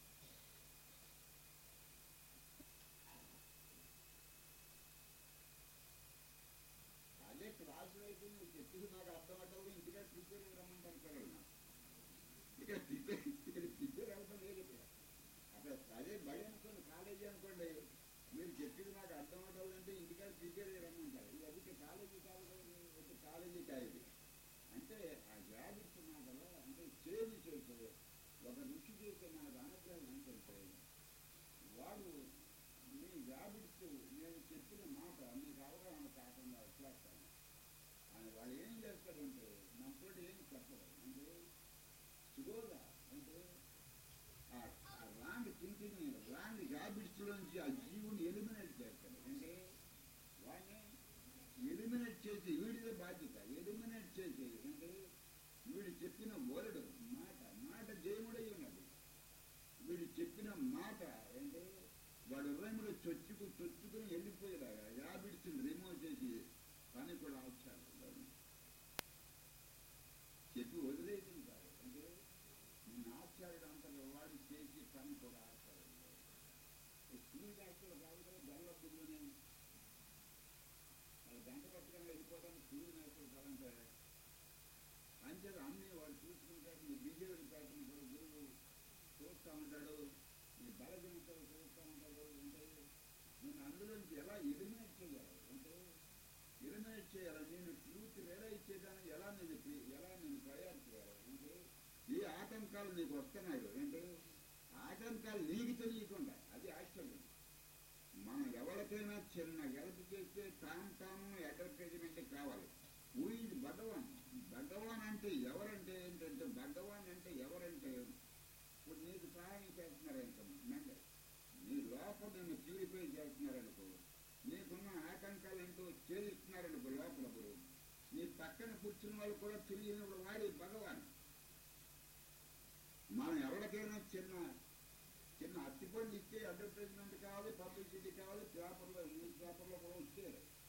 అదే క్లాసులో అయితే నువ్వు చెప్పింది నాకు అర్థం అవటం ఇంటిగా ప్రిపేర్ రమ్మంటారు పిల్లలు ఇక్కడ ప్రిపేర్ ఇక్కడ ప్రిపేర్ అవ్వటం లేదు ఇక్కడ అక్కడ అదే బడి అనుకోండి కాలేజీ అనుకోండి మీరు చెప్పింది నాకు అర్థం అవటంటే ఇంటికాడ ప్రిపేర్ రమ్మంటారు ఇది అది కాలేజీ కాదు కదా, కాలేజీ కాదు అంటే ఆ హ్యాబిట్స్ మాటలో అంటే చేంజ్ చేసే ఒక ఋషి చేసే నాకు అనుగ్రహం ఏంటంటే వాడు మీ హ్యాబిట్స్ నేను చెప్పిన మాట మీకు అవగాహన కాకుండా వచ్చేస్తాను అని వాడు ఏం చేస్తాడంటే నాతో ఏం చెప్పడు అంటే స్లోగా అంటే ఆ రాంగ్ థింకింగ్ రాంగ్ హ్యాబిట్స్ లోంచి ఆ జీవుని ఎలిమినేట్ చేస్తాడు అంటే వాడిని ఎలిమినేట్ చేసి వీడిదే బాధ్యత ఎలిమినేట్ చేసి అంటే వీడు చెప్పిన వర్డ్ మాట మాట జయముడై ఉన్నది వీడు చెప్పిన మాట అంటే వాడు హృదయంలో చొచ్చుకు చొచ్చుకుని వెళ్ళిపోయేలాగా హ్యాబిట్స్ రిమూవ్ చేసి పని కూడా వచ్చాడు చెప్పి వదిలేసింది కాదు అంటే నేను ఆచార్యుడు అంతలో వాడు చేసి పని కూడా ఆచార్యుడు స్కూల్ డాక్టర్ కాదు కదా గల్లబుల్లోనే అది గంట పట్టుకొని వెళ్ళిపోవడానికి స్కూల్ డాక్టర్ కాదంటే అంచేది అన్ని వాడు చూసుకుంటాడు నీ బిహేవియర్ ప్యాటర్న్ కూడా గురువు చూస్తూ ఉంటాడు నీ బలహీనత చూస్తూ ఉంటాడు అంటే నేను అందులోంచి ఎలా ఎలిమినేట్ చేయాలి అంటే ఎలిమినేట్ చేయాలి నేను ట్రూత్ రియలైజ్ చేయడానికి ఎలా నేను క్రి- ఎలా నేను తయారు చేయాలి అంటే ఏ ఆటంకాలు నీకు వస్తున్నాయి అంటే ఆటంకాలు నీకు తెలియకుండా అది ఆశ్చర్యం మనం ఎవరికైనా చిన్న హెల్ప్ చేస్తే తాను తాను అడ్వర్టైజ్మెంట్ కావాలి ఊయి భగవాన్ భగవాన్ అంటే ఎవరంటే ఏంటంటే భగవాన్ అంటే ఎవరంటే ఇప్పుడు నీకు సహాయం చేస్తున్నారనుకో మెండ నీ లోపల నిన్ను ప్యూరిఫై చేస్తున్నారనుకో నీకున్న ఆటంకాలు ఏంటో ఛేదిస్తున్నారనుకో లోపల ఇప్పుడు నీ పక్కన కూర్చున్న వాళ్ళు కూడా తెలియని వాడి భగవాన్ మనం ఎవరికైనా చిన్న చిన్న అత్తిపండు ఇచ్చే అడ్వర్టైజ్మెంట్ కావాలి పబ్లిసిటీ కావాలి పేపర్లో న్యూస్ పేపర్లో కూడా వస్తే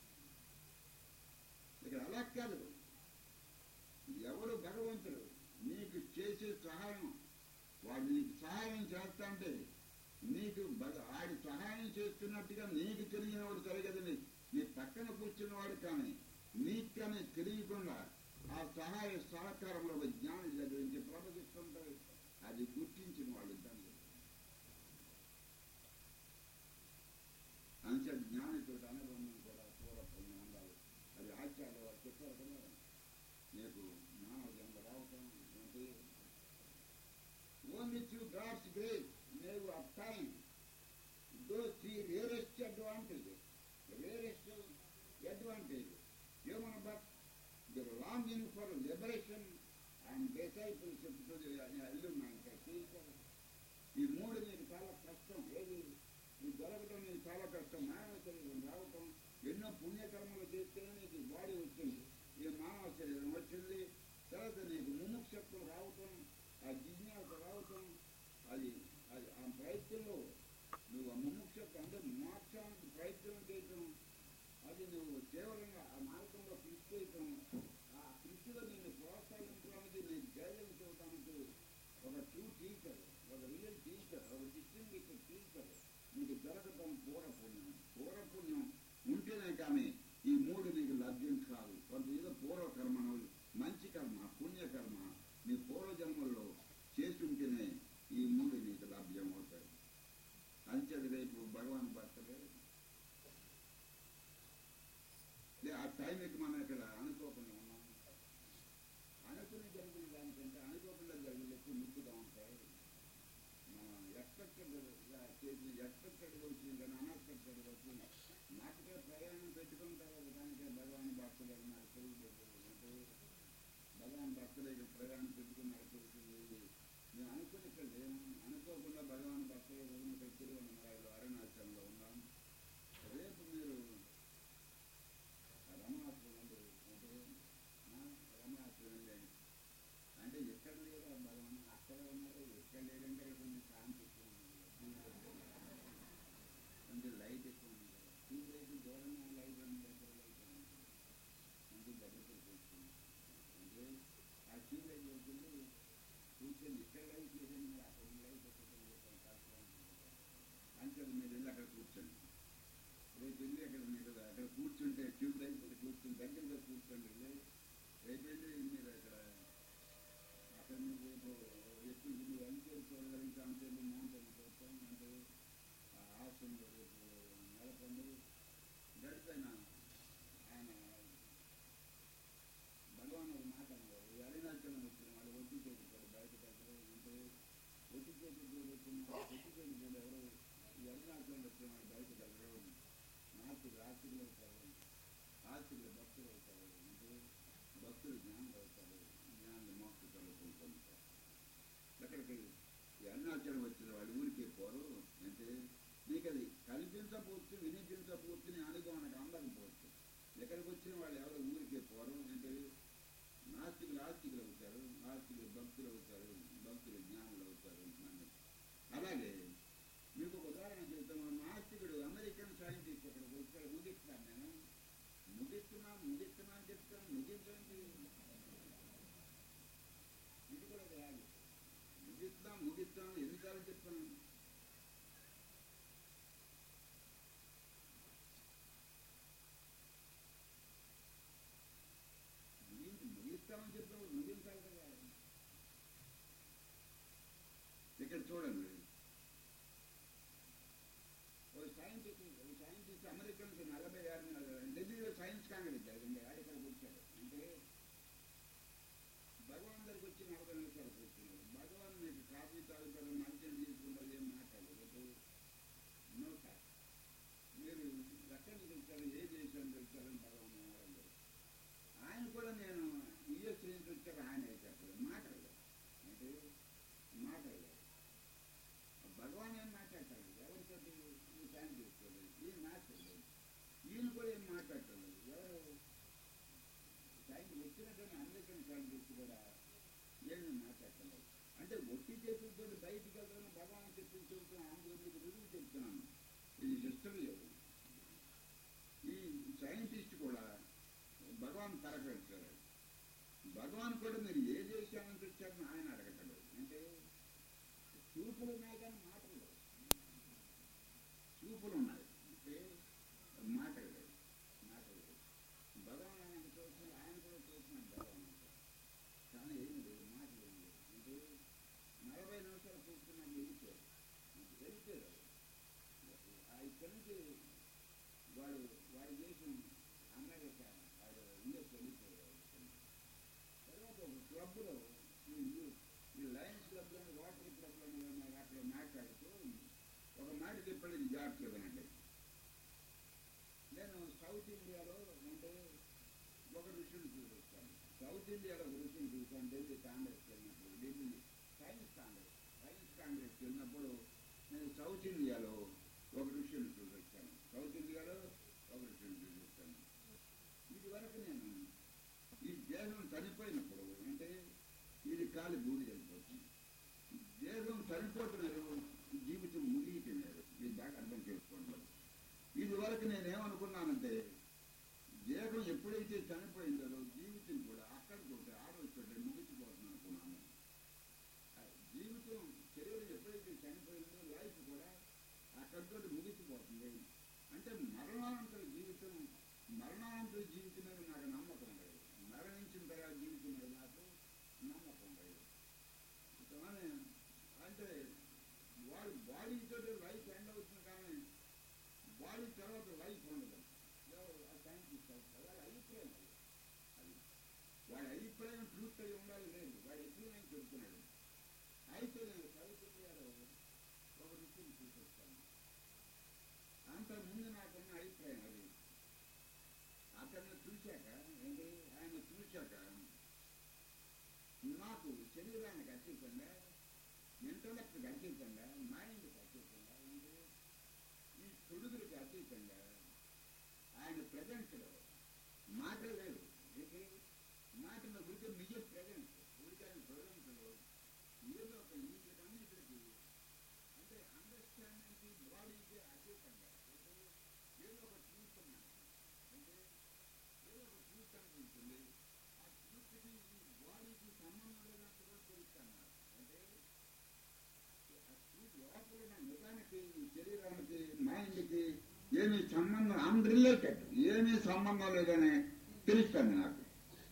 ఇక్కడ అలా కాదు ఎవరు భగవంతుడు నీకు చేసే సహాయం వాడు నీకు సహాయం చేస్తా అంటే నీకు భగ- ఆడి సహాయం చేస్తున్నట్టుగా నీకు తెలియనివాడు సరిగదని నీ పక్కన కూర్చున్నవాడు కానీ నీకు కానీ తెలియకుండా ఆ సహాయ సహకారంలో ఒక జ్ఞానం దగ్గరించి ప్రవహిస్తుంటే అది గుర్తించిన వాళ్ళు దాన్ని అంచే జ్ఞానితో అనుబంధం కూడా పూర్వపుణ్యం ఉండాలి అది ఆచార్య వారు చెప్పారు కదా నీకు మానవ జన్మ రావటం అంటే ఓన్లీ త్రూ గాడ్స్ గ్రేస్ మేవ్ up time though three rarest advantage rarest advantage human but the longing for liberation and discipleship to the illumined ఈ మూడు నీకు చాలా కష్టం ఏది ఈ దొరకటం నీకు చాలా కష్టం మానవ శరీరం రావటం ఎన్నో పుణ్యకర్మలు చేస్తేనే నీకు ఈ బాడీ వచ్చింది ఈ మానవ శరీరం వచ్చింది తర్వాత నీకు ముముక్షత్వం రావటం ఆ జిజ్ఞాస రావటం అది అది ఆ ప్రయత్నంలో నువ్వు ఆ ముముక్షత్వం అంటే మోక్షానికి ప్రయత్నం చేయటం అది నువ్వు కేవలంగా ఆ మార్గంలో కృషి చేయటం ఆ కృషిలో నిన్ను ప్రోత్సహించడానికి నీకు గైడెన్స్ ఇవ్వడానికి ఒక ట్రూ టీచర్ ఒక రియల్ టీచర్ ఒక డిస్టింగ్విష్ టీచర్ నీకు దొరకటం పూర్వపుణ్యం పూర్వపుణ్యం ఉంటేనే కానీ ఈ మూడు నీకు లభ్యం కాదు కొంత ఏదో పూర్వకర్మను మంచి కర్మ పుణ్యకర్మ నీ పూర్వజన్మల్లో చేసి ఉంటేనే ఈ మూడు నీకు లభ్యం అవుతాయి అంచేది రేపు భగవాన్ బర్త్డే లే, ఆ టైంకి మనం ఇక్కడ అనుకోకుండా ఉన్నాం అనుకుని జరిగిన దానికంటే అనుకోకుండా జరిగిన ఎక్కువ ముక్కుగా ఉంటాయి మనం ఎక్స్పెక్టెడ్ చేసిన ఎక్స్పెక్టెడ్గా వచ్చింది కానీ అన్ఎక్స్పెక్టెడ్గా వచ్చింది నాకే ప్రయాణం పెట్టుకుంటారు కదా దానికే భగవాన్ భక్తులు నాకు తెలియదు అంటే భగవాన్ భక్తులకి ప్రయాణం పెట్టుకున్నారు తెలుస్తుంది మేము అనుకుని ఇక్కడ లేము అనుకోకుండా భగవాన్ భక్తులు ఇక్కడ తిరువన్నమరాయలు అరుణాచలంలో ఉన్నాం రేపు మీరు రమణాశ్రమం అంటే రమణాశ్రమం లేని అంటే ఎక్కడ లేరు భగవాన్ అక్కడ ఉన్నారు ఎక్కడ లేదంటే ఇక్కడ కొంచెం శాంతి ఎక్కువ ఉంది కొంచెం లైట్ ఎక్కువ ఉంది ట్యూబ్ లైట్ దూరంగా లైట్ ఉంది దగ్గర లైట్ ఉంది కొంచెం దగ్గర కూర్చుంది అంటే ఆ ట్యూబ్ లైట్ వెళ్తుంది కూర్చొని ఇక్కడ లైట్ లేదని మరి అక్కడ లైట్ అంటే మీరు వెళ్ళి అక్కడ కూర్చోండి రేపు వెళ్ళి అక్కడ మీరు అక్కడ కూర్చుంటే ట్యూబ్ లైట్ దగ్గర కూర్చుని దగ్గరగా కూర్చోండి వెళ్ళి రేపు వెళ్ళి మీరు అక్కడ అక్కడ మీరు రేపు ఎక్కువ మీరు ఎంతసేపు చూడగలిగితే అంతసేపు మౌంటైన్ చూస్తాం అంటే ఆ ఆశ్రమంలో రేపు నెలకొండి గడిపైన ఆయన భగవాన్ ఒక మాట అన్నారు ఈ అరుణాచలం వచ్చిన వాళ్ళు ఒట్టి చేతులు బయట దగ్గర అంటే ఒట్టి చేతులు వచ్చిన ఒట్టి చేతులు ఎవరు ఈ అరుణాచలం వచ్చిన వాళ్ళు బయట దగ్గర నాస్తిక ఆస్తికులు అవుతారు ఆస్తికులు భక్తులు అవుతారు అంటే భక్తులు జ్ఞానులు అవుతారు జ్ఞానులు మోక్ష కలుగుతూ పొందుతారు ఎక్కడికి ఈ అరుణాచలం వచ్చిన వాళ్ళు ఊరికే పోరు అంటే నీకు అది కల్పించకపోవచ్చు వినిపించకపోవచ్చు నీ అనుభవానికి అందకపోవచ్చు ఎక్కడికి వచ్చిన వాళ్ళు ఎవరు ఊరికే పోరు అంటే నాస్తికులు ఆస్తికులు అవుతారు ఆస్తికులు భక్తులు అవుతారు భక్తులు జ్ఞానులు అవుతారు అని అలాగే మీకు ఒక ఉదాహరణ చెబుతాను నాస్తికుడు అమెరికన్ సైంటిస్ట్ ఇక్కడికి వచ్చాడు ముగిస్తాను నేను ముగిస్తున్నా ముగిస్తున్నా అని చెప్తాను ముగించండి ఇది కూడా వేయాలి ముగిస్తాం ముగిస్తాం ఎన్నిసార్లు చెప్తాను ముగించి ముగిస్తామని చెప్పినప్పుడు ముగించాలి కదా ఇక్కడ చూడండి ఓ సైంటిస్ట్ ఓ సైంటిస్ట్ అమెరికన్ నలభై ఆరు ఢిల్లీలో సైన్స్ కాంగ్రెస్ జరిగింది ఆడ ఇక్కడికి వచ్చాడు అంటే భగవాన్ దగ్గరికి వచ్చి నలభై నిమిషాలు కూర్చున్నాడు భగవాన్ మీకు కాఫీ తాగుతారు మంచిని తీసుకుంటారు ఏం మాట్లాడలేదు నో సార్ మీరు ఎక్కడి నుంచి వచ్చారు ఏ దేశానికి వచ్చారని భగవాన్ అన్నారు ఆయన కూడా నేను యుఎస్ నుంచి వచ్చారు ఆయన చెప్పలేదు మాట్లాడలేదు అంటే మాట్లాడలేదు భగవాన్ ఏం మాట్లాడతాడు ఎవరితో ఈ టైం తీసుకోలేదు ఈయన మాట్లాడలేదు ఈయన కూడా ఏం మాట్లాడలేదు ఎవరు టైం వచ్చినట్టు అమెరికన్ సైంటిస్ట్ కూడా ఏమి మాట్లాడలేదు అంటే ఒట్టి చేతులతో బయటికి వెళ్తాను భగవాన్ చెప్పి చెబుతున్నాను అందుకు రుజువు చెప్తున్నాను ఇది హిస్టరీ ఈ సైంటిస్ట్ కూడా భగవాన్ తరగచ్చారు భగవాన్ కూడా మీరు ఏ దేశం నుంచి వచ్చారని ఆయన అడగటం అంటే చూపులు ఉన్నాయి కానీ మాటలు లేవు. చూపులు ఉన్నాయి అంటే మాటలు లేవు మాటలు లేవు భగవాన్ ఆయన చూసిన ఆయన కూడా చూస్తున్నాడు భగవాన్ అంటే. కానీ ఏమి లేదు మాటలు ఏమి లేవు అంటే నలభై నిమిషాలు కూర్చున్నాడు వెళ్ళిపోయారు వెళ్ళిపోయారు ఆ ఇక్కడి నుంచి వాడు వాడి దేశం అమెరికా వాడు యుఎస్ వెళ్ళిపోయాడు తర్వాత ఒక క్లబ్లో ఈ యు- ఈ లయన్స్ క్లబ్లో వాటర్ క్లబ్లో అక్కడ మాట్లాడుతూ ఒక మాట చెప్పాడు ఇది జాగ్రత్తగా వినండి నేను సౌత్ ఇండియాలో అంటే ఒక ఋషిని చూపిస్తాను సౌత్ ఇండియాలో ఒక ఋషిని చూస్తాను ఢిల్లీ కాంగ్రెస్ వెళ్ళినప్పుడు Delhi science congress science congress వెళ్ళినప్పుడు ఇది వరకు నేను ఈ దేహం చనిపోయినప్పుడు అంటే ఇది కాలి బూడి వెళ్ళిపోతుంది దేహం చనిపోతున్నారు జీవితం ముగియటన్నారు ఇది బాగా అర్థం చేసుకోండి ఇది వరకు నేనేమనుకున్నానంటే దేహం ఎప్పుడైతే చనిపోయిందో జీవితం కూడా అక్కడికి ఒకటి ఆరోగ్య ముగిసిపోతుంది అనుకున్నాను ఆ జీవితం శరీరం ఎప్పుడైతే చనిపోయిందో లైఫ్ కూడా అక్కడితో ముగిసిపోతుంది అంటే మరణానంతర జీవితం మరణానంతర జీవితం మీద నాకు నమ్మకం లేదు మరణించిన తర్వాత జీవితం మీద నాకు నమ్మకం లేదు కానీ అంటే వాడు బాడీతో లైఫ్ ఎండ్ అవుతుంది కానీ బాడీ తర్వాత లైఫ్ ఉండదు ఎవరు ఆ సైంటిస్ట్ వాడి అభిప్రాయం అది. అది వాడి అభిప్రాయం ట్రూత్ అయి ఉండాలి లేదు వాడి అభిప్రాయం చెప్తున్నాడు అయితే నేను చదువుతుంది గారు ఒక రుచిని చూపిస్తాను అంత ముందు నాకున్న అభిప్రాయం అది అతన్ని చూశాక ఏంటి ఆయన చూశాక నాకు శరీరానికి అతీతంగా ఇంటలెక్ట్కి అతీతంగా మైండ్కి అతీతంగా ఏంటి ఈ తొడుగులకి అతీతంగా ఆయన ప్రజెంట్లో మాట లేదు ఇది మాటలో గురించి నిజ ప్రజెంట్ గురించి ప్రజెంట్లో ఏదో ఒక వీటికన్నిటికి అంటే అండర్స్టాండింగ్కి బాడీకి అతీతంగా అంటే ఏదో ఒక ట్రూత్ ఉన్నది అంటే ఏదో ఒక ట్రూత్ అనిపించింది ఆ ట్రూత్కి ఈ బాడీకి సంబంధం లేనట్టు కూడా తెలుస్తున్నారు అంటే ఆ ట్రూత్ లోపల ఉన్న నిజానికి ఈ శరీరానికి మైండ్కి ఏమీ సంబంధం అన్రిలేటెడ్ ఏమీ సంబంధం లేదని తెలుస్తుంది నాకు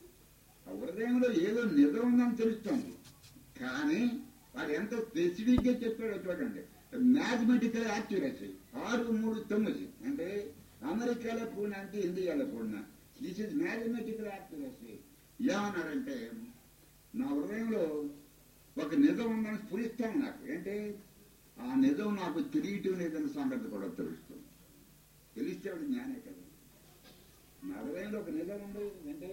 ఆ హృదయంలో ఏదో నిజం ఉందని తెలుస్తుంది కానీ వాడు ఎంత స్పెసిఫిక్ గా చెప్పాడో చూడండి మ్యాథమెటికల్ యాక్యురసీ ఆరు మూడు తొమ్మిది అంటే అమెరికాలో పూర్ణ అంటే ఇండియాలో పూర్ణ దిస్ ఇస్ మ్యాథమెటికల్ యాక్యురసీ ఏమన్నాడంటే నా హృదయంలో ఒక నిజం ఉందని స్ఫురిస్తాను నాకు ఏంటి ఆ నిజం నాకు తెలియటం లేదన్న సంగతి కూడా తెలుస్తుంది తెలిస్తే వాడు జ్ఞానే కదా నా హృదయంలో ఒక నిజం ఉంది అంటే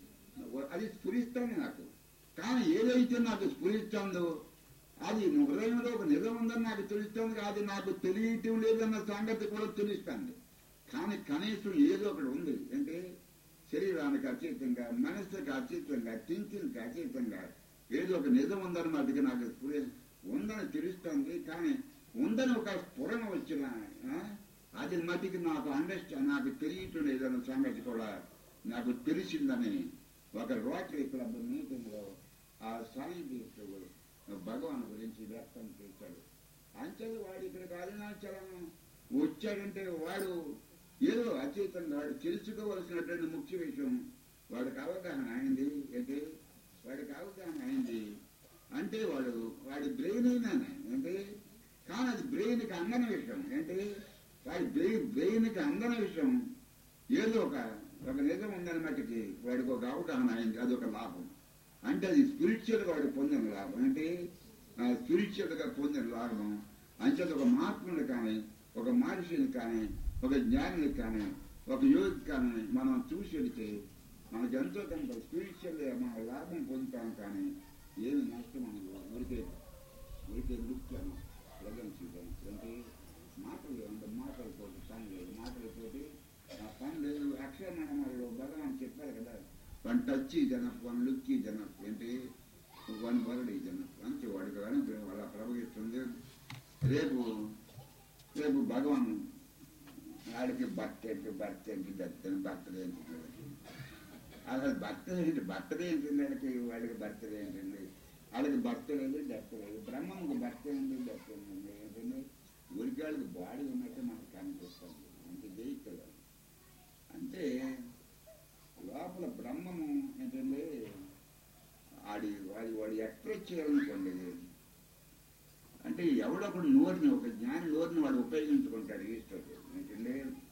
అది స్ఫురిస్తాను నాకు కానీ ఏదైతే నాకు స్ఫురిస్తుందో అది హృదయంలో ఒక నిజం ఉందని నాకు తెలుస్తుంది అది నాకు తెలియటం లేదన్న సంగతి కూడా తెలుస్తుంది కానీ కనీసం ఏదో ఒకటి ఉంది అంటే శరీరానికి అతీతంగా మనసుకి అతీతంగా థింకింగ్కి అతీతంగా ఏదో ఒక నిజం ఉందని మటుకు నాకు స్ఫురి ఉందని తెలుస్తుంది కానీ ఉందని ఒక స్ఫురణ వచ్చిన ఆ, అది మటుకు నాకు అండర్స్టాండ్ నాకు తెలియటం లేదన్న సంగతి కూడా నాకు తెలిసిందని ఒక రోటరీ క్లబ్ మీటింగ్ లో ఆ సైంటిస్ట్ భగవాన్ గురించి వ్యక్తం చేశాడు అంచేది వాడు ఇక్కడికి అరుణాచలం వచ్చాడంటే వాడు ఏదో అచేతంగా వాడు తెలుసుకోవలసినటువంటి ముఖ్య విషయం వాడికి అవగాహన అయింది అంటే వాడికి అవగాహన అయింది అంటే వాడు వాడి బ్రెయిన్ అయినా అంటే కానీ అది బ్రెయిన్కి అందని విషయం అంటే వాడి బ్రెయిన్ బ్రెయిన్కి అందని విషయం ఏదో ఒక ఒక నిజం ఉందని మట్టికి వాడికి ఒక అవగాహన అయింది అది ఒక లాభం అంటే అది స్పిరిచువల్ వాడు పొందిన లాభం అంటే స్పిరిచువల్ గా పొందిన లాభం అంచేది ఒక మహాత్ముని కానీ ఒక మనిషిని కానీ ఒక జ్ఞానిని కానీ ఒక యోగి కానీ మనం చూసి వెళితే మనకు ఎంతో కొంత స్పిరిచువల్ మన లాభం పొందుతాం కానీ ఏమి నష్టం మనకు ఊరికే ఊరికే నృత్యం ప్రజెన్స్ అంటే మాటలు అంటే మాటలతోటి పని లేదు మాటలతోటి ఆ పని లేదు అక్షరమణంలో భగవాన్ చెప్పారు కదా వన్ టచ్ జనప్ వన్ లుక్ జనప్ ఏంటి వన్ వర్డ్ జనప్ అంతే వాడికి కానీ వాళ్ళ ప్రవహిస్తుంది రేపు రేపు భగవాన్ వాడికి భర్త ఏంటి భర్త ఏంటి దత్తని బర్త్డే ఏంటి అసలు బర్త్డే ఏంటి బర్త్డే ఏంటి వాడికి వాడికి బర్త్డే ఏంటండి వాళ్ళకి భర్త లేదు డెత్ లేదు బ్రహ్మంకి భర్త ఏంటి డెత్ ఏంటండి ఏంటండి ఊరికి వాళ్ళకి బాడీ ఉన్నట్టు మనకు కనిపిస్తుంది అంటే వెహికల్ అంటే లోపల బ్రహ్మము ఏంటంటే ఆడి వాడి వాడు ఎక్స్ప్రెస్ చేయాలనుకోండి అంటే ఎవడొకడు నోరుని ఒక జ్ఞాని నోరుని వాడు ఉపయోగించుకుంటాడు ఈశ్వరుడు ఏంటంటే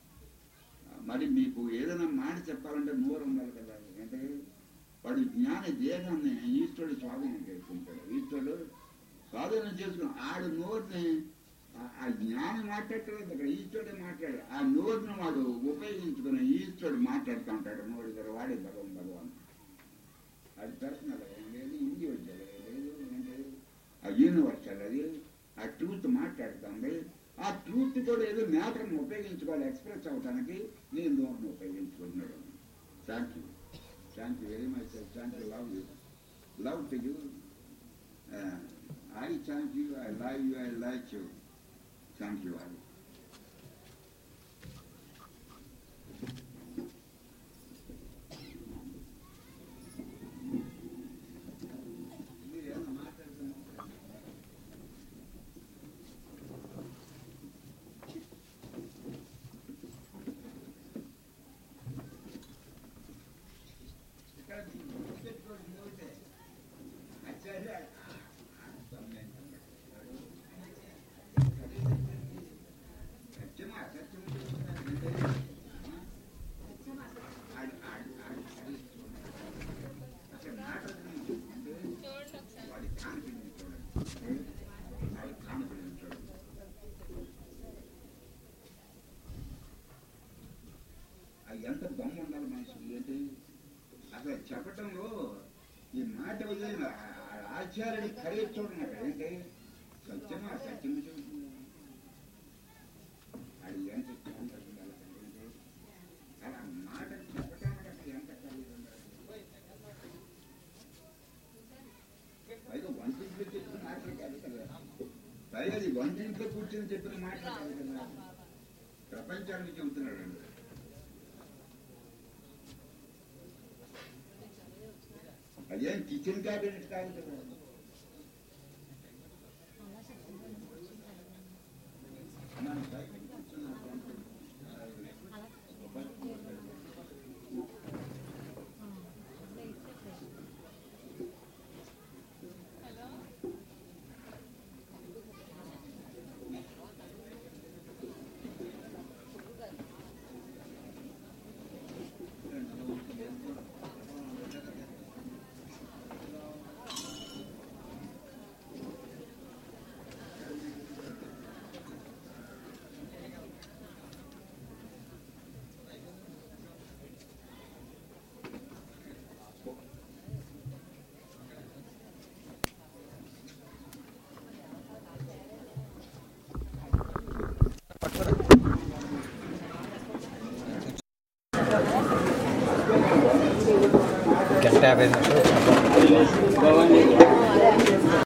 మరి మీకు ఏదైనా మాట చెప్పాలంటే నోరు ఉండాలి కదా అంటే వాడు జ్ఞాన దేహాన్ని ఈశ్వరుడు స్వాధీనం చేసుకుంటాడు ఈశ్వరుడు స్వాధీనం చేసుకుని ఆడు నోరుని ఆ- ఆ జ్ఞానం మాట్లాడలేదు అక్కడ ఈశ్వరుడే మాట్లాడు ఆ నోరుని వాడు ఉపయోగించుకుని ఈశ్వరుడు మాట్లాడుతూ ఉంటాడు నోరు దగ్గర వాడే భగవాన్ భగవాన్ అది పర్సనల్ లేదు ఇండివిజువల్ లేదు ఏంటది ఆ యూనివర్సల్ అది ఆ ట్రూత్ మాట్లాడుతుంది ఆ ట్రూత్ కూడా ఏదో మ్యాటర్ని ఉపయోగించుకోవాలి ఎక్స్ప్రెస్ అవడానికి నేను నోరుని ఉపయోగించుకుంటున్నాడు thank you thank you very much thank you love you love to you I thank you I love you I like you thank you అది మీరేమన్నా మాట్లాడుతున్నారు ఇక్కడ పెట్టుకోండి నోటే అచ్చా సత్యమా సత్యం అసలు మాట్లాడుతున్నాడు వాడి కాన్ఫిడెన్స్ చూడండి వాడి కాన్ఫిడెన్స్ చూడండి అది ఎంత దమ్ము ఉండాలి మనిషికి ఏంటి అసలు చెప్పటంలో ఈ మాట వదిలిన ఆ- ఆచార్యుడి ఖరీదు చూడండి అక్కడ ఏంటి సత్యమా సత్యం చెబుతుంది అది ఎంత కాన్ఫిడెన్స్ ఉండాలి అక్కడ ఏంటి అలా మాట చెప్పటానికి అసలు ఎంత ఖరీదు ఉండాలి పైగా వంటింట్లో చెప్పిన మాటలు కాదు కదా పైగా అది వంటింట్లో కూర్చొని చెప్పిన మాటలు కాదు కదా ప్రపంచానికి చెబుతున్నాడు అండి అదేం కిచెన్ క్యాబినెట్ కాదు కదా మనం బయట కూర్చున్నాం. గంట యాభై నిమిషాలు